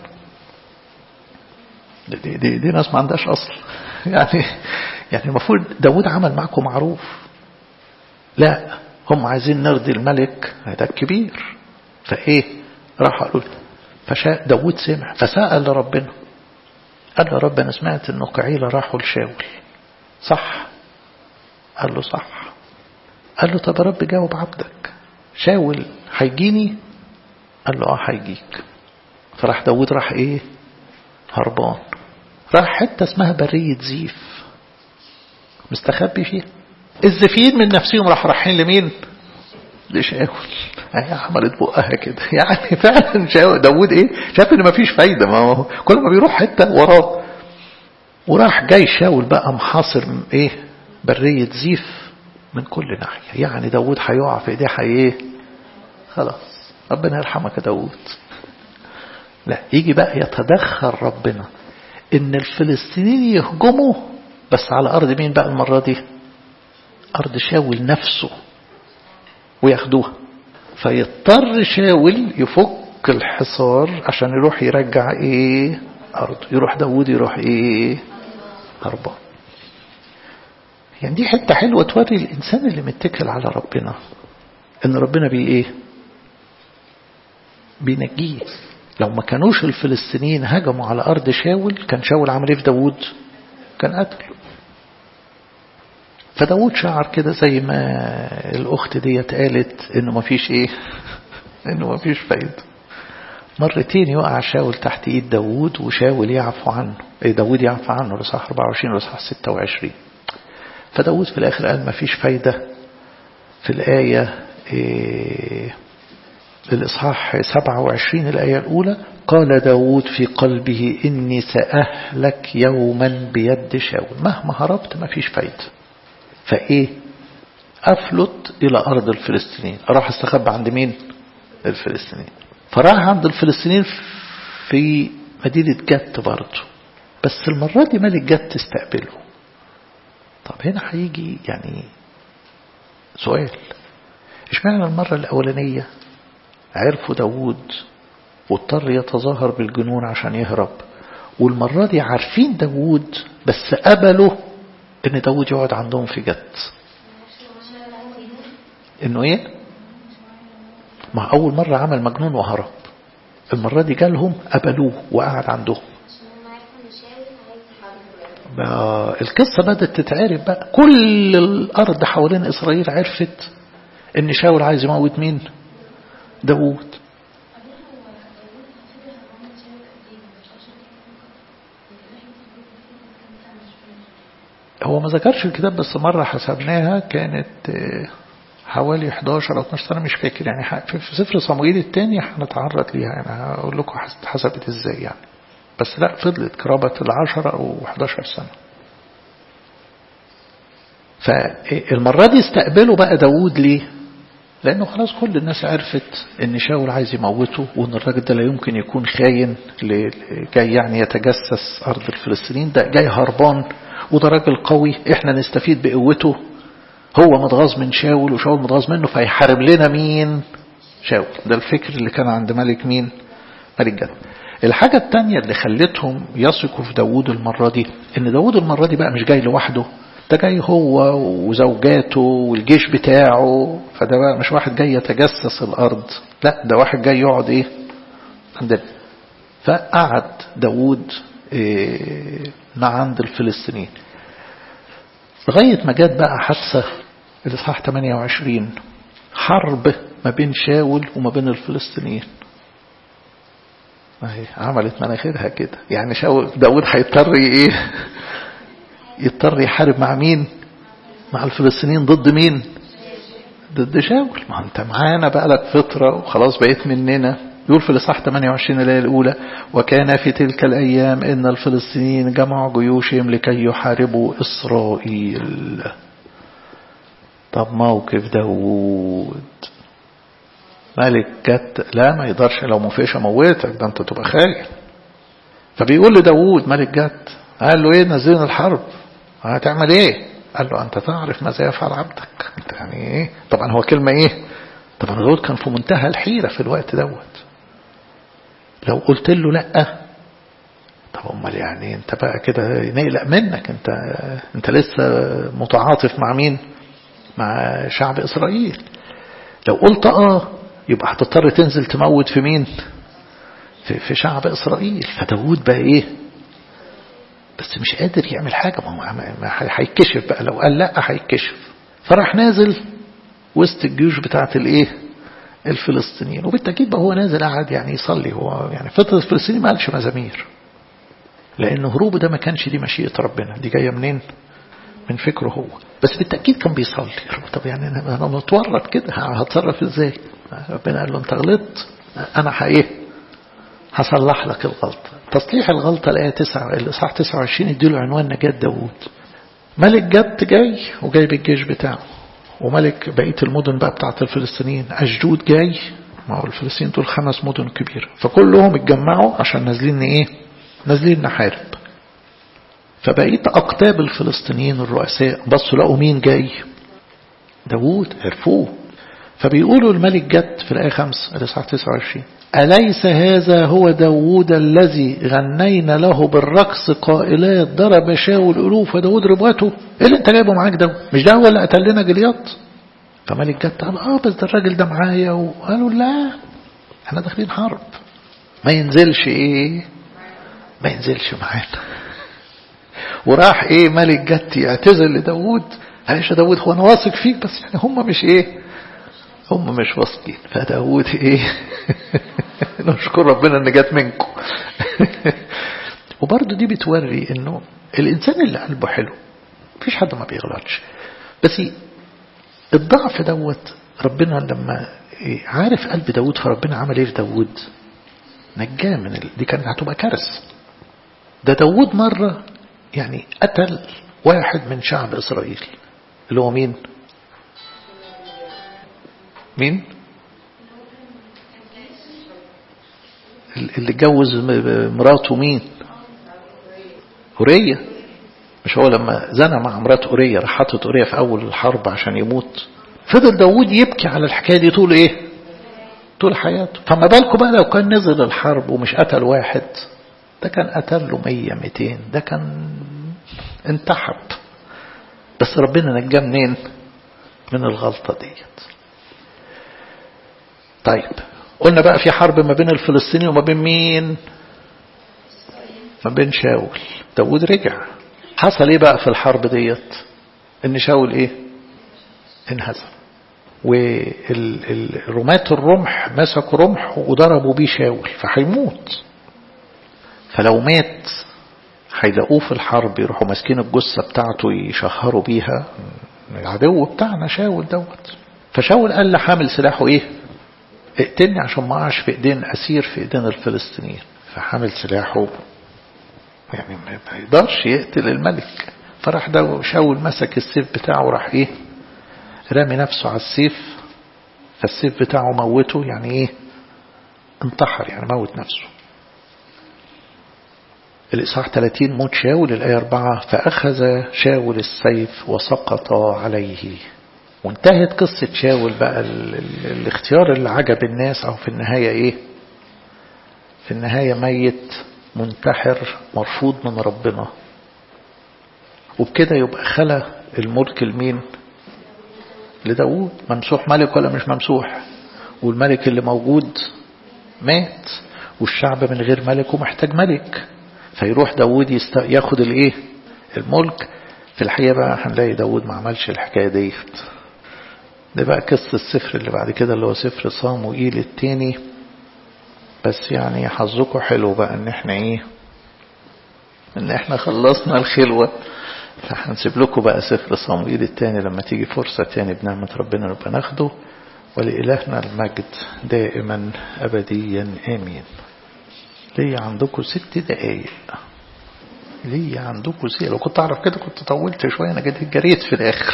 دي, دي, دي ناس ما عندهاش أصل يعني يعني المفروض داود عمل معكم معروف لا هم عايزين نرضي الملك هذا الكبير فايه راح قالوا فشاء داود سمع فسأل ربنا قال له رب انا سمعت انه قعيلة راحوا لشاول صح قال له صح قال له طب يا رب جاوب عبدك شاول هيجيني قال له اه هيجيك فراح داود راح ايه هربان راح حتة اسمها برية زيف مستخبي فيها الزفين من نفسهم راح رايحين لمين لشاول هي عملت بقها كده يعني فعلا شاول داود ايه شاف ان مفيش فايدة ما هو كل ما بيروح حتة وراه وراح جاي شاول بقى محاصر ايه برية زيف من كل ناحية يعني داود هيقع في ايديه ايه خلاص ربنا يرحمك يا داود لا يجي بقى يتدخل ربنا ان الفلسطينيين يهجموا بس على ارض مين بقى المرة دي ارض شاول نفسه وياخدوها فيضطر شاول يفك الحصار عشان يروح يرجع ايه ارضه يروح داود يروح ايه هربان يعني دي حتة حلوة توري الإنسان اللي متكل على ربنا إن ربنا بي إيه بينجيه لو ما كانوش الفلسطينيين هجموا على أرض شاول كان شاول عمل إيه في داوود كان قتله فداود شعر كده زي ما الأخت ديت قالت إنه ما فيش إيه إنه ما فيش فايدة مرتين يقع شاول تحت إيد داود وشاول يعفو عنه إيه داود يعفو عنه لصح 24 لصح 26 فداود في الآخر قال ما فيش فايدة في الآية إيه الإصحاح 27 الآية الأولى قال داود في قلبه إني سأهلك يوما بيد شاول مهما هربت ما فيش فايدة فإيه أفلت إلى أرض الفلسطينيين راح استخبى عند مين الفلسطينيين فراح عند الفلسطينيين في مدينة جت برضه بس المرة دي ملك جت استقبله طب هنا هيجي يعني سؤال اشمعنى المرة الأولانية عرفوا داوود واضطر يتظاهر بالجنون عشان يهرب والمرة دي عارفين داوود بس قبلوا ان داوود يقعد عندهم في جت انه ايه ما اول مرة عمل مجنون وهرب المرة دي جالهم قبلوه وقعد عندهم القصة بدأت تتعرف بقى كل الأرض حوالين إسرائيل عرفت إن شاول عايز يموت مين داوود هو ما ذكرش الكتاب بس مرة حسبناها كانت حوالي 11 أو 12 سنة مش فاكر يعني في سفر صموئيل الثاني هنتعرض ليها يعني هقول لكم حسبت ازاي يعني بس لا فضلت قرابة العشرة أو 11 سنة فالمرة دي استقبلوا بقى داوود ليه لأنه خلاص كل الناس عرفت إن شاول عايز يموته وإن الراجل ده لا يمكن يكون خاين جاي يعني يتجسس أرض الفلسطينيين ده جاي هربان وده راجل قوي إحنا نستفيد بقوته هو متغاظ من شاول وشاول متغاظ منه فيحارب لنا مين شاول ده الفكر اللي كان عند ملك مين ملك جد الحاجة التانية اللي خلتهم يثقوا في داوود المرة دي إن داوود المرة دي بقى مش جاي لوحده ده جاي هو وزوجاته والجيش بتاعه فده بقى مش واحد جاي يتجسس الأرض لا ده واحد جاي يقعد إيه عندنا فقعد داوود إيه مع عند الفلسطينيين لغاية ما جت بقى حادثة الإصحاح 28 حرب ما بين شاول وما بين الفلسطينيين ما هي عملت مناخيرها كده يعني شاول داود هيضطر ايه يضطر يحارب مع مين مع الفلسطينيين ضد مين ضد شاول ما انت معانا بقى لك فترة وخلاص بقيت مننا يقول في الإصحاح 28 الآية الأولى وكان في تلك الأيام إن الفلسطينيين جمعوا جيوشهم لكي يحاربوا إسرائيل طب موقف داوود ملك جت لا ما يقدرش لو مفيش اموتك ده انت تبقى خاين فبيقول لداوود ملك جت قال له ايه نزلنا الحرب هتعمل ايه قال له انت تعرف ماذا يفعل عبدك انت يعني ايه طبعا هو كلمة ايه طبعا داود كان في منتهى الحيرة في الوقت دوت لو قلت له لا طب امال يعني انت بقى كده نقلق منك انت انت لسه متعاطف مع مين مع شعب اسرائيل لو قلت اه يبقى هتضطر تنزل تموت في مين في, في شعب إسرائيل فداود بقى إيه بس مش قادر يعمل حاجة ما هو هيتكشف بقى لو قال لا هيتكشف فراح نازل وسط الجيوش بتاعت الايه الفلسطينيين وبالتأكيد بقى هو نازل قاعد يعني يصلي هو يعني فترة الفلسطينيين ما قالش مزامير لأن هروبه ده ما كانش دي مشيئة ربنا دي جاية منين من فكره هو بس بالتأكيد كان بيصلي طب يعني أنا, أنا متورط كده هتصرف إزاي ربنا قال له أنت غلطت أنا حقيه هصلح لك الغلطة تصليح الغلطة الآية 9 الإصحاح 29 يديله عنوان نجاة داوود ملك جد جاي وجايب الجيش بتاعه وملك بقية المدن بقى بتاعت الفلسطينيين أشدود جاي ما هو الفلسطينيين دول خمس مدن كبيرة فكلهم اتجمعوا عشان نازلين ايه نازلين نحارب فبقيت أقطاب الفلسطينيين الرؤساء بصوا لقوا مين جاي داوود عرفوه فبيقولوا الملك جت في الآية 5 الإصحاح 29 أليس هذا هو داود الذي غنينا له بالرقص قائلات ضرب شاول ألوف وداود ربواته إيه اللي انت جايبه معاك ده مش ده هو اللي قتل لنا جلياط فملك جد قال اه بس ده الراجل ده معايا وقالوا لا احنا داخلين حرب ما ينزلش ايه ما ينزلش معانا وراح ايه ملك جت يعتذر لداود معلش يا داود هو انا واثق فيك بس يعني هم مش ايه هم مش واثقين فداود ايه نشكر ربنا ان جت منكم وبرضه دي بتوري انه الانسان اللي قلبه حلو مفيش حد ما بيغلطش بس الضعف دوت ربنا لما عارف قلب داود فربنا عمل ايه في داود نجاه من ال... دي كانت هتبقى كارثه ده داود مرة يعني قتل واحد من شعب إسرائيل اللي هو مين مين اللي اتجوز مراته مين أورية مش هو لما زنى مع مرات أورية راح حاطط أورية في أول الحرب عشان يموت فضل داود يبكي على الحكاية دي طول إيه طول حياته فما بالكم بقى لو كان نزل الحرب ومش قتل واحد ده كان قتل له مية ميتين ده كان انتحب بس ربنا نجاه منين من الغلطة ديت طيب قلنا بقى في حرب ما بين الفلسطيني وما بين مين ما بين شاول داود رجع حصل ايه بقى في الحرب ديت ان شاول ايه انهزم والرماة الرمح مسكوا رمح وضربوا بيه شاول فهيموت فلو مات هيلاقوه في الحرب يروحوا ماسكين الجثة بتاعته يشهروا بيها العدو بتاعنا شاول دوت فشاول قال لحامل سلاحه ايه اقتلني عشان ما اقعش في ايدين اسير في ايدين الفلسطينيين فحامل سلاحه يعني ما يقدرش يقتل الملك فراح ده شاول مسك السيف بتاعه وراح ايه رامي نفسه على السيف فالسيف بتاعه موته يعني ايه انتحر يعني موت نفسه الإصحاح 30 موت شاول الآية 4 فأخذ شاول السيف وسقط عليه وانتهت قصة شاول بقى ال ال الاختيار اللي عجب الناس أو في النهاية إيه في النهاية ميت منتحر مرفوض من ربنا وبكده يبقى خلى الملك لمين لداود ممسوح ملك ولا مش ممسوح والملك اللي موجود مات والشعب من غير ملك ومحتاج ملك فيروح داود يست... ياخد الايه الملك في الحقيقة بقى هنلاقي داود ما عملش الحكاية ديت ده بقى قصة السفر اللي بعد كده اللي هو سفر صاموئيل التاني بس يعني حظكم حلو بقى ان احنا ايه ان احنا خلصنا الخلوة فهنسيب لكم بقى سفر صاموئيل التاني لما تيجي فرصة تاني بنعمة ربنا نبقى ناخده ولإلهنا المجد دائما أبديا آمين ليا عندكم ست دقايق ليا عندكم ست لو كنت أعرف كده كنت طولت شوية أنا جيت جريت في الآخر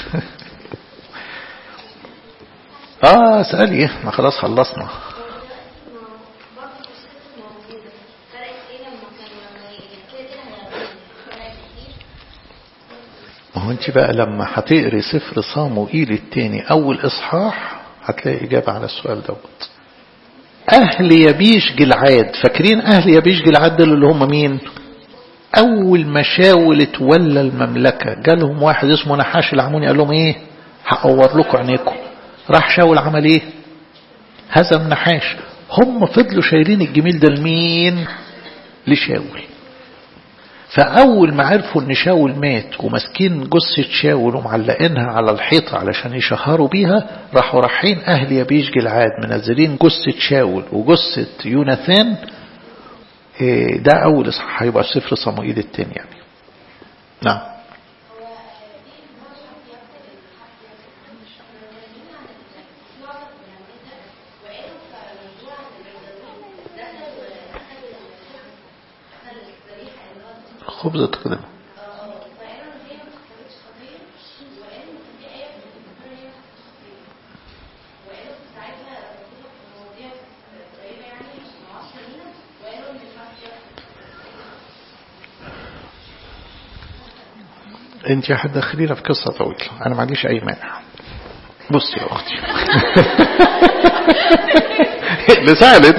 آه اسألي ما خلاص خلصنا ما هو انت بقى لما هتقري سفر صاموئيل التاني أول إصحاح هتلاقي إجابة على السؤال دوت أهل يبيش جلعاد فاكرين أهل يبيش جلعاد دول اللي هم مين أول ما شاول تولى المملكة جالهم واحد اسمه نحاش العموني قال لهم إيه هقور لكم عينيكم راح شاول عمل إيه هزم نحاش هم فضلوا شايلين الجميل ده لمين لشاول فأول ما عرفوا إن شاول مات وماسكين جثة شاول ومعلقينها على الحيطة علشان يشهروا بيها راحوا رايحين أهل يبيش جلعاد منزلين جثة شاول وجثة يوناثان ده أول إصحاح هيبقى سفر صموئيل التاني يعني نعم خبزة تقدم انت هتدخلينا في قصة طويلة انا ما عنديش اي مانع بصي يا اختي اللي سألت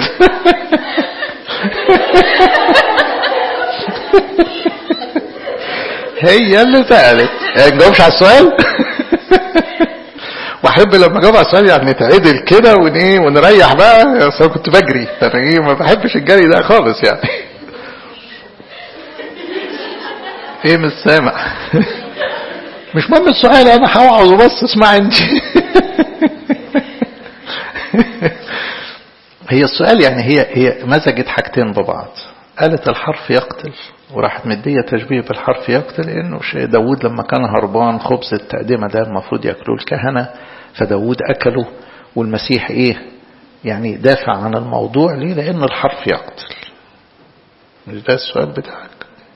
هي اللي سألت يعني نجاوبش على السؤال واحب لما اجاوب على السؤال يعني نتعدل كده ون ايه ونريح بقى اصل أنا كنت بجري انا ايه ما بحبش الجري ده خالص يعني ايه مش سامع مش مهم السؤال انا هوعظ وبس اسمع انت هي السؤال يعني هي هي مزجت حاجتين ببعض قالت الحرف يقتل وراحت مدية تشبيه بالحرف يقتل انه شيء داود لما كان هربان خبز التقدمة ده المفروض ياكلوه الكهنة فداود اكله والمسيح ايه يعني دافع عن الموضوع ليه لان الحرف يقتل مش ده السؤال بتاعك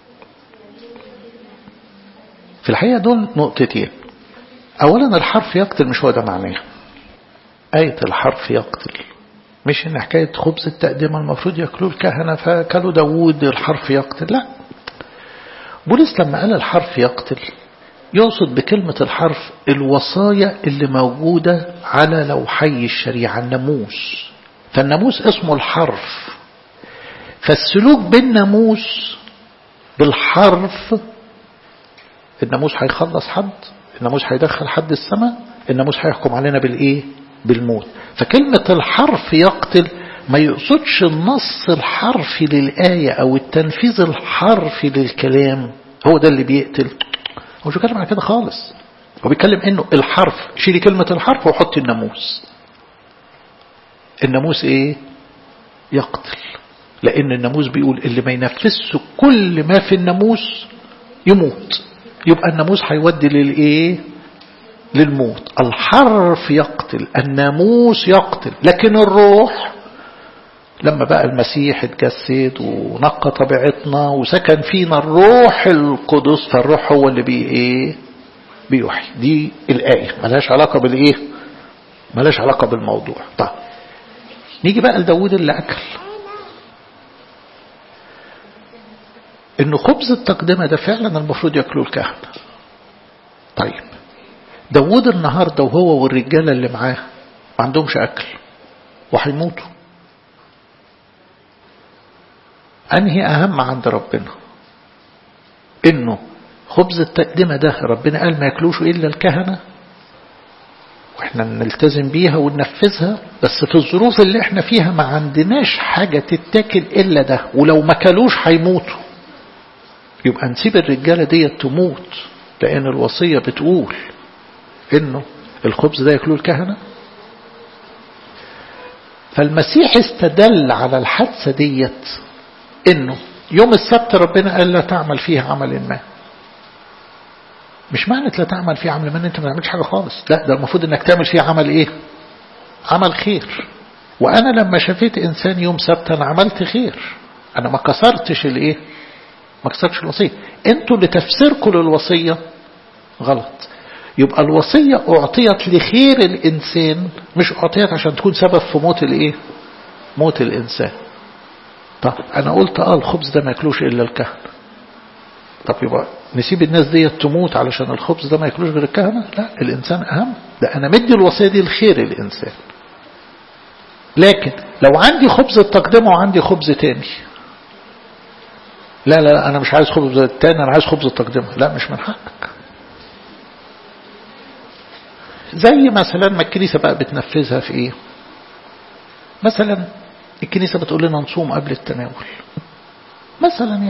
في الحقيقة دول نقطتين اولا الحرف يقتل مش هو ده معناه آية الحرف يقتل مش ان حكاية خبز التقدمة المفروض ياكلوه الكهنة فكلوا داوود الحرف يقتل لا بولس لما قال الحرف يقتل يقصد بكلمة الحرف الوصايا اللي موجودة على لوحي الشريعة الناموس فالناموس اسمه الحرف فالسلوك بالناموس بالحرف الناموس هيخلص حد الناموس هيدخل حد السماء الناموس هيحكم علينا بالايه بالموت فكلمة الحرف يقتل ما يقصدش النص الحرفي للآية أو التنفيذ الحرفي للكلام هو ده اللي بيقتل هو مش بيتكلم عن كده خالص هو بيتكلم انه الحرف شيلي كلمة الحرف وحطي الناموس الناموس ايه يقتل لان الناموس بيقول اللي ما ينفذش كل ما في الناموس يموت يبقى الناموس هيودي للايه للموت الحرف يقتل الناموس يقتل لكن الروح لما بقى المسيح اتجسد ونقى طبيعتنا وسكن فينا الروح القدس فالروح هو اللي بي ايه بيوحي دي الآية ملهاش علاقة بالإيه ملهاش علاقة بالموضوع طيب نيجي بقى لداود اللي أكل إنه خبز التقدمة ده فعلا المفروض ياكلوه الكهنة طيب داود النهاردة وهو والرجالة اللي معاه ما عندهمش أكل وهيموتوا أنهي أهم عند ربنا إنه خبز التقدمة ده ربنا قال ما ياكلوش إلا الكهنة واحنا نلتزم بيها وننفذها بس في الظروف اللي احنا فيها ما عندناش حاجة تتاكل إلا ده ولو ما كلوش هيموتوا يبقى نسيب الرجالة دي تموت لأن الوصية بتقول إنه الخبز ده ياكلوه الكهنة فالمسيح استدل على الحادثة ديت إنه يوم السبت ربنا قال لا تعمل فيه عمل ما مش معنى لا تعمل فيه عمل ما ان انت ما تعملش حاجة خالص لا ده المفروض انك تعمل فيه عمل ايه عمل خير وانا لما شفيت انسان يوم سبت انا عملت خير انا ما كسرتش الايه ما كسرتش الوصية انتوا اللي تفسيركم للوصية غلط يبقى الوصية اعطيت لخير الانسان مش اعطيت عشان تكون سبب في موت الايه موت الانسان طب انا قلت اه الخبز ده ما ياكلوش الا الكهنه طب يبقى نسيب الناس دي تموت علشان الخبز ده ما ياكلوش غير الكهنة لا الإنسان أهم ده أنا مدي الوصية دي لخير الإنسان لكن لو عندي خبز التقدمة وعندي خبز تاني لا لا لا أنا مش عايز خبز التاني أنا عايز خبز التقدمة لا مش من حقك زي مثلا ما الكنيسة بقى بتنفذها في ايه مثلا الكنيسة بتقول لنا نصوم قبل التناول مثلا يعني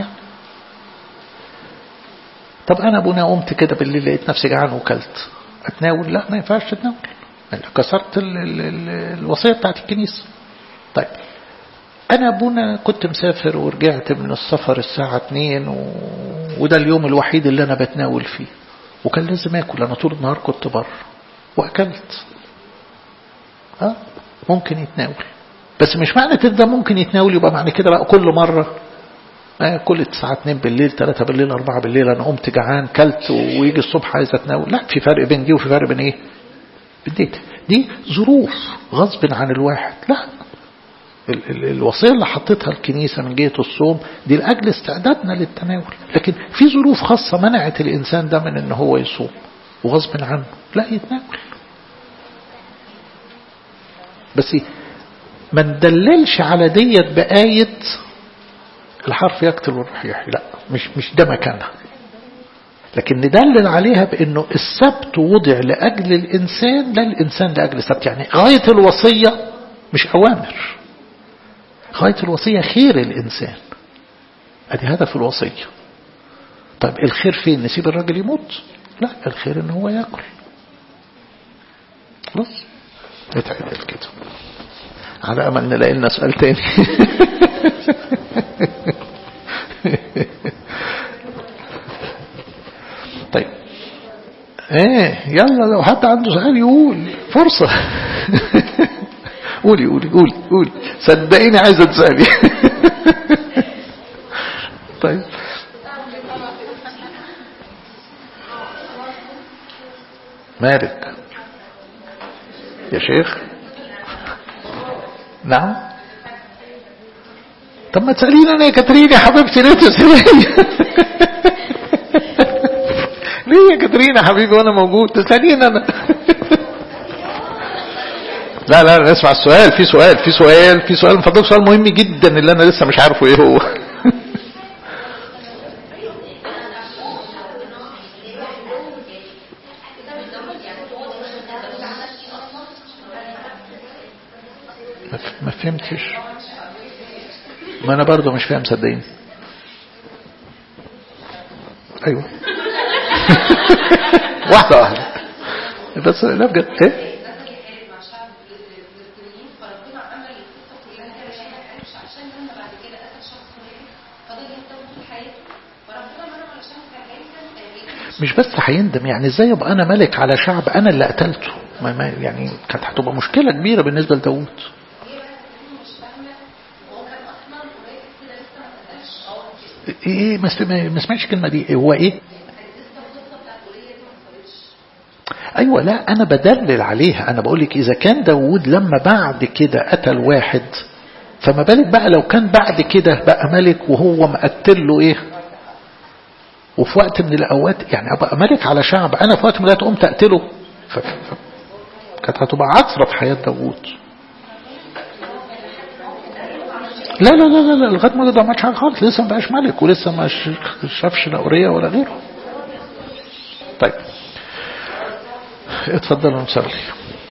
طب انا ابونا قمت كده بالليل لقيت نفسي جعان وكلت اتناول لا ما ينفعش تتناول كسرت ال ال ال الوصيه بتاعت الكنيسه طيب انا ابونا كنت مسافر ورجعت من السفر الساعه 2 و... وده اليوم الوحيد اللي انا بتناول فيه وكان لازم اكل انا طول النهار كنت بره واكلت ها ممكن يتناول بس مش معنى كده ممكن يتناول يبقى معنى كده بقى كل مره كل الساعة 2 بالليل 3 بالليل 4 بالليل أنا قمت جعان كلت ويجي الصبح عايز أتناول لا في فرق بين دي وفي فرق بين إيه بين دي ظروف غصب عن الواحد لا ال ال الوصية اللي حطيتها الكنيسة من جهة الصوم دي لأجل استعدادنا للتناول لكن في ظروف خاصة منعت الإنسان ده من إن هو يصوم وغصب عنه لا يتناول بس ما ندللش على ديت بآية الحرف يقتل والروح يحيي لا مش مش ده مكانها لكن ندلل عليها بأنه السبت وضع لأجل الإنسان لا الإنسان لأجل السبت يعني غاية الوصية مش أوامر غاية الوصية خير الإنسان أدي هدف الوصية طيب الخير فين نسيب الراجل يموت لا الخير ان هو ياكل خلاص اتعدل كده على امل نلاقي لنا سؤال تاني طيب ايه يلا لو حد عنده سؤال يقول فرصة قولي قولي قولي قولي صدقيني عايزة تسألي طيب مالك يا شيخ نعم طب ما تسأليني أنا يا كاترين يا حبيبتي ليه تسأليني ليه يا كاترين يا حبيبي وأنا موجود تسأليني أنا لا لا لا اسمع السؤال في سؤال في سؤال في سؤال من فضلك سؤال مهم جدا اللي أنا لسه مش عارفه إيه هو ما فهمتش ما انا برضو مش فاهم صدقيني ايوه واحده واحده بس لا بجد ايه مش بس هيندم يعني ازاي ابقى انا ملك على شعب انا اللي قتلته ما ما يعني كانت هتبقى مشكله كبيره بالنسبه لداوود ايه ما سمعتش الكلمه دي هو ايه ايوه لا انا بدلل عليها انا بقول لك اذا كان داوود لما بعد كده قتل واحد فما بالك بقى لو كان بعد كده بقى ملك وهو مقتل له ايه وفي وقت من الاوقات يعني ابقى ملك على شعب انا في وقت من الاوقات قمت اقتله ف... ف... كانت هتبقى عثره في حياه داوود لا لا لا لا لغايه ما ده ما عملش حاجه خالص لسه ما بقاش ملك ولسه ما شافش لا اوريه ولا غيره طيب اتفضلوا نصلي